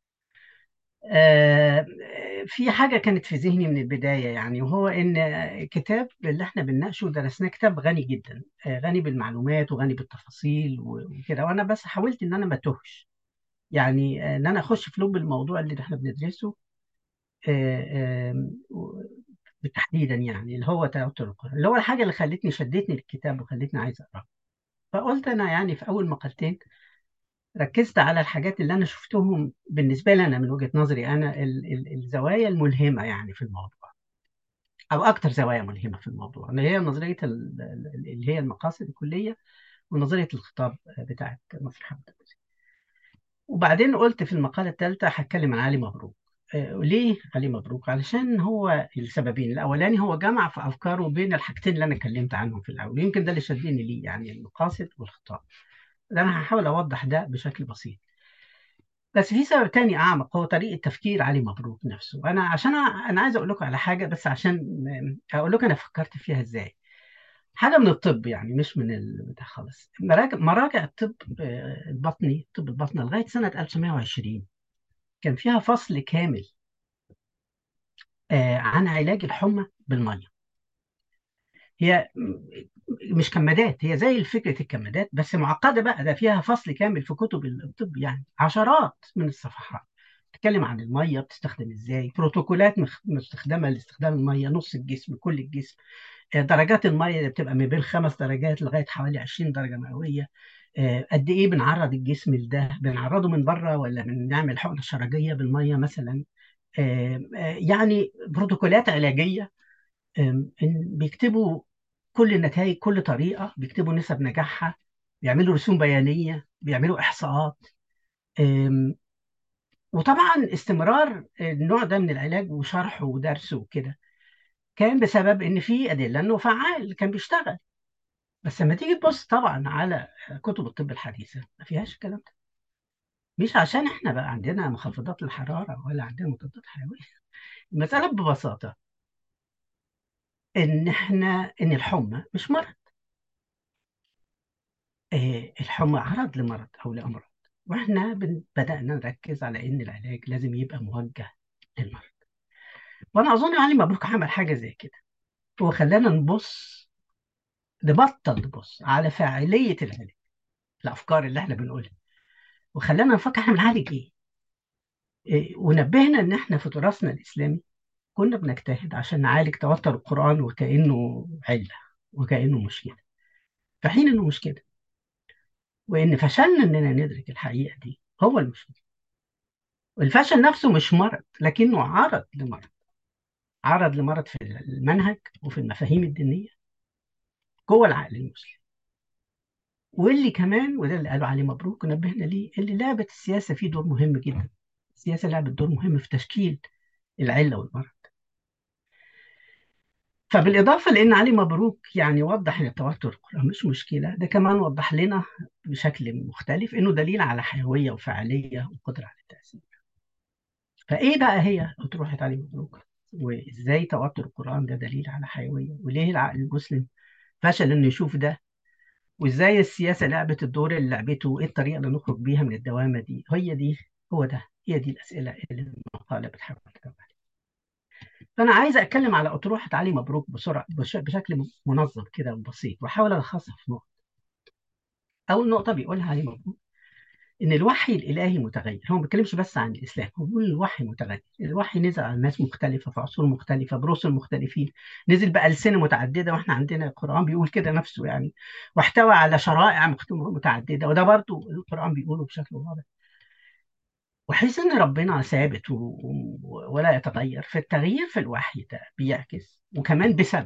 آه، في حاجة كانت في ذهني من البداية يعني وهو إن كتاب اللي إحنا بنناقشه درسناه كتاب غني جدا آه، غني بالمعلومات وغني بالتفاصيل وكده وأنا بس حاولت إن أنا ما أتوهش يعني آه، إن أنا أخش في لب الموضوع اللي إحنا بندرسه آه، آم، و- تحديدا يعني اللي هو توتر القرآن اللي هو الحاجة اللي خلتني شدتني للكتاب وخلتني عايز أقرأه فقلت أنا يعني في أول مقالتين ركزت على الحاجات اللي أنا شفتهم بالنسبة لي أنا من وجهة نظري أنا ال- ال- الزوايا الملهمة يعني في الموضوع أو أكتر زوايا ملهمة في الموضوع اللي هي نظرية ال- ال- اللي هي المقاصد الكلية ونظرية الخطاب بتاعت مصر حمد وبعدين قلت في المقالة الثالثة هتكلم عن علي مبروك آه، ليه علي مبروك؟ علشان هو السببين الأولاني هو جمع في أفكاره بين الحاجتين اللي أنا اتكلمت عنهم في الأول يمكن ده اللي شدني ليه يعني المقاصد والخطاب ده أنا هحاول أوضح ده بشكل بسيط بس في سبب تاني أعمق هو طريقة تفكير علي مبروك نفسه أنا عشان أ- أنا عايز أقول لكم على حاجة بس عشان أقول لكم أنا فكرت فيها إزاي حاجة من الطب يعني مش من البتاع خالص مراجع مراجع الطب آه، البطني الطب البطني لغاية سنة 1920 كان فيها فصل كامل آه، عن علاج الحمى بالميه هي م- مش كمادات هي زي فكره الكمادات بس معقده بقى ده فيها فصل كامل في كتب الطب يعني عشرات من الصفحات تتكلم عن الميه بتستخدم ازاي بروتوكولات مخ- مستخدمه لاستخدام الميه نص الجسم كل الجسم آه، درجات الميه اللي بتبقى من بين خمس درجات لغايه حوالي 20 درجه مئويه آه، قد ايه بنعرض الجسم لده بنعرضه من بره ولا بنعمل حقنه شرجيه بالميه مثلا آه، آه، يعني بروتوكولات علاجيه آم، إن بيكتبوا كل النتائج كل طريقه بيكتبوا نسب نجاحها بيعملوا رسوم بيانيه بيعملوا احصاءات آم، وطبعا استمرار النوع ده من العلاج وشرحه ودرسه وكده كان بسبب ان في ادله انه فعال كان بيشتغل بس لما تيجي تبص طبعا على كتب الطب الحديثه ما فيهاش الكلام ده مش عشان احنا بقى عندنا مخفضات للحراره ولا عندنا مضادات حيويه المساله ببساطه ان احنا ان الحمى مش مرض آه، الحمى عرض لمرض او لامراض واحنا بن- بدانا نركز على ان العلاج لازم يبقى موجه للمرض وانا اظن علي مبروك عمل حاجه زي كده هو خلانا نبص نبطل نبص على فاعليه العلاج الافكار اللي احنا بنقولها وخلانا نفكر احنا بنعالج ايه إيه، ونبهنا ان احنا في تراثنا الاسلامي كنا بنجتهد عشان نعالج توتر القران وكانه عله وكانه مشكله في حين انه مش كده وان فشلنا اننا ندرك الحقيقه دي هو المشكله والفشل نفسه مش مرض لكنه عرض لمرض عرض لمرض في المنهج وفي المفاهيم الدينيه جوه العقل المسلم واللي كمان وده اللي قالوا عليه مبروك ونبهنا ليه اللي لعبت السياسه فيه دور مهم جدا السياسه لعبت دور مهم في تشكيل العله والمرض فبالإضافة لأن علي مبروك يعني وضح إن التوتر القرآن مش مشكلة ده كمان وضح لنا بشكل مختلف إنه دليل على حيوية وفعالية وقدرة على التأثير فإيه بقى هي أطروحة علي مبروك وإزاي توتر القرآن ده دليل على حيوية وليه العقل المسلم فشل إنه يشوف ده وإزاي السياسة لعبت الدور اللي لعبته وإيه الطريقة اللي نخرج بيها من الدوامة دي هي دي هو ده هي دي الأسئلة اللي المقالة بتحاول تجاوب عليها فأنا عايز أتكلم على أطروحة علي مبروك بسرعة بش- بشكل منظم كده وبسيط وأحاول ألخصها في نقطة. أول نقطة بيقولها علي مبروك إن الوحي الإلهي متغير، هو ما بيتكلمش بس عن الإسلام، هو بيقول الوحي متغير، الوحي نزل على ناس مختلفة في عصور مختلفة برسل مختلفين، نزل بألسنة متعددة وإحنا عندنا القرآن بيقول كده نفسه يعني، واحتوى على شرائع مخت- متعددة وده برضو القرآن بيقوله بشكل واضح. وحيث ان ربنا ثابت و... و- ولا يتغير فالتغيير في الوحي ده بيعكس وكمان بسبب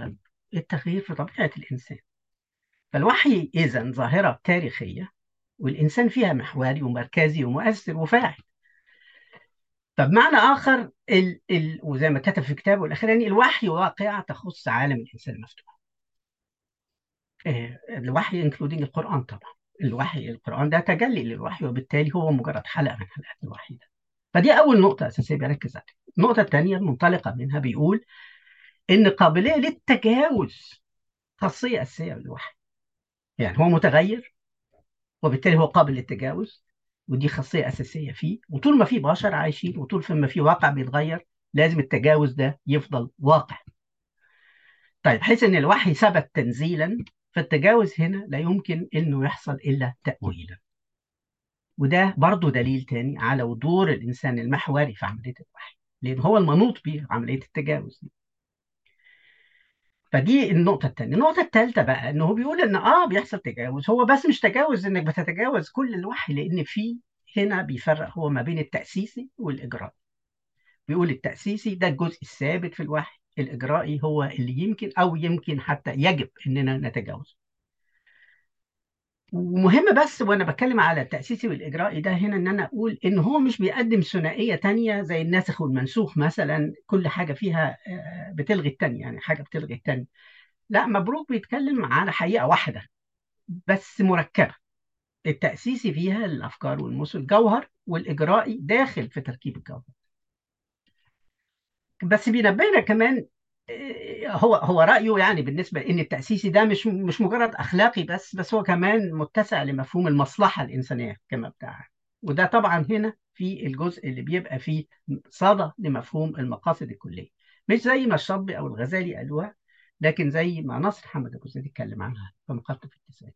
التغيير في طبيعة الإنسان فالوحي إذا ظاهرة تاريخية والإنسان فيها محوري ومركزي ومؤثر وفاعل فبمعنى آخر ال ال وزي ما كتب في كتابه الأخراني الوحي واقعة تخص عالم الإنسان المفتوح آه، الوحي انكلودينج القرآن طبعا الوحي القرآن ده تجلي للوحي وبالتالي هو مجرد حلقة من حلقات الوحي ده فدي أول نقطة أساسية بيركز عليها النقطة الثانية المنطلقة منها بيقول إن قابلية للتجاوز خاصية أساسية للوحي يعني هو متغير وبالتالي هو قابل للتجاوز ودي خاصية أساسية فيه وطول ما في بشر عايشين وطول ما في واقع بيتغير لازم التجاوز ده يفضل واقع طيب حيث ان الوحي ثبت تنزيلا فالتجاوز هنا لا يمكن انه يحصل الا تأويلا وده برضو دليل تاني على دور الانسان المحوري في عملية الوحي لان هو المنوط به عملية التجاوز دي فدي النقطة الثانية، النقطة الثالثة بقى إنه هو بيقول إن آه بيحصل تجاوز، هو بس مش تجاوز إنك بتتجاوز كل الوحي لأن في هنا بيفرق هو ما بين التأسيسي والإجرائي. بيقول التأسيسي ده الجزء الثابت في الوحي، الإجرائي هو اللي يمكن أو يمكن حتى يجب إننا نتجاوزه. ومهم بس وانا بتكلم على التأسيسي والإجرائي ده هنا ان انا اقول ان هو مش بيقدم ثنائية تانية زي الناسخ والمنسوخ مثلا كل حاجة فيها آه، بتلغي التانية يعني حاجة بتلغي التانية لا مبروك بيتكلم على حقيقة واحدة بس مركبة التأسيسي فيها الأفكار والمثل جوهر والإجرائي داخل في تركيب الجوهر بس بينبهنا كمان آه، هو هو رأيه يعني بالنسبة إن التأسيسي ده مش مش مجرد أخلاقي بس بس هو كمان متسع لمفهوم المصلحة الإنسانية كما بتاع وده طبعا هنا في الجزء اللي بيبقى فيه صدى لمفهوم المقاصد الكلية مش زي ما الشاطبي أو الغزالي قالوها لكن زي ما ناصر حمد أبو زيد اتكلم عنها في مقالته في التسعينات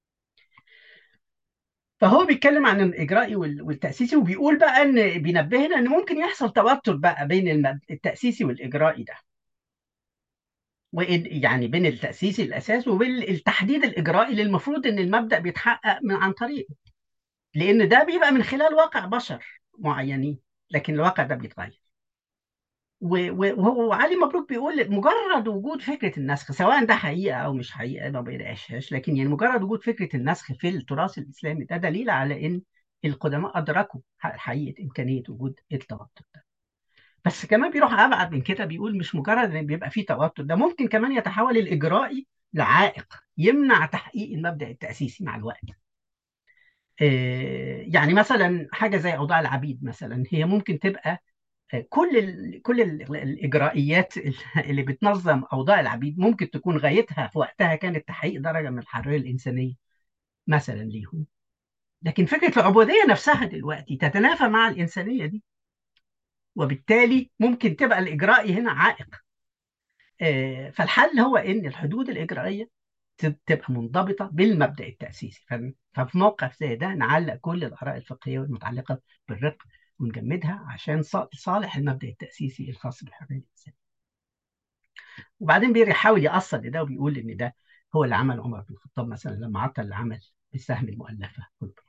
فهو بيتكلم عن الإجرائي وال- والتأسيسي وبيقول بقى إن بينبهنا إن ممكن يحصل توتر بقى بين الم- التأسيسي والإجرائي ده وإن يعني بين التأسيسي الأساس وبين التحديد الإجرائي اللي المفروض إن المبدأ بيتحقق من عن طريقه لأن ده بيبقى من خلال واقع بشر معينين لكن الواقع ده بيتغير و- و- وهو وعلي مبروك بيقول مجرد وجود فكرة النسخ سواء ده حقيقة أو مش حقيقة ما بيناقشهاش لكن يعني مجرد وجود فكرة النسخ في التراث الإسلامي ده دليل على إن القدماء أدركوا حقيقة إمكانية وجود التوتر ده بس كمان بيروح ابعد من كده بيقول مش مجرد ان بيبقى فيه توتر ده ممكن كمان يتحول الاجرائي لعائق يمنع تحقيق المبدأ التأسيسي مع الوقت آه، يعني مثلا حاجه زي اوضاع العبيد مثلا هي ممكن تبقى آه، كل ال كل ال الاجرائيات اللي بتنظم اوضاع العبيد ممكن تكون غايتها في وقتها كانت تحقيق درجه من الحريه الانسانيه مثلا ليهم لكن فكره العبوديه نفسها دلوقتي تتنافى مع الانسانيه دي وبالتالي ممكن تبقى الإجرائي هنا عائق آه، فالحل هو إن الحدود الإجرائية تب- تبقى منضبطة بالمبدأ التأسيسي ف- ففي موقف زي ده نعلق كل الآراء الفقهية المتعلقة بالرق ونجمدها عشان ص- صالح المبدأ التأسيسي الخاص بالحرية الإنسانية وبعدين بيحاول يأصل لده وبيقول إن ده هو اللي عمل عمر بن الخطاب مثلا لما عطل العمل بالسهم المؤلفة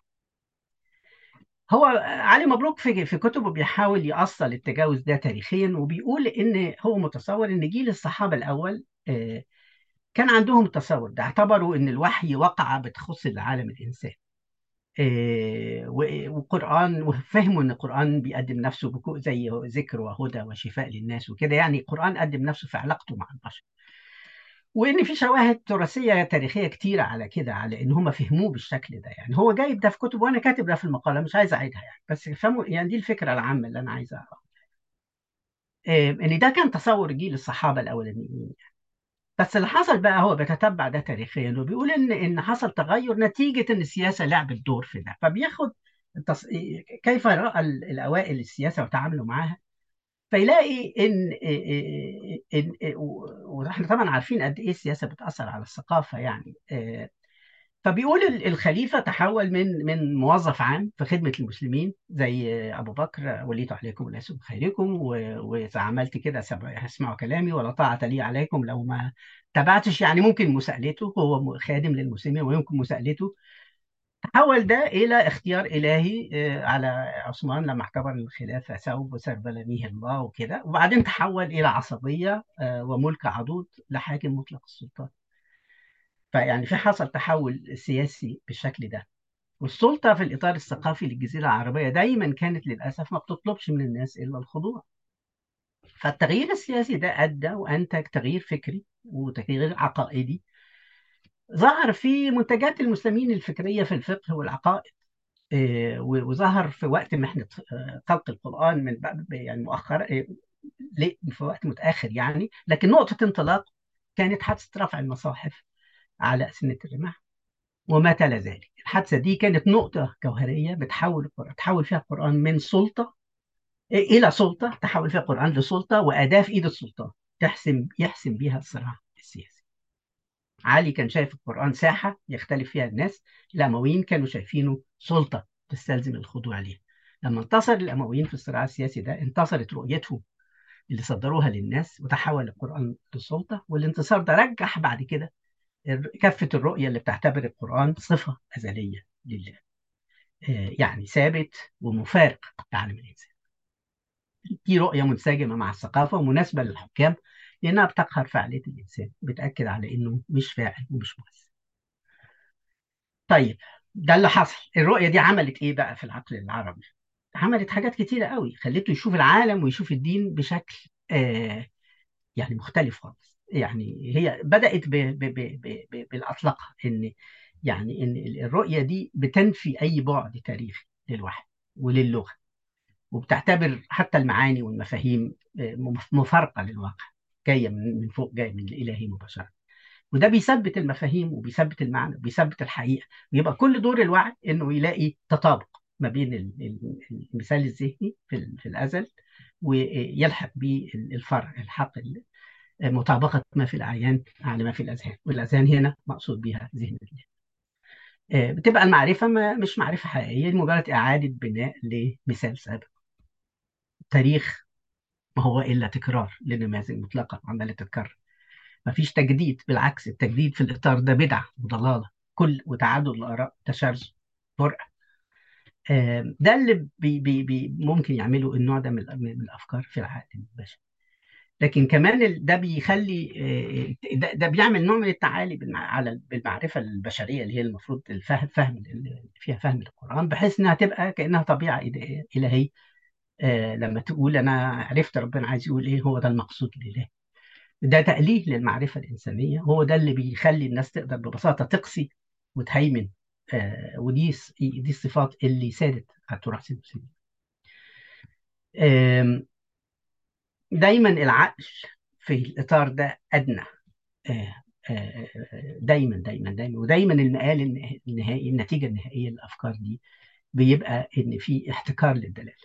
هو علي مبروك في في كتبه بيحاول يأصل التجاوز ده تاريخيا وبيقول ان هو متصور ان جيل الصحابه الاول آه، كان عندهم التصور ده اعتبروا ان الوحي وقعه بتخص العالم الانساني آه، و- والقرآن وفهموا ان القرآن بيقدم نفسه بكو زي ذكر وهدى وشفاء للناس وكده يعني القرآن قدم نفسه في علاقته مع البشر وان في شواهد تراثيه تاريخيه كتيره على كده على ان هم فهموه بالشكل ده يعني هو جايب ده في كتب وانا كاتب ده في المقاله مش عايز اعيدها يعني بس فهموا يعني دي الفكره العامه اللي انا عايز اعرفها آه، ان ده كان تصور جيل الصحابه الاولانيين بس اللي حصل بقى هو بيتتبع ده تاريخيا وبيقول ان ان حصل تغير نتيجه ان السياسه لعبت دور في ده فبياخد التص... كيف راى ال- الاوائل السياسه وتعاملوا معاها فيلاقي ان ان إن- واحنا طبعا عارفين قد ايه السياسه بتاثر على الثقافه يعني آه، فبيقول ال- الخليفه تحول من من موظف عام في خدمه المسلمين زي ابو بكر وليت عليكم وليس بخيركم و- واذا عملت كده سب- اسمعوا كلامي ولا طاعه لي عليكم لو ما تبعتش يعني ممكن مساءلته هو م- خادم للمسلمين ويمكن مساءلته تحول ده إلى اختيار إلهي آه، على عثمان لما اعتبر الخلافة ثوب سربلنيه الله وكده وبعدين تحول إلى عصبية آه، وملك عضوض لحاكم مطلق السلطان فيعني في حصل تحول سياسي بالشكل ده والسلطة في الإطار الثقافي للجزيرة العربية دايما كانت للأسف ما بتطلبش من الناس إلا الخضوع فالتغيير السياسي ده أدى وأنتج تغيير فكري وتغيير عقائدي ظهر في منتجات المسلمين الفكرية في الفقه والعقائد آه، و- وظهر في وقت محنة آه، خلق القرآن من بعد يعني مؤخر آه، ليه في وقت متأخر يعني لكن نقطة انطلاق كانت حادثة رفع المصاحف على أسنة الرماح وما تلا ذلك الحادثة دي كانت نقطة جوهرية بتحول القرآن تحول فيها القرآن من سلطة إلى سلطة تحول فيها القرآن لسلطة وأداة في إيد السلطان تحسم يحسم بيها الصراع السياسي علي كان شايف القرآن ساحة يختلف فيها الناس الأمويين كانوا شايفينه سلطة تستلزم الخضوع ليها لما انتصر الأمويين في الصراع السياسي ده انتصرت رؤيتهم اللي صدروها للناس وتحول القرآن لسلطة والانتصار ده رجح بعد كده كفة الرؤية اللي بتعتبر القرآن صفة أزلية لله آه، يعني ثابت ومفارق لعالم الإنسان دي رؤية منسجمة مع الثقافة ومناسبة للحكام لأنها بتقهر فعالية الإنسان بتأكد على إنه مش فاعل ومش مؤثر طيب ده اللي حصل الرؤية دي عملت إيه بقى في العقل العربي عملت حاجات كتيرة قوي خليته يشوف العالم ويشوف الدين بشكل آه يعني مختلف خالص يعني هي بدأت ب ب ب ب ب بالأطلقة إن يعني إن الرؤية دي بتنفي أي بعد تاريخي للوحي وللغة وبتعتبر حتى المعاني والمفاهيم آه، مف- مفارقة للواقع جاية من من فوق جاية من الإلهي مباشرة وده بيثبت المفاهيم وبيثبت المعنى وبيثبت الحقيقة ويبقى كل دور الوعي إنه يلاقي تطابق ما بين ال- ال- المثال الذهني في ال- في الأزل ويلحق به الفرع الحق ال- مطابقة ما في الأعيان على ما في الأذهان والأذهان هنا مقصود بها ذهن الله آه، بتبقى المعرفة ما مش معرفة حقيقية مجرد إعادة بناء لمثال سابق التاريخ ما هو إلا تكرار لنماذج مطلقة عمالة تتكرر ما فيش تجديد بالعكس التجديد في الإطار ده بدعة وضلالة كل وتعدد الآراء تشرذم فرقة آه، ده اللي بي بي بي ممكن يعملوا النوع ده من من الأفكار في العقل البشري لكن كمان ال- ده بيخلي آه، ده, ده بيعمل نوع من التعالي بالمع- على بالمعرفة البشرية اللي هي المفروض الفهم فهم اللي فيها فهم القرآن بحيث إنها تبقى كأنها طبيعة إله- إلهية آه، لما تقول أنا عرفت ربنا عايز يقول إيه هو ده المقصود لله ده تأليه للمعرفة الإنسانية هو ده اللي بيخلي الناس تقدر ببساطة تقسي وتهيمن آه، ودي س- دي الصفات اللي سادت على التراث المسلم آم، دايما العقل في الإطار ده أدنى آه، آه، دايما دايما دايما ودايما المقال النها- النهائي النتيجة النهائية للأفكار دي بيبقى إن في احتكار للدلالة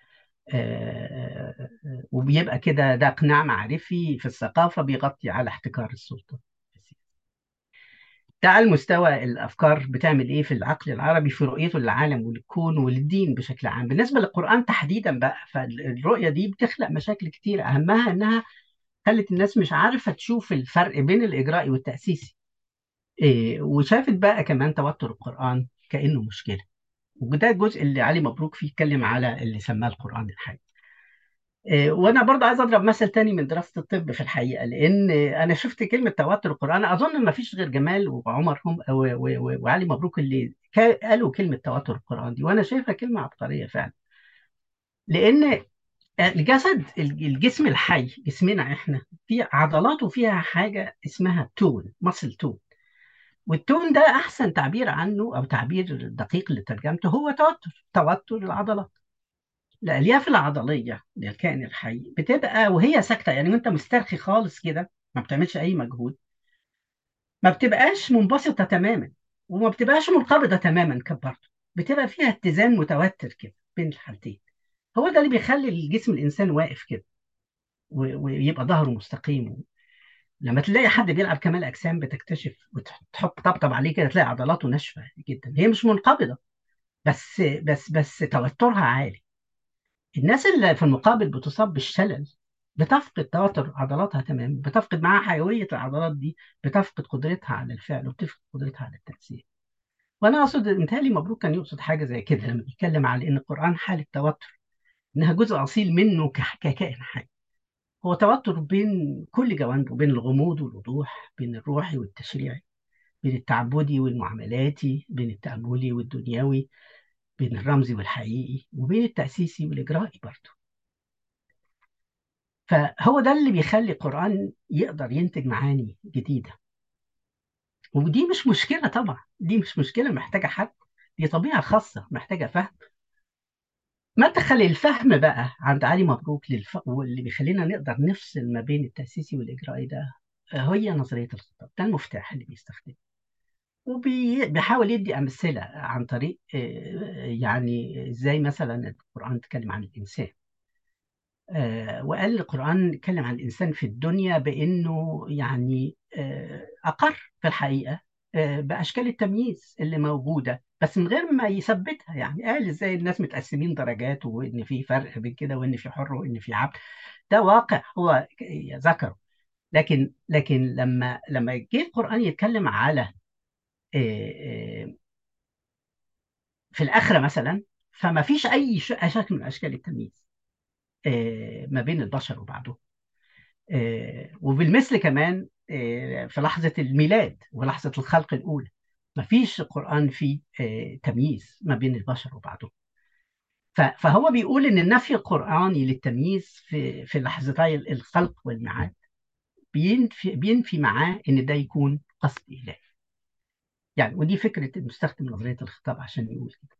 آه، وبيبقى كده ده إقناع معرفي في الثقافة بيغطي على احتكار السلطة ده على المستوى الافكار بتعمل ايه في العقل العربي في رؤيته للعالم وللكون وللدين بشكل عام بالنسبه للقران تحديدا بقى فالرؤيه دي بتخلق مشاكل كتير اهمها انها خلت الناس مش عارفه تشوف الفرق بين الاجرائي والتاسيسي إيه وشافت بقى كمان توتر القران كانه مشكله وده الجزء اللي علي مبروك فيه اتكلم على اللي سماه القران الحي إيه، وانا برضه عايز اضرب مثل تاني من دراسه الطب في الحقيقه لان انا شفت كلمه توتر القران اظن ما فيش غير جمال وعمر هم و- و- و- وعلي مبروك اللي كا- قالوا كلمه توتر القران دي وانا شايفها كلمه عبقريه فعلا لان الجسد الجسم الحي جسمنا احنا في عضلاته فيها حاجه اسمها تون ماسل تون والتون ده احسن تعبير عنه او تعبير دقيق لترجمته هو توتر توتر العضلات الالياف العضليه للكائن الحي بتبقى وهي ساكته يعني وانت مسترخي خالص كده ما بتعملش اي مجهود ما بتبقاش منبسطه تماما وما بتبقاش منقبضه تماما برضه بتبقى فيها اتزان متوتر كده بين الحالتين هو ده اللي بيخلي الجسم الانسان واقف كده و- ويبقى ظهره مستقيم لما تلاقي حد بيلعب كمال اجسام بتكتشف وتحط طبطب عليه كده تلاقي عضلاته ناشفه جدا هي مش منقبضه بس بس بس توترها عالي الناس اللي في المقابل بتصاب بالشلل بتفقد توتر عضلاتها تماما بتفقد معاها حيوية العضلات دي بتفقد قدرتها على الفعل وبتفقد قدرتها على التأثير وانا اقصد متهيألي مبروك كان يقصد حاجه زي كده لما بيتكلم على ان القران حاله توتر انها جزء اصيل منه كح- ككائن حي هو توتر بين كل جوانبه بين الغموض والوضوح بين الروحي والتشريعي بين التعبدي والمعاملاتي بين التأملي والدنيوي بين الرمزي والحقيقي وبين التأسيسي والإجرائي برضه فهو ده اللي بيخلي القرآن يقدر ينتج معاني جديدة ودي مش مشكلة طبعا دي مش مشكلة محتاجة حد دي طبيعة خاصة محتاجة فهم مدخل الفهم بقى عند علي مبروك للف... واللي بيخلينا نقدر نفصل ما بين التأسيسي والإجرائي ده هي نظرية الخطاب ده المفتاح اللي بيستخدمه وبيحاول يدي أمثلة عن طريق آه، يعني ازاي مثلا القرآن اتكلم عن الإنسان آه، وقال القرآن اتكلم عن الإنسان في الدنيا بأنه يعني آه، أقر في الحقيقة آه، بأشكال التمييز اللي موجودة بس من غير ما يثبتها يعني قال ازاي الناس متقسمين درجات وإن في فرق بين كده وإن في حر وإن في عبد ده واقع هو ذكره لكن لكن لما لما جه القرآن يتكلم على آه، آه، في الآخرة مثلا فما فيش أي ش- شكل من أشكال التمييز آه، ما بين البشر وبعضهم آه، وبالمثل كمان آه، في لحظة الميلاد ولحظة الخلق الأولى ما فيش القرآن فيه آه، تمييز ما بين البشر وبعضهم ف- فهو بيقول إن النفي القرآني للتمييز في في لحظتي الخلق والميعاد بينفي بينفي معاه إن ده يكون قصد إلهي يعني ودي فكرة إنه استخدم نظرية الخطاب عشان يقول كده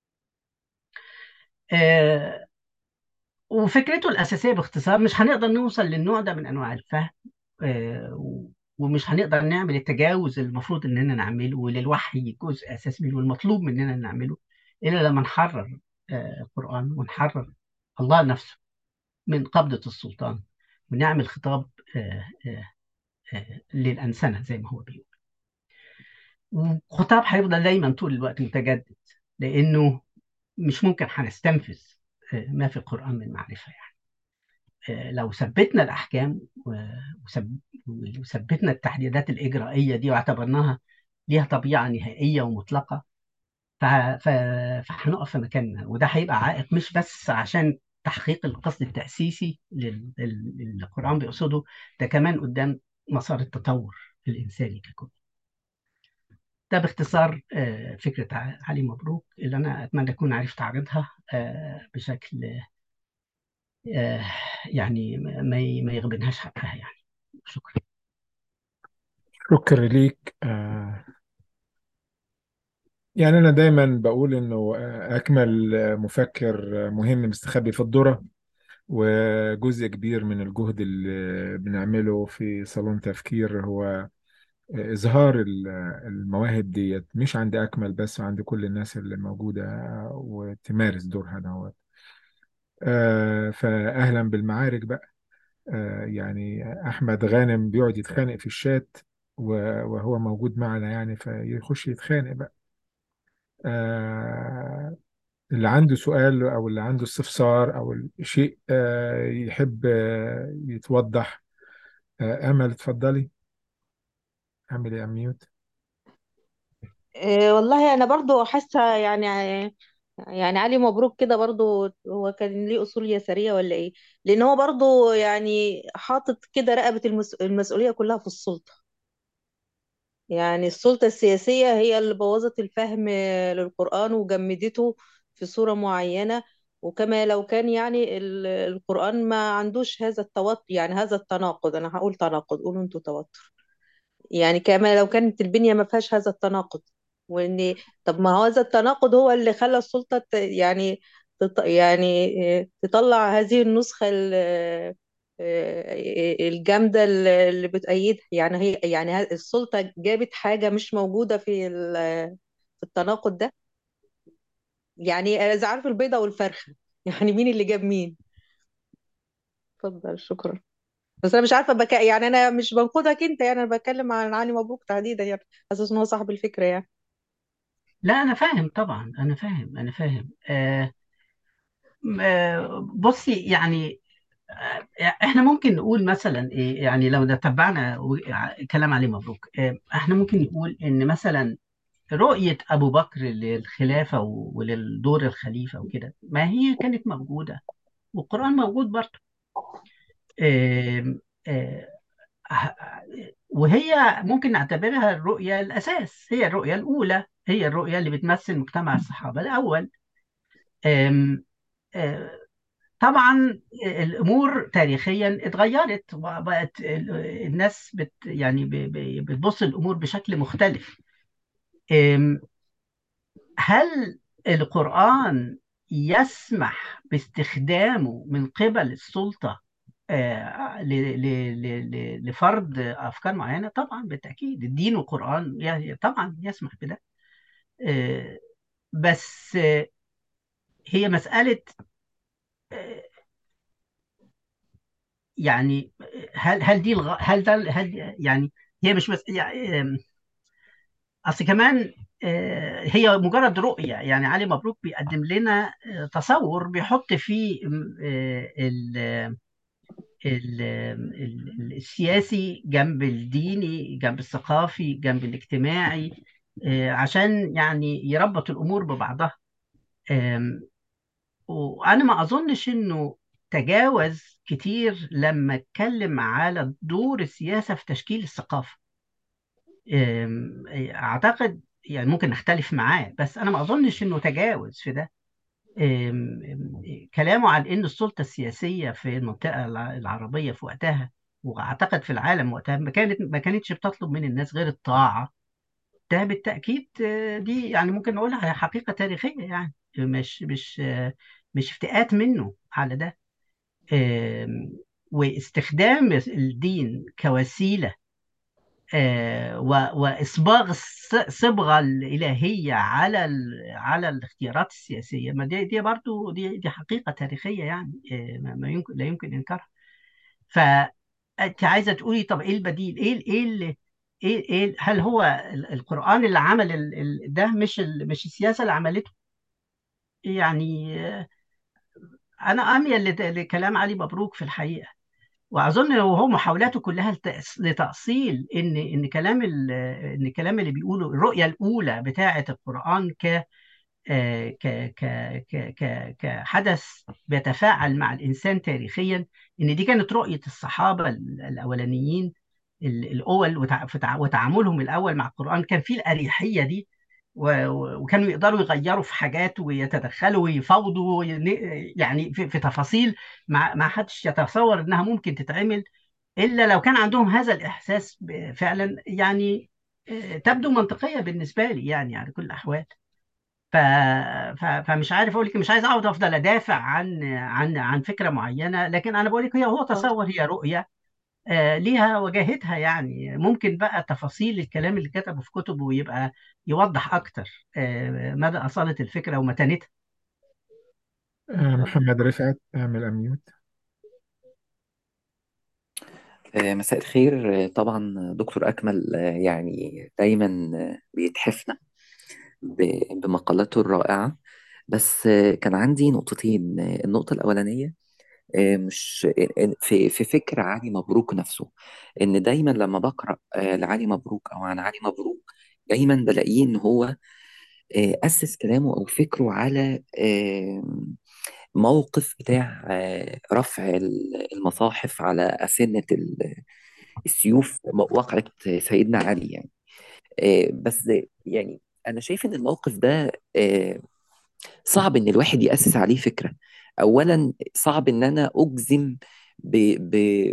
آه، وفكرته الأساسية باختصار مش هنقدر نوصل للنوع ده من أنواع الفهم آه، و- ومش هنقدر نعمل التجاوز اللي المفروض إننا نعمله وللوحي جزء أساسي منه والمطلوب مننا نعمله إلا لما نحرر آه، القرآن ونحرر الله نفسه من قبضة السلطان ونعمل خطاب آه، آه، آه، للأنسنة زي ما هو بيقول وخطاب هيفضل دايما طول الوقت متجدد لأنه مش ممكن هنستنفذ آه، ما في القرآن من معرفة يعني آه، لو ثبتنا الأحكام و- وثب- وثبتنا التحديدات الإجرائية دي واعتبرناها ليها طبيعة نهائية ومطلقة ف- ف- فهنقف في مكاننا وده هيبقى عائق مش بس عشان تحقيق القصد التأسيسي لل- لل- اللي القرآن بيقصده ده كمان قدام مسار التطور الإنساني ككل ده باختصار آه، فكرة ع- علي مبروك اللي أنا أتمنى أكون عرفت أعرضها آه، بشكل آه، يعني ما ما يغبنهاش حقها يعني شكرا شكرا ليك آه، يعني أنا دايما بقول إنه آه، أكمل آه، مفكر آه، مهم مستخبي في الذرة وجزء كبير من الجهد اللي بنعمله في صالون تفكير هو إظهار ال- المواهب ديت مش عند أكمل بس وعند كل الناس اللي موجودة وتمارس دورها دوت آه، فأهلا بالمعارك بقى آه، يعني أحمد غانم بيقعد يتخانق في الشات و- وهو موجود معنا يعني فيخش يتخانق بقى آه، اللي عنده سؤال أو اللي عنده استفسار أو شيء آه، يحب آه، يتوضح آه، أمل اتفضلي اعملي أميوت إيه والله انا برضو حاسه يعني يعني علي مبروك كده برضو هو كان ليه اصول يساريه ولا ايه لان هو برضو يعني حاطط كده رقبه المس... المسؤوليه كلها في السلطه يعني السلطه السياسيه هي اللي بوظت الفهم للقران وجمدته في صوره معينه وكما لو كان يعني ال- القران ما عندوش هذا التوتر يعني هذا التناقض انا هقول تناقض قولوا انتوا توتر يعني كما لو كانت البنية ما فيهاش هذا التناقض وان طب ما هو هذا التناقض هو اللي خلى السلطة ت- يعني تط... يعني آه، تطلع هذه النسخة ال- آه، الجامدة اللي اللي بتأيدها يعني هي يعني ه- السلطة جابت حاجة مش موجودة في ال- في التناقض ده يعني إذا عارف البيضة والفرخة يعني مين اللي جاب مين اتفضل شكرا بس انا مش عارفه بك... يعني انا مش بنقدك انت يعني انا بتكلم عن علي مبروك تحديدا يعني اساس ان هو صاحب الفكره يعني لا أنا فاهم طبعا أنا فاهم أنا فاهم آه آه بصي يعني آه إحنا ممكن نقول مثلا إيه يعني لو تبعنا و- كلام علي مبروك آه إحنا ممكن نقول إن مثلا رؤية أبو بكر للخلافة و- وللدور الخليفة وكده ما هي كانت موجودة والقرآن موجود برضه آم، آه، ه- وهي ممكن نعتبرها الرؤية الأساس هي الرؤية الأولى هي الرؤية اللي بتمثل مجتمع الصحابة الأول آم، آه، طبعا الأمور تاريخيا اتغيرت وبقت ال- الناس بت يعني ب- ب- بتبص الأمور بشكل مختلف آم، هل القرآن يسمح باستخدامه من قبل السلطة آه، ل- ل- ل- ل- لفرض أفكار معينة طبعا بالتأكيد الدين والقرآن يعني طبعا يسمح بده آه، بس آه، هي مسألة آه، يعني هل هل دي الغ... هل ده هل يعني هي مش بس يعني آم، أصل كمان آه، هي مجرد رؤية يعني علي مبروك بيقدم لنا آه، تصور بيحط فيه آم، آه، ال ال- ال- السياسي جنب الديني جنب الثقافي جنب الاجتماعي آه، عشان يعني يربط الأمور ببعضها آم، وأنا ما أظنش إنه تجاوز كتير لما اتكلم على دور السياسة في تشكيل الثقافة آم، أعتقد يعني ممكن نختلف معاه بس أنا ما أظنش إنه تجاوز في ده آم، آم، كلامه عن ان السلطه السياسيه في المنطقه الع- العربيه في وقتها واعتقد في العالم وقتها ما كانت ما كانتش بتطلب من الناس غير الطاعه ده بالتاكيد آه، دي يعني ممكن نقولها هي حقيقه تاريخيه يعني مش مش آه، مش افتئات منه على ده آم، واستخدام الدين كوسيله آه، و- وإصباغ الص- صبغة الإلهية على ال- على الاختيارات السياسية ما دي دي برضو دي دي حقيقة تاريخية يعني آه، ما ما يمكن لا يمكن إنكارها فأنت عايزة تقولي طب إيه البديل؟ إيه ال- إيه ال- إيه إيه هل هو ال- القرآن اللي عمل ال- ال- ده مش ال- مش السياسة اللي عملته؟ يعني آه، أنا أميل لت- لكلام علي مبروك في الحقيقة واظن لو هو محاولاته كلها لتأس- لتاصيل ان ان كلام ال- ان الكلام اللي بيقوله الرؤيه الاولى بتاعه القران ك آه، ك ك ك ك كحدث بيتفاعل مع الانسان تاريخيا ان دي كانت رؤيه الصحابه ال- الاولانيين ال- الاول وتع- فتع- وتعاملهم الاول مع القران كان فيه الاريحيه دي و- و- وكانوا يقدروا يغيروا في حاجات ويتدخلوا ويفاوضوا وين- يعني في, في تفاصيل ما ما حدش يتصور انها ممكن تتعمل الا لو كان عندهم هذا الاحساس ب- فعلا يعني آه، تبدو منطقيه بالنسبه لي يعني على كل الاحوال ف... ف... فمش عارف اقول لك مش عايز اقعد افضل ادافع عن عن عن فكره معينه لكن انا بقول لك هي هو اه تصور هي رؤيه آه، ليها وجاهتها يعني ممكن بقى تفاصيل الكلام اللي كتبه في كتبه يبقى يوضح اكتر آه، مدى اصاله الفكره ومتانتها آه، محمد رفعت اعمل اميوت آه، مساء الخير آه، طبعا دكتور أكمل آه، يعني دايما آه، بيتحفنا ب- بمقالاته الرائعة بس آه، كان عندي نقطتين آه، النقطة الأولانية آه، مش آه، في في فكر علي مبروك نفسه إن دايما لما بقرأ آه، لعلي مبروك أو عن علي مبروك دايما بلاقيه إن هو آه، أسس كلامه أو فكره على آه، موقف بتاع آه، رفع المصاحف على أسنة ال- السيوف وقعت سيدنا علي يعني آه، بس يعني أنا شايف إن الموقف ده آه، صعب إن الواحد يأسس عليه فكرة أولا صعب إن أنا أجزم ب... ب...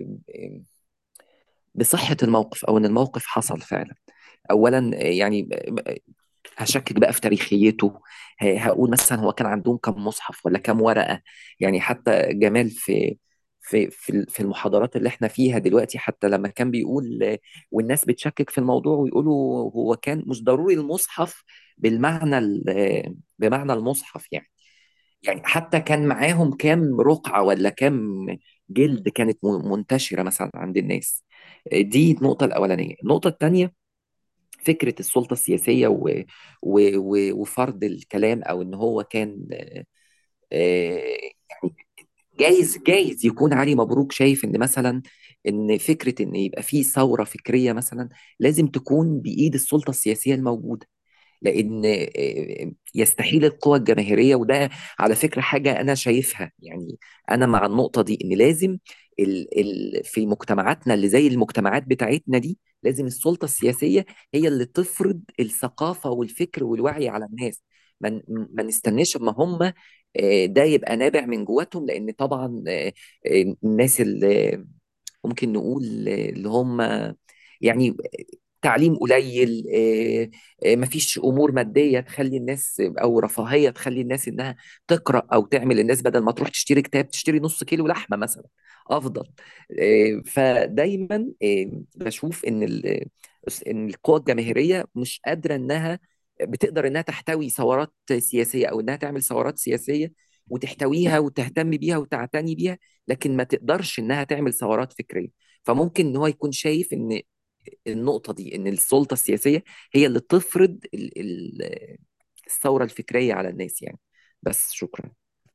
بصحة الموقف أو إن الموقف حصل فعلا أولا آه، يعني هشكك بقى في تاريخيته ه- هقول مثلا هو كان عندهم كم مصحف ولا كم ورقة يعني حتى جمال في في في في المحاضرات اللي احنا فيها دلوقتي حتى لما كان بيقول آه، والناس بتشكك في الموضوع ويقولوا هو كان مش ضروري المصحف بالمعنى ال- آه، بمعنى المصحف يعني يعني حتى كان معاهم كام رقعة ولا كام جلد كانت م- منتشرة مثلا عند الناس آه، دي النقطة الأولانية النقطة الثانية فكرة السلطة السياسية و... و... و... وفرض الكلام أو إن هو كان آه، يعني جايز جايز يكون علي مبروك شايف إن مثلا إن فكرة إن يبقى في ثورة فكرية مثلا لازم تكون بإيد السلطة السياسية الموجودة لان آه، يستحيل القوى الجماهيريه وده على فكره حاجه انا شايفها يعني انا مع النقطه دي ان لازم ال ال في مجتمعاتنا اللي زي المجتمعات بتاعتنا دي لازم السلطه السياسيه هي اللي تفرض الثقافه والفكر والوعي على الناس ما ن- ما نستناش اما هم آه، ده يبقى نابع من جواتهم لان طبعا آه، آه، الناس اللي ممكن نقول اللي هم يعني تعليم قليل آه، آه، مفيش امور ماديه تخلي الناس او رفاهيه تخلي الناس انها تقرا او تعمل الناس بدل ما تروح تشتري كتاب تشتري نص كيلو لحمه مثلا افضل آه، فدايما آه، بشوف ان ال- ان القوى الجماهيريه مش قادره انها بتقدر انها تحتوي ثورات سياسيه او انها تعمل ثورات سياسيه وتحتويها وتهتم بيها وتعتني بيها لكن ما تقدرش انها تعمل ثورات فكريه فممكن ان هو يكون شايف ان النقطة دي إن السلطة السياسية هي اللي تفرض ال- ال- الثورة الفكرية على الناس يعني بس شكرا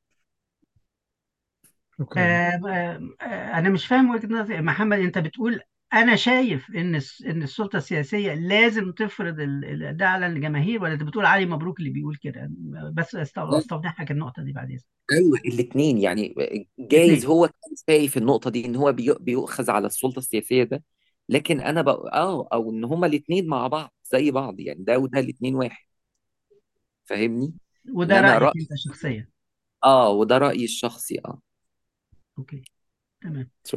شكرا آه، آه، آه، أنا مش فاهم وجهة نظر محمد أنت بتقول أنا شايف إن الس- إن السلطة السياسية لازم تفرض ال- ال- ده على الجماهير ولا أنت بتقول علي مبروك اللي بيقول كده بس أست- أستوضح لك النقطة دي بعد إذنك ايوه الاثنين يعني جايز الاثنين هو كان شايف النقطة دي ان هو بي- بيؤخذ على السلطة السياسية ده لكن انا بق... اه او ان هما الاثنين مع بعض زي بعض يعني ده وده الاثنين واحد فاهمني وده انما رأيك رأي أنت شخصيا اه وده رأيي الشخصي اه أوكي تمام شكرا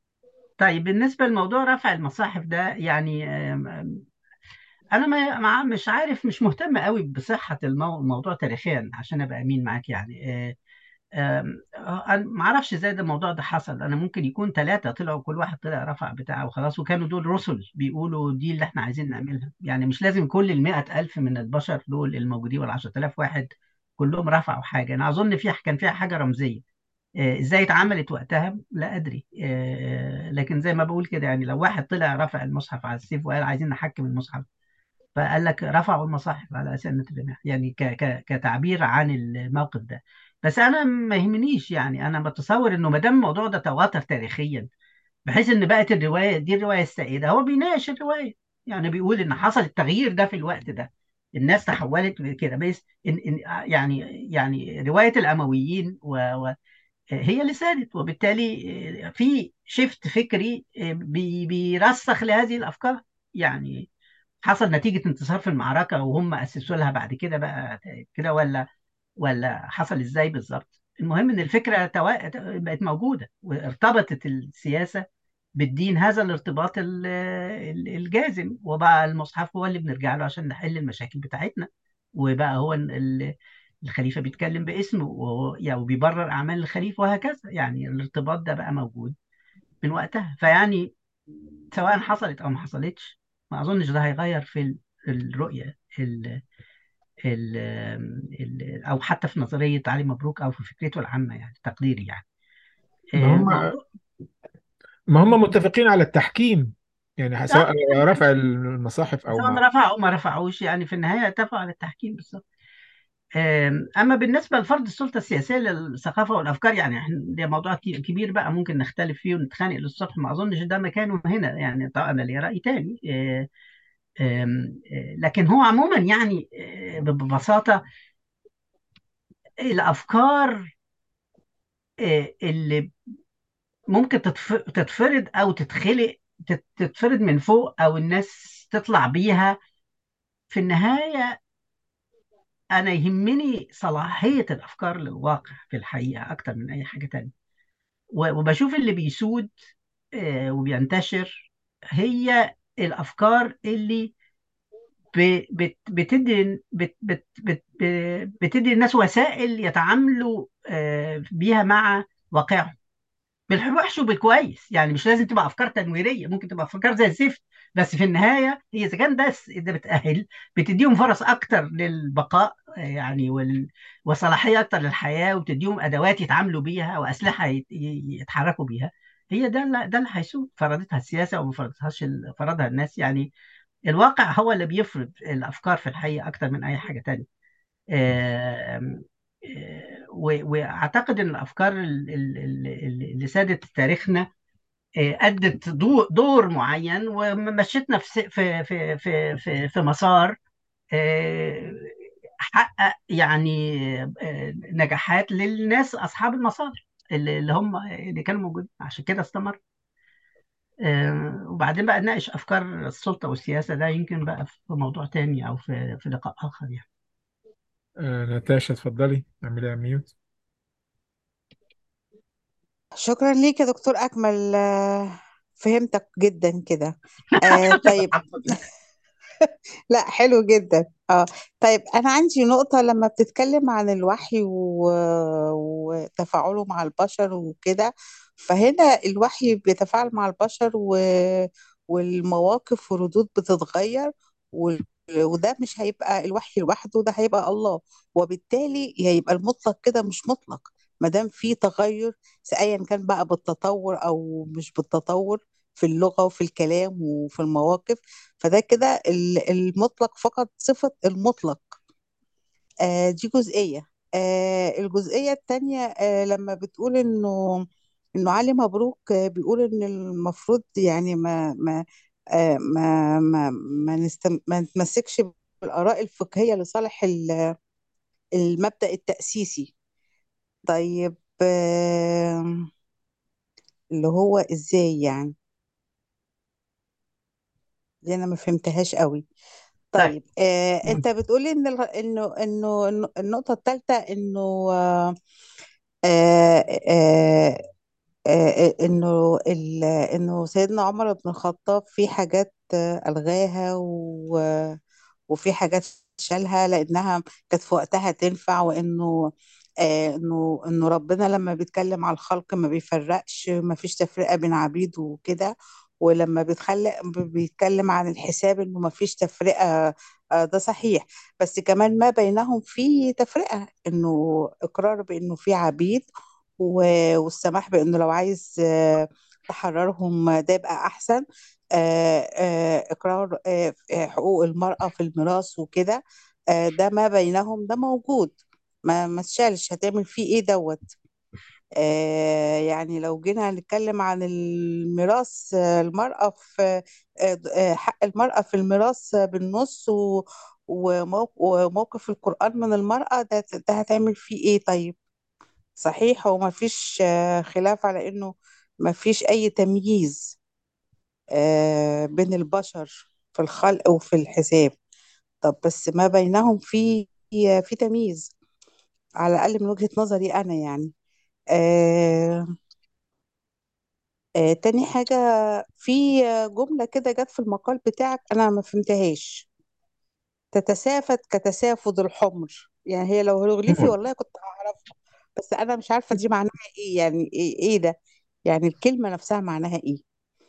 طيب بالنسبة لموضوع رفع المصاحف ده يعني آم، آم، أنا ما ما- مش عارف مش مهتم قوي بصحة المو- الموضوع تاريخيا عشان أبقى أمين معاك يعني آه، آم، آه، أنا ما أعرفش إزاي ده الموضوع ده حصل أنا ممكن يكون ثلاثة طلعوا كل واحد طلع رفع بتاعه وخلاص وكانوا دول رسل بيقولوا دي اللي إحنا عايزين نعملها يعني مش لازم كل المئة ألف من البشر دول الموجودين والعشرة آلاف واحد كلهم رفعوا حاجة أنا أظن فيها كان فيها حاجة رمزية آه، ازاي اتعملت وقتها لا ادري آه، لكن زي ما بقول كده يعني لو واحد طلع رفع المصحف على السيف وقال عايزين نحكم المصحف فقال لك رفعوا المصاحف على اساس ان تبقى- يعني ك ك كتعبير عن الموقف ده بس انا ما يهمنيش يعني انا بتصور انه ما دام الموضوع ده تواتر تاريخيا بحيث ان بقت الروايه دي الروايه السائده هو بيناقش الروايه يعني بيقول ان حصل التغيير ده في الوقت ده الناس تحولت كده بس إن إن يعني يعني روايه الامويين و و هي اللي سادت وبالتالي في شيفت فكري بي- بيرسخ لهذه الافكار يعني حصل نتيجه انتصار في المعركه وهم اسسوا لها بعد كده بقى كده ولا ولا حصل ازاي بالظبط المهم ان الفكره توا... بقت موجوده وارتبطت السياسه بالدين هذا الارتباط ال- ال- الجازم وبقى المصحف هو اللي بنرجع له عشان نحل المشاكل بتاعتنا وبقى هو ال- الخليفه بيتكلم باسمه وهو يعني وبيبرر اعمال الخليفه وهكذا يعني الارتباط ده بقى موجود من وقتها فيعني سواء حصلت او ما حصلتش ما اظنش ده هيغير في ال- الرؤيه ال ال ال او حتى في نظريه علي مبروك او في فكرته العامه يعني تقديري يعني ما آه، هم موضوع ما هم متفقين على التحكيم يعني سواء آه، رفع المصاحف او سواء ما رفعوا او ما رفعوش يعني في النهايه اتفقوا على التحكيم بالظبط آم، اما بالنسبه لفرض السلطه السياسيه للثقافه والافكار يعني إحنا- ده موضوع كي- كبير بقى ممكن نختلف فيه ونتخانق للصبح ما اظنش ده مكانه هنا يعني طبعا انا لي راي تاني آه، آم، آه، لكن هو عموما يعني آه، ببساطه الافكار آه، اللي ممكن تتف- تتفرض او تتخلق تت- تتفرض من فوق او الناس تطلع بيها في النهايه انا يهمني صلاحيه الافكار للواقع في الحقيقه اكتر من اي حاجه تانية و- وبشوف اللي بيسود آه، وبينتشر هي الافكار اللي ب- بت- بتدي بت- بت- بت- ب- بتدي الناس وسائل يتعاملوا آه، بيها مع واقعهم بالوحش وبالكويس يعني مش لازم تبقى افكار تنويريه ممكن تبقى افكار زي الزفت بس في النهايه هي اذا كان ده ده بتاهل بتديهم فرص اكتر للبقاء آه، يعني وال... وصلاحيه اكتر للحياه وبتديهم ادوات يتعاملوا بيها واسلحه يت... ي- يتحركوا بيها هي ده اللي ده اللي هيسوق فرضتها السياسه وما فرضتهاش ال... فرضها الناس يعني الواقع هو اللي بيفرض الافكار في الحقيقه اكتر من اي حاجه تانية آم، آه، و- واعتقد ان الافكار ال- ال- ال- اللي سادت تاريخنا آه، ادت دو- دور معين ومشيتنا في س- في في في في, في مسار آه، حقق يعني آه، نجاحات للناس اصحاب المصالح اللي اللي هم اللي كانوا موجودين عشان كده استمر آه، وبعدين بقى نناقش افكار السلطه والسياسه ده يمكن بقى في موضوع تاني او في في لقاء اخر يعني آه، ناتاشا اتفضلي اعملي ميوت شكرا ليك يا دكتور أكمل آه، فهمتك جدا كده آه طيب لا حلو جدا اه طيب انا عندي نقطة لما بتتكلم عن الوحي و... وتفاعله مع البشر وكده فهنا الوحي بيتفاعل مع البشر و... والمواقف والردود بتتغير و... وده مش هيبقى الوحي لوحده ده هيبقى الله وبالتالي هيبقى المطلق كده مش مطلق ما دام في تغير ايا كان بقى بالتطور او مش بالتطور في اللغة وفي الكلام وفي المواقف فده كده ال- المطلق فقط صفة المطلق آه دي جزئية آه الجزئية التانية آه لما بتقول إنه إنه علي مبروك آه بيقول إن المفروض يعني ما ما آه ما ما ما, نستم ما نتمسكش بالآراء الفقهية لصالح ال- المبدأ التأسيسي طيب آه اللي هو إزاي يعني دي أنا ما فهمتهاش قوي طيب طيب آه انت بتقولي ان ال- انه انه إنه النقطة الثالثة انه آه آه آه آه انه ال- انه سيدنا عمر بن الخطاب في حاجات آه الغاها و وفي حاجات شالها لانها كانت في وقتها تنفع وانه آه انه انه ربنا لما بيتكلم على الخلق ما بيفرقش ما فيش تفرقة بين عبيد وكده ولما بيتخلق بيتكلم عن الحساب انه ما فيش تفرقة آه ده صحيح بس كمان ما بينهم في تفرقة انه اقرار بانه في عبيد و- والسماح بانه لو عايز آه، تحررهم ده يبقى احسن آه، آه، اقرار آه، آه، حقوق المرأة في الميراث وكده آه، ده ما بينهم ده موجود ما ما تشالش هتعمل فيه ايه دوت آه، يعني لو جينا نتكلم عن الميراث آه، المرأة في آه، آه، حق المرأة في الميراث آه، بالنص و- وموق- وموقف القرآن من المرأة ده ده هتعمل فيه ايه طيب صحيح هو ما فيش آه، خلاف على انه ما فيش اي تمييز آه، بين البشر في الخلق وفي الحساب طب بس ما بينهم في في تمييز على الاقل من وجهة نظري انا يعني آه آه تاني حاجة في جملة كده جت في المقال بتاعك انا ما فهمتهاش تتسافد كتسافد الحمر يعني هي لو هيروغليفي والله كنت هعرفها بس انا مش عارفة دي معناها ايه يعني ايه, إيه ده يعني الكلمة نفسها معناها ايه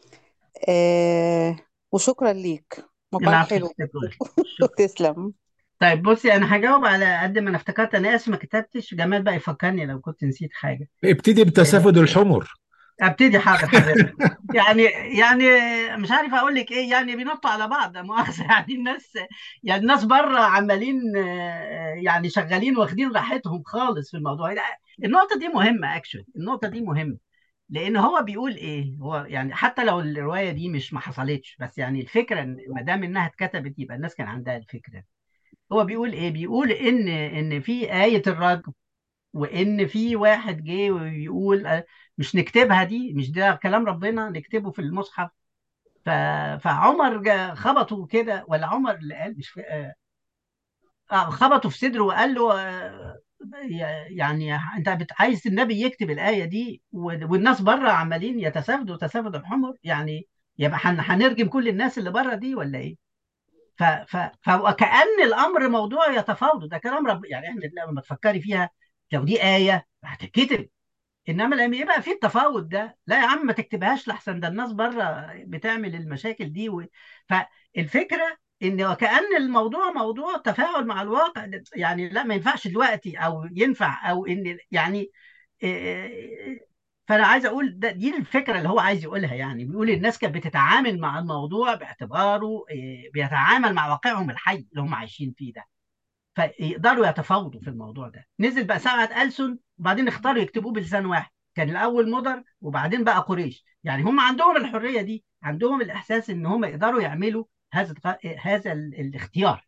آه وشكرا ليك مقال العفو حلو شكرا شكرا تسلم طيب بصي انا هجاوب على قد ما انا افتكرت انا اسف ما كتبتش جمال بقى يفكرني لو كنت نسيت حاجه ابتدي آه، بتسافد الحمر ابتدي حاضر حضرتك يعني يعني مش عارف اقول لك ايه يعني بينطوا على بعض لا مؤاخذه يعني الناس يعني الناس بره عمالين آه، يعني شغالين واخدين راحتهم خالص في الموضوع ده النقطه دي مهمه اكشن النقطه دي مهمه لان هو بيقول ايه هو يعني حتى لو الروايه دي مش ما حصلتش بس يعني الفكره ان ما دام انها اتكتبت يبقى الناس كان عندها الفكره هو بيقول ايه بيقول ان ان في آية الرجم وان في واحد جه ويقول آه، مش نكتبها دي مش ده كلام ربنا نكتبه في المصحف ف... فعمر جا- خبطه كده ولا عمر اللي قال مش في... آه، آه، خبطه في صدره وقال له آه، يعني انت بت- عايز النبي يكتب الآية دي و- والناس بره عمالين يتسافدوا تسافد الحمر يعني يبقى هن- هنرجم كل الناس اللي بره دي ولا ايه؟ ف ف فكأن الامر موضوع يتفاوض ده كلام رب يعني احنا لما تفكري فيها لو دي آية هتتكتب انما لما يبقى في التفاوض ده لا يا عم ما تكتبهاش لحسن ده الناس بره بتعمل المشاكل دي و... فالفكره ان وكأن الموضوع موضوع تفاعل مع الواقع يعني لا ما ينفعش دلوقتي او ينفع او ان يعني إيه، فانا عايز اقول ده دي الفكره اللي هو عايز يقولها يعني بيقول الناس كانت بتتعامل مع الموضوع باعتباره إيه، بيتعامل مع واقعهم الحي اللي هم عايشين فيه ده فيقدروا يتفاوضوا في الموضوع ده نزل بقى سبعة ألسن وبعدين اختاروا يكتبوه بلسان واحد كان الأول مضر وبعدين بقى قريش يعني هم عندهم الحرية دي عندهم الإحساس إن هم يقدروا يعملوا هذا هذا ال- الاختيار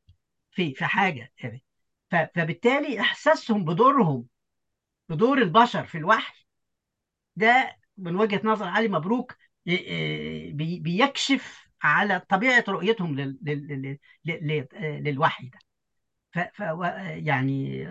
في في حاجه يعني ف- فبالتالي احساسهم بدورهم بدور البشر في الوحي ده من وجهه نظر علي مبروك ي- ي- بي- بيكشف على طبيعه رؤيتهم لل- لل- لل- لل- للوحي ده ف ف و- يعني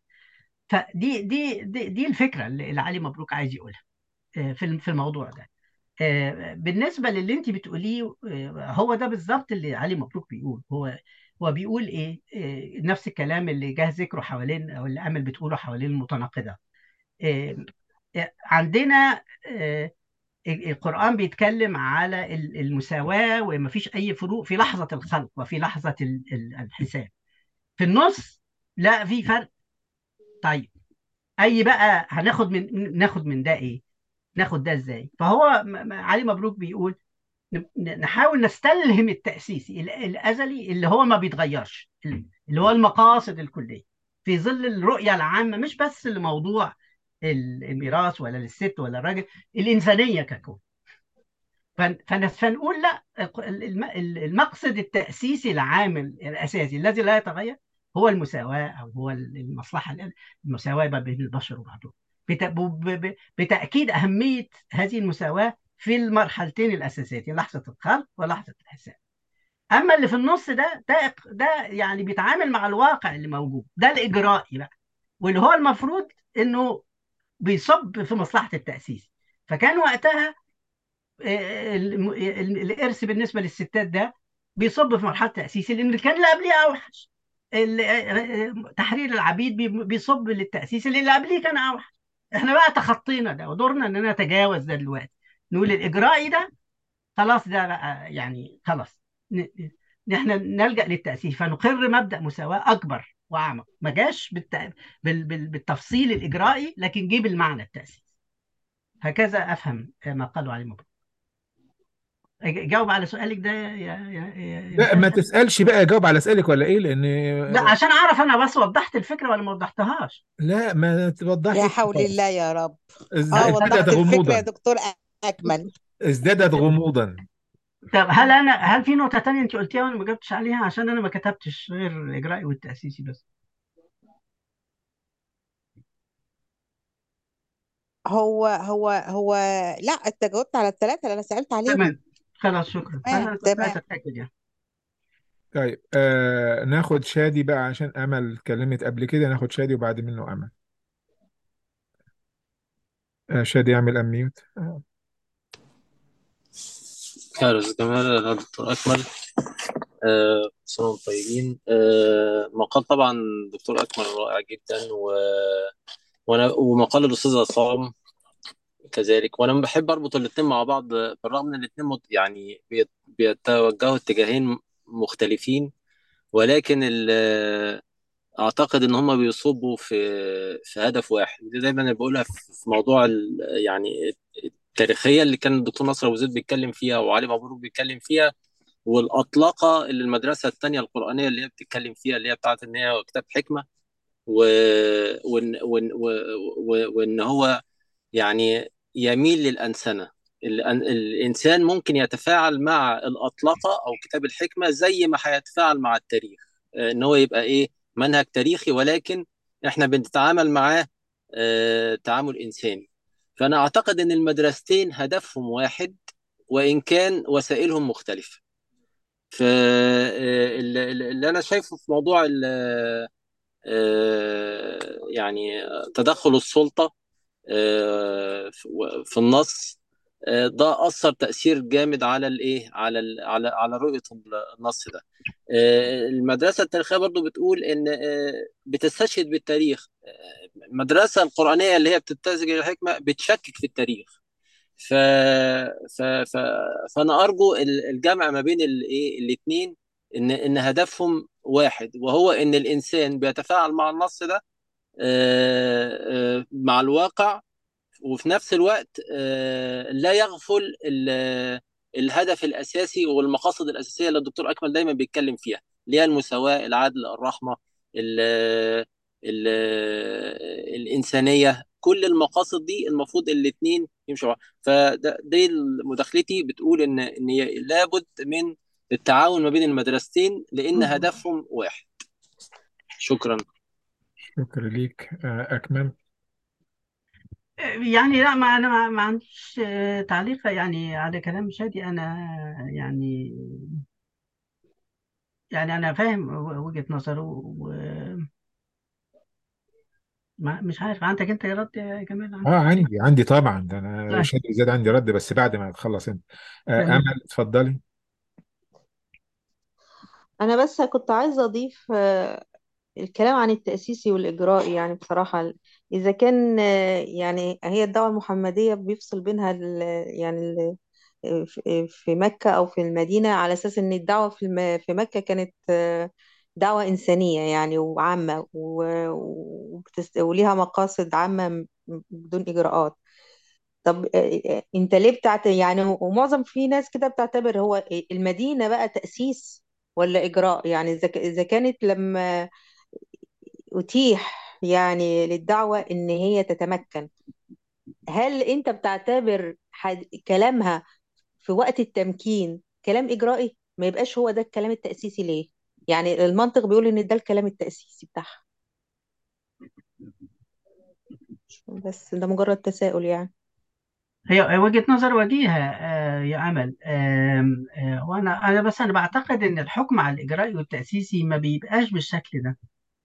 فدي دي دي, دي الفكره اللي اللي علي مبروك عايز يقولها آه، في الم- في الموضوع ده آه، بالنسبه للي انت بتقوليه آه، هو ده بالظبط اللي علي مبروك بيقول هو هو بيقول ايه آه، نفس الكلام اللي جه ذكره حوالين او اللي امل بتقوله حوالين المتناقضه آه، آه، عندنا آه، القرآن بيتكلم على ال- المساواة ومفيش أي فروق في لحظة الخلق وفي لحظة ال- ال- الحساب في النص لا في فرق طيب أي بقى هناخد من ناخد من ده إيه ناخد ده إزاي فهو م- م- علي مبروك بيقول ن- نحاول نستلهم التأسيسي ال- الأزلي اللي هو ما بيتغيرش اللي هو المقاصد الكلية في ظل الرؤية العامة مش بس لموضوع ال- الميراث ولا للست ولا الراجل الإنسانية ككل فن- فن- فنقول لا الم- المقصد التأسيسي العام الأساسي الذي لا يتغير هو المساواة أو هو المصلحة المساواة ما بين البشر وبعضهم بت- ب- ب- بتأكيد أهمية هذه المساواة في المرحلتين الأساسيتين لحظة الخلق ولحظة الحساب أما اللي في النص ده ده ده يعني بيتعامل مع الواقع اللي موجود ده الإجرائي بقى واللي هو المفروض إنه بيصب في مصلحة التأسيس فكان وقتها الم- ال- الارث بالنسبه للستات ده بيصب في مرحله تاسيسي لان اللي كان اللي قبليه اوحش ال- تحرير العبيد بي- بيصب للتاسيس اللي اللي قبليه كان اوحش احنا بقى تخطينا ده ودورنا اننا نتجاوز ده دلوقتي نقول الاجرائي ده خلاص ده بقى يعني خلاص ن- ن- احنا نلجا للتاسيس فنقر مبدا مساواه اكبر واعمق ما جاش بالت... بال... بال... بالتفصيل الاجرائي لكن جه بالمعنى التاسيسي هكذا افهم ما قاله علي مبروك جاوب على سؤالك ده يا يا يا يا لا ما سامح تسألش بقى جاوب على اسئلك ولا ايه لان لا عشان اعرف انا بس وضحت الفكره ولا ما وضحتهاش لا ما توضحش يا انت حول خالص الله يا رب ازد- اه طب ازدادت وضحت الفكرة يا غموضا دكتور أكمل ازدادت غموضا طب هل انا هل في نقطه تانية انت قلتيها وانا ما جاوبتش عليها عشان انا ما كتبتش غير الاجرائي والتاسيسي بس هو هو هو لا انت جاوبت على الثلاثة اللي انا سألت عليهم تمام خلاص شكرا تمام انا كنت عايز تمام اتاكد يعني طيب آه ناخد شادي بقى عشان امل اتكلمت قبل كده ناخد شادي وبعد منه امل آه شادي يعمل اميوت آه. يا أستاذ جمال يا دكتور أكمل آه، سنة وانتم طيبين آه، مقال طبعا دكتور أكمل رائع جدا و... وأنا ومقال الأستاذ عصام كذلك وأنا بحب أربط الاتنين مع بعض بالرغم إن الاتنين مت... يعني بيت... بيتوجهوا اتجاهين مختلفين ولكن ال... أعتقد إن هما بيصبوا في في هدف واحد ودي دايما أنا بقولها في في موضوع ال... يعني التاريخية اللي كان الدكتور نصر أبو زيد بيتكلم فيها وعلي مبروك بيتكلم فيها والأطلقة اللي المدرسة التانية القرآنية اللي هي بتتكلم فيها اللي هي بتاعت إن هي كتاب حكمة و... وإن وإن و... و... وإن هو يعني يميل للأنسنة الأن... الإنسان ممكن يتفاعل مع الأطلقة أو كتاب الحكمة زي ما هيتفاعل مع التاريخ آه، إن هو يبقى إيه منهج تاريخي ولكن إحنا بنتعامل معاه آه، تعامل إنساني فأنا أعتقد إن المدرستين هدفهم واحد وإن كان وسائلهم مختلفة فاللي انا شايفه في موضوع ال- آه، يعني تدخل السلطه آه، في في النص آه، ده اثر تاثير جامد على الايه على ال- على على رؤيه النص ده آه، المدرسه التاريخيه برضو بتقول ان آه، بتستشهد بالتاريخ آه، المدرسه القرانيه اللي هي بتتسج الحكمه بتشكك في التاريخ ف... ف... ف... فانا ارجو ال- الجمع ما بين الايه الاثنين ان ان هدفهم واحد وهو ان الانسان بيتفاعل مع النص ده آه، آه، مع الواقع وفي نفس الوقت آه، لا يغفل ال- الهدف الاساسي والمقاصد الاساسيه اللي الدكتور اكمل دايما بيتكلم فيها اللي هي المساواه العدل الرحمه ال ال الانسانيه كل المقاصد دي المفروض الاثنين يمشوا مع- فده دي مداخلتي بتقول ان ان لابد من التعاون ما بين المدرستين لان هدفهم واحد شكرا شكرا ليك آه، أكمل يعني لا ما انا ما, ما عنديش آه، تعليق يعني على كلام شادي انا يعني يعني انا فاهم وجهة نظره ومش عارف عندك انت يا رد يا جمال اه عندك عندي عندي طبعا ده انا طيب شادي زاد عندي رد بس بعد ما تخلص انت آه، تمام امل اتفضلي أنا بس كنت عايزة أضيف آه، الكلام عن التأسيسي والإجرائي يعني بصراحة إذا كان آه، يعني هي الدعوة المحمدية بيفصل بينها ال يعني ال في في مكة أو في المدينة على أساس إن الدعوة في الم في مكة كانت آه، دعوة إنسانية يعني وعامة و- وبتس- وليها مقاصد عامة م- بدون إجراءات طب آه، آه، أنت ليه بتعت يعني ومعظم في ناس كده بتعتبر هو المدينة بقى تأسيس ولا إجراء يعني إذا ك- إذا كانت لما أتيح يعني للدعوة إن هي تتمكن هل أنت بتعتبر حد... كلامها في وقت التمكين كلام إجرائي ما يبقاش هو ده الكلام التأسيسي ليه يعني المنطق بيقول إن ده الكلام التأسيسي بتاعها بس ده مجرد تساؤل يعني هي وجهة نظر وجيهة آه، يا أمل آم، آه، وأنا أنا بس أنا بعتقد إن الحكم على الإجرائي والتأسيسي ما بيبقاش بالشكل ده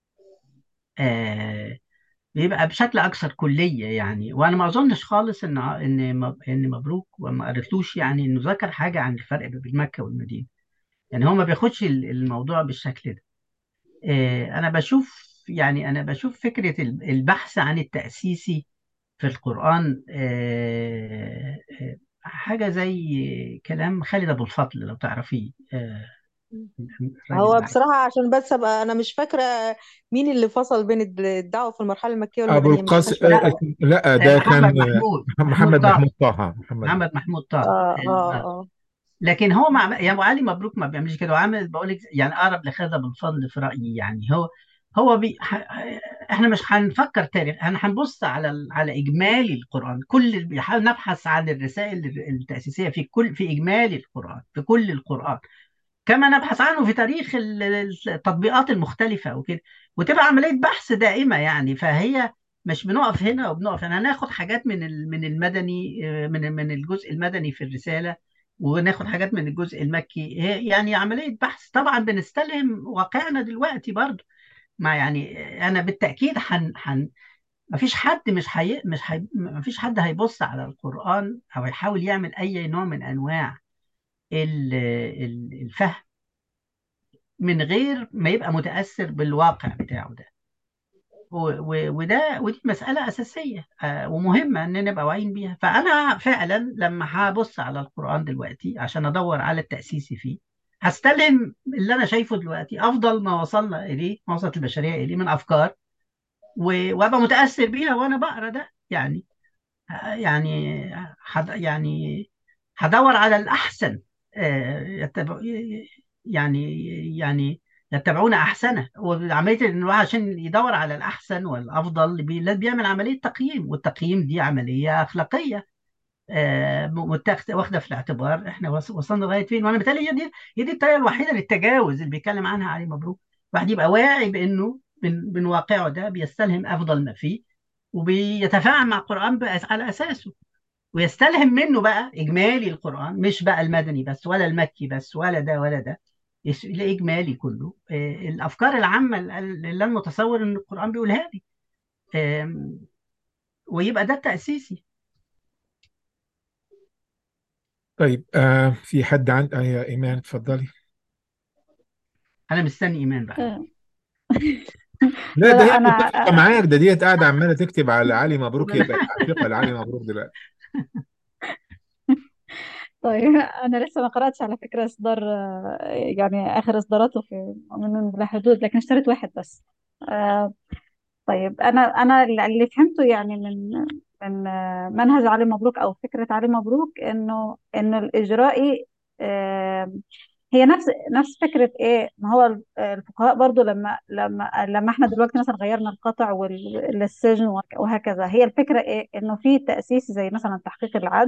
آه، بيبقى بشكل أكثر كلية يعني وأنا ما أظنش خالص إن إن م- إن مبروك وما قريتلوش يعني إنه ذكر حاجة عن الفرق بين مكة والمدينة يعني هو ما بياخدش ال- الموضوع بالشكل ده آه، أنا بشوف يعني أنا بشوف فكرة ال- البحث عن التأسيسي في القرآن آه، آه، حاجة زي كلام خالد أبو الفضل لو تعرفيه آه، الراجل هو ده بصراحة عشان بس أبقى أنا مش فاكرة مين اللي فصل بين الدعوة في المرحلة المكية ابو والمدنية مش القاسم مش فاكرة لا آه، ده كان محمد محمود محمود محمد طه محمود طه محمد محمد محمود طه اه ال- اه آه. اه لكن هو مع يا ابو علي مبروك ما بيعملش كده هو عامل بقول لك يعني اقرب لخالد ابو الفضل في رايي يعني هو هو بي ح... احنا مش هنفكر تاريخ احنا هنبص على ال... على اجمالي القران كل بيحاول نبحث عن الرسائل التاسيسيه في كل في اجمالي القران في كل القران كما نبحث عنه في تاريخ ال- ال- التطبيقات المختلفة وكده وتبقى عملية بحث دائمة يعني فهي مش بنقف هنا وبنقف هنا هناخد حاجات من ال- من المدني آه، من من الجزء المدني في الرسالة وناخد حاجات من الجزء المكي هي يعني عملية بحث طبعا بنستلهم واقعنا دلوقتي برضه ما يعني أنا بالتأكيد حن حن ما فيش حد مش حي... مش حي... ما فيش حد هيبص على القرآن أو يحاول يعمل أي نوع من أنواع ال- ال- الفهم من غير ما يبقى متأثر بالواقع بتاعه ده و- و- وده ودي مسألة أساسية آه، ومهمة إن نبقى واعيين بيها فأنا فعلا لما هبص على القرآن دلوقتي عشان أدور على التأسيس فيه هستلهم اللي أنا شايفه دلوقتي أفضل ما وصلنا إليه ما وصلت البشرية إليه من أفكار و- وأبقى متأثر بيها وأنا بقرا ده يعني آه، يعني حد يعني هدور على الأحسن آه، يتبع يعني يعني يتبعون أحسنه وعملية إن الواحد عشان يدور على الأحسن والأفضل بي- لازم بيعمل عملية تقييم والتقييم دي عملية أخلاقية آه، متاخدة واخدة في الاعتبار إحنا وص- وصلنا لغاية فين وأنا بالتالي هي دي هي دي الطريقة الوحيدة للتجاوز اللي بيتكلم عنها علي مبروك الواحد يبقى واعي بأنه من من واقعه ده بيستلهم أفضل ما فيه وبيتفاعل مع القرآن بأس- على أساسه ويستلهم منه بقى إجمالي القرآن مش بقى المدني بس ولا المكي بس ولا ده ولا ده يس- الإجمالي كله آه، الأفكار العامة اللي أنا متصور إن القرآن بيقولها لي آم، ويبقى ده التأسيسي طيب آه في حد عند آه يا ايمان اتفضلي أنا مستني إيمان بقى آه، لا لا ده لا هي انا متفقه معاك ده ديت قاعده عماله تكتب على علي مبروك هي بقت عاشقه لعلي مبروك دلوقتي طيب انا لسه ما قراتش على فكره اصدار آه، يعني اخر اصداراته في من بلا حدود لكن اشتريت واحد بس آه، طيب انا انا اللي فهمته يعني من من آه، منهج علي مبروك او فكره علي مبروك انه انه الاجرائي آه، هي نفس نفس فكره ايه ما هو ال- الفقهاء برضو لما لما لما احنا دلوقتي مثلا غيرنا القطع وال- للسجن وهك- وهكذا هي الفكره ايه انه في تاسيس زي مثلا تحقيق العدل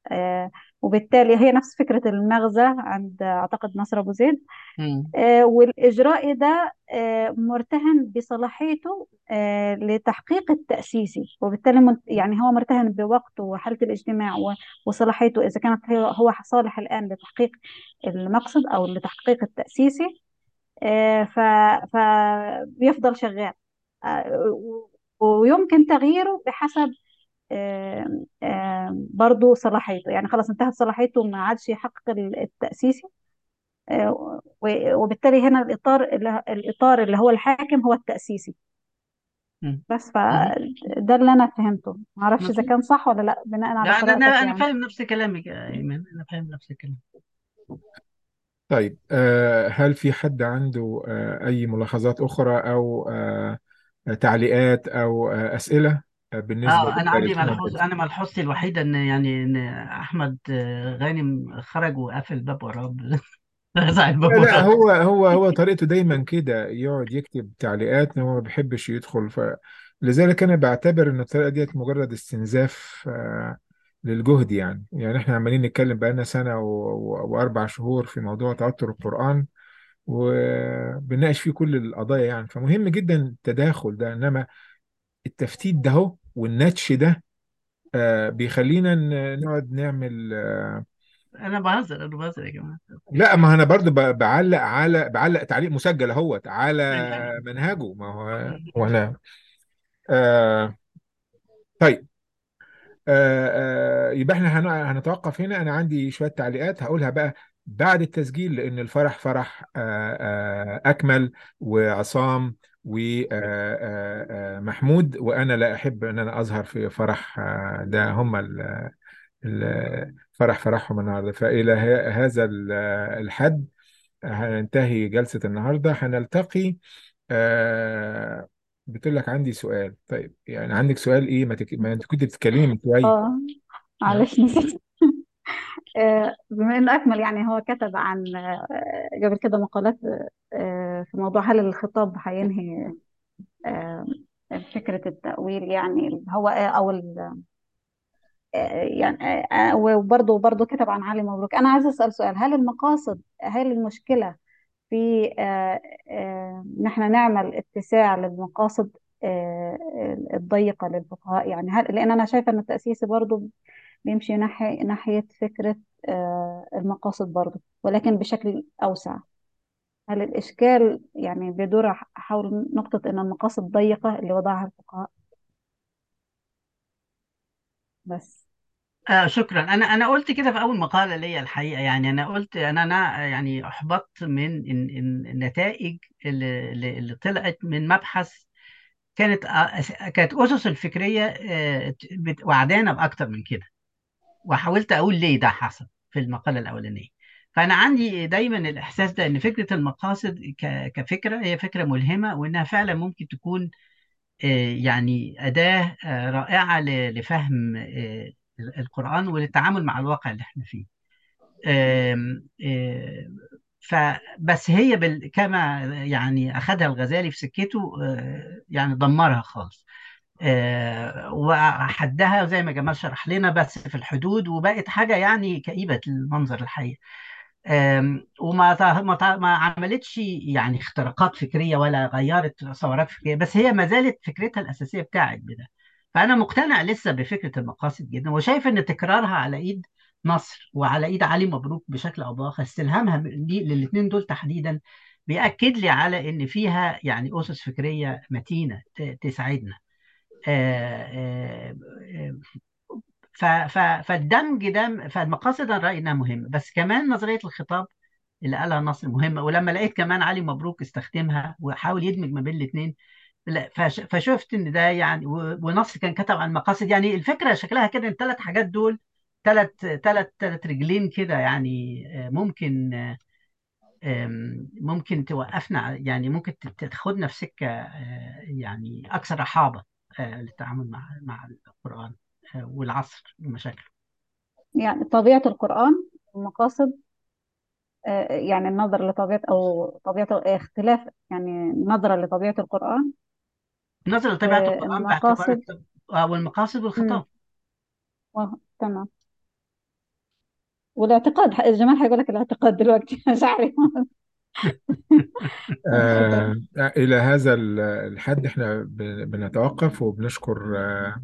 آه، وبالتالي هي نفس فكرة المغزى عند أعتقد نصر أبو زيد مم. آه، والإجراء ده آه، مرتهن بصلاحيته آه، لتحقيق التأسيسي وبالتالي من- يعني هو مرتهن بوقته وحالة الاجتماع و- وصلاحيته إذا كانت هي- هو صالح الآن لتحقيق المقصد أو لتحقيق التأسيسي آه، ف فبيفضل شغال آه، و- ويمكن تغييره بحسب آه، آه، برضو صلاحيته يعني خلاص انتهت صلاحيته ما عادش يحقق التأسيسي آه، و- وبالتالي هنا الإطار اللي الإطار اللي هو الحاكم هو التأسيسي مم. بس مم. فده اللي أنا فهمته معرفش إذا مظبوط كان صح ولا لا بناء على لا انا انا قراءتك انا يعني فاهم نفس كلامك يا ايمن انا فاهم نفس الكلام طيب آه، هل في حد عنده آه، أي ملاحظات أخرى أو آه، تعليقات أو آه، أسئلة آه، بالنسبة اه انا عندي للثالث ملحوظ انا ملحوظتي الوحيده ان يعني ان احمد آه، غانم خرج وقفل الباب وراه رزع الباب لا لا وراه هو هو هو طريقته دايما كده يقعد يكتب تعليقات هو ما بيحبش يدخل ف لذلك انا بعتبر ان الطريقه ديت مجرد استنزاف آه، للجهد يعني يعني احنا عمالين نتكلم بقالنا سنه و... و... واربع شهور في موضوع توتر القران وبنناقش فيه كل القضايا يعني فمهم جدا التداخل ده انما التفتيت ده هو والنتش ده آه، بيخلينا ن- نقعد نعمل آه، انا بهزر انا بهزر يا جماعه لا ما انا برضو ب- بعلق على بعلق تعليق مسجل اهوت على أيوة. منهجه ما هو وانا آه طيب آه آه يبقى احنا هن- هنتوقف هنا انا عندي شوية تعليقات هقولها بقى بعد التسجيل لان الفرح فرح آه آه اكمل وعصام ومحمود وانا لا احب ان انا اظهر في فرح آه ده هم ال- ال- فرح فرحهم النهارده فالى ه- هذا ال- الحد هننتهي جلسة النهاردة هنلتقي آه بتقول لك عندي سؤال طيب يعني عندك سؤال ايه ما, تك... ما انت كنت بتتكلمي من شوية اه معلش نسيت آه، بما انه اكمل يعني هو كتب عن آه، قبل كده مقالات آه، في موضوع هل الخطاب هينهي آه، فكرة التأويل يعني اللي هو آه، او ال- آه، يعني آه، آه، وبرضه برضه كتب عن علي مبروك انا عايزة اسأل سؤال هل المقاصد هل المشكلة في آه، آه، ان احنا نعمل اتساع للمقاصد آه، الضيقة للفقهاء يعني هل لان انا شايفة ان التأسيسي برضه بيمشي ناحية ناحية فكرة آه، المقاصد برضه ولكن بشكل أوسع هل الإشكال يعني بيدور حول نقطة أن المقاصد ضيقة اللي وضعها الفقهاء بس آه شكرا انا انا قلت كده في اول مقاله ليا الحقيقه يعني انا قلت انا انا يعني احبطت من إن إن النتائج اللي, اللي اللي طلعت من مبحث كانت آه، كانت اسس الفكريه آه، بت- وعدانا باكتر من كده وحاولت اقول ليه ده حصل في المقاله الاولانيه فانا عندي دايما الاحساس ده ان فكره المقاصد ك- كفكره هي فكره ملهمه وانها فعلا ممكن تكون آه، يعني اداه آه، رائعه ل- لفهم آه، القران وللتعامل مع الواقع اللي احنا فيه آم، آم، فبس هي بال... كما يعني اخذها الغزالي في سكته آه، يعني دمرها خالص آه، وحدها زي ما جمال شرح لنا بس في الحدود وبقت حاجة يعني كئيبة المنظر الحقيقة آم، وما تا- ما تا- ما عملتش يعني اختراقات فكرية ولا غيرت ثورات فكرية بس هي ما زالت فكرتها الأساسية بتاعت بده فأنا مقتنع لسه بفكرة المقاصد جدا وشايف إن تكرارها على إيد نصر وعلى إيد علي مبروك بشكل أو بآخر استلهامها للاثنين دول تحديدا بيأكد لي على إن فيها يعني أسس فكرية متينة ت- تساعدنا آه، آه، آه، ف- ف- فالدمج ده فالمقاصد انا رايي انها مهمه بس كمان نظريه الخطاب اللي قالها نصر مهمه ولما لقيت كمان علي مبروك استخدمها وحاول يدمج ما بين الاثنين لا فش فشفت ان ده يعني و- ونصر كان كتب عن المقاصد يعني الفكره شكلها كده ان الثلاث حاجات دول ثلاث ثلاث ثلاث رجلين كده يعني آه، ممكن آه، آم، ممكن توقفنا ع- يعني ممكن ت- تاخدنا في سكه آه، يعني اكثر رحابه آه، للتعامل مع مع القران آه، والعصر ومشاكله يعني طبيعة القرآن المقاصد آه، يعني النظر لطبيعة أو طبيعة اختلاف يعني نظرة لطبيعة القرآن نظرة لطبيعة القرآن باعتبار والمقاصد الت- آه، والمقاصد مم. والخطاب و- تمام والاعتقاد جمال هيقول لك الاعتقاد دلوقتي مش عارف آه إلى هذا ال- الحد احنا ب- بنتوقف وبنشكر آه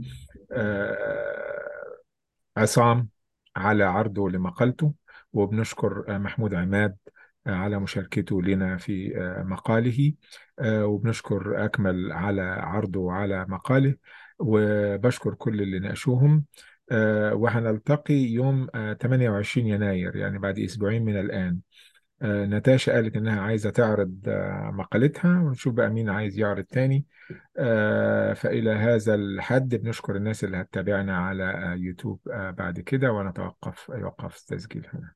آه عصام على عرضه لمقالته وبنشكر آه، محمود عماد آه، على مشاركته لنا في آه، مقاله آه، وبنشكر أكمل على عرضه على مقاله وبشكر كل اللي ناقشوهم آه، وهنلتقي يوم آه، 28 يناير يعني بعد أسبوعين من الآن آه، نتاشا قالت إنها عايزة تعرض آه، مقالتها ونشوف بقى مين عايز يعرض تاني آه، فإلى هذا الحد بنشكر الناس اللي هتتابعنا على آه، يوتيوب آه، بعد كده ونتوقف يوقف التسجيل هنا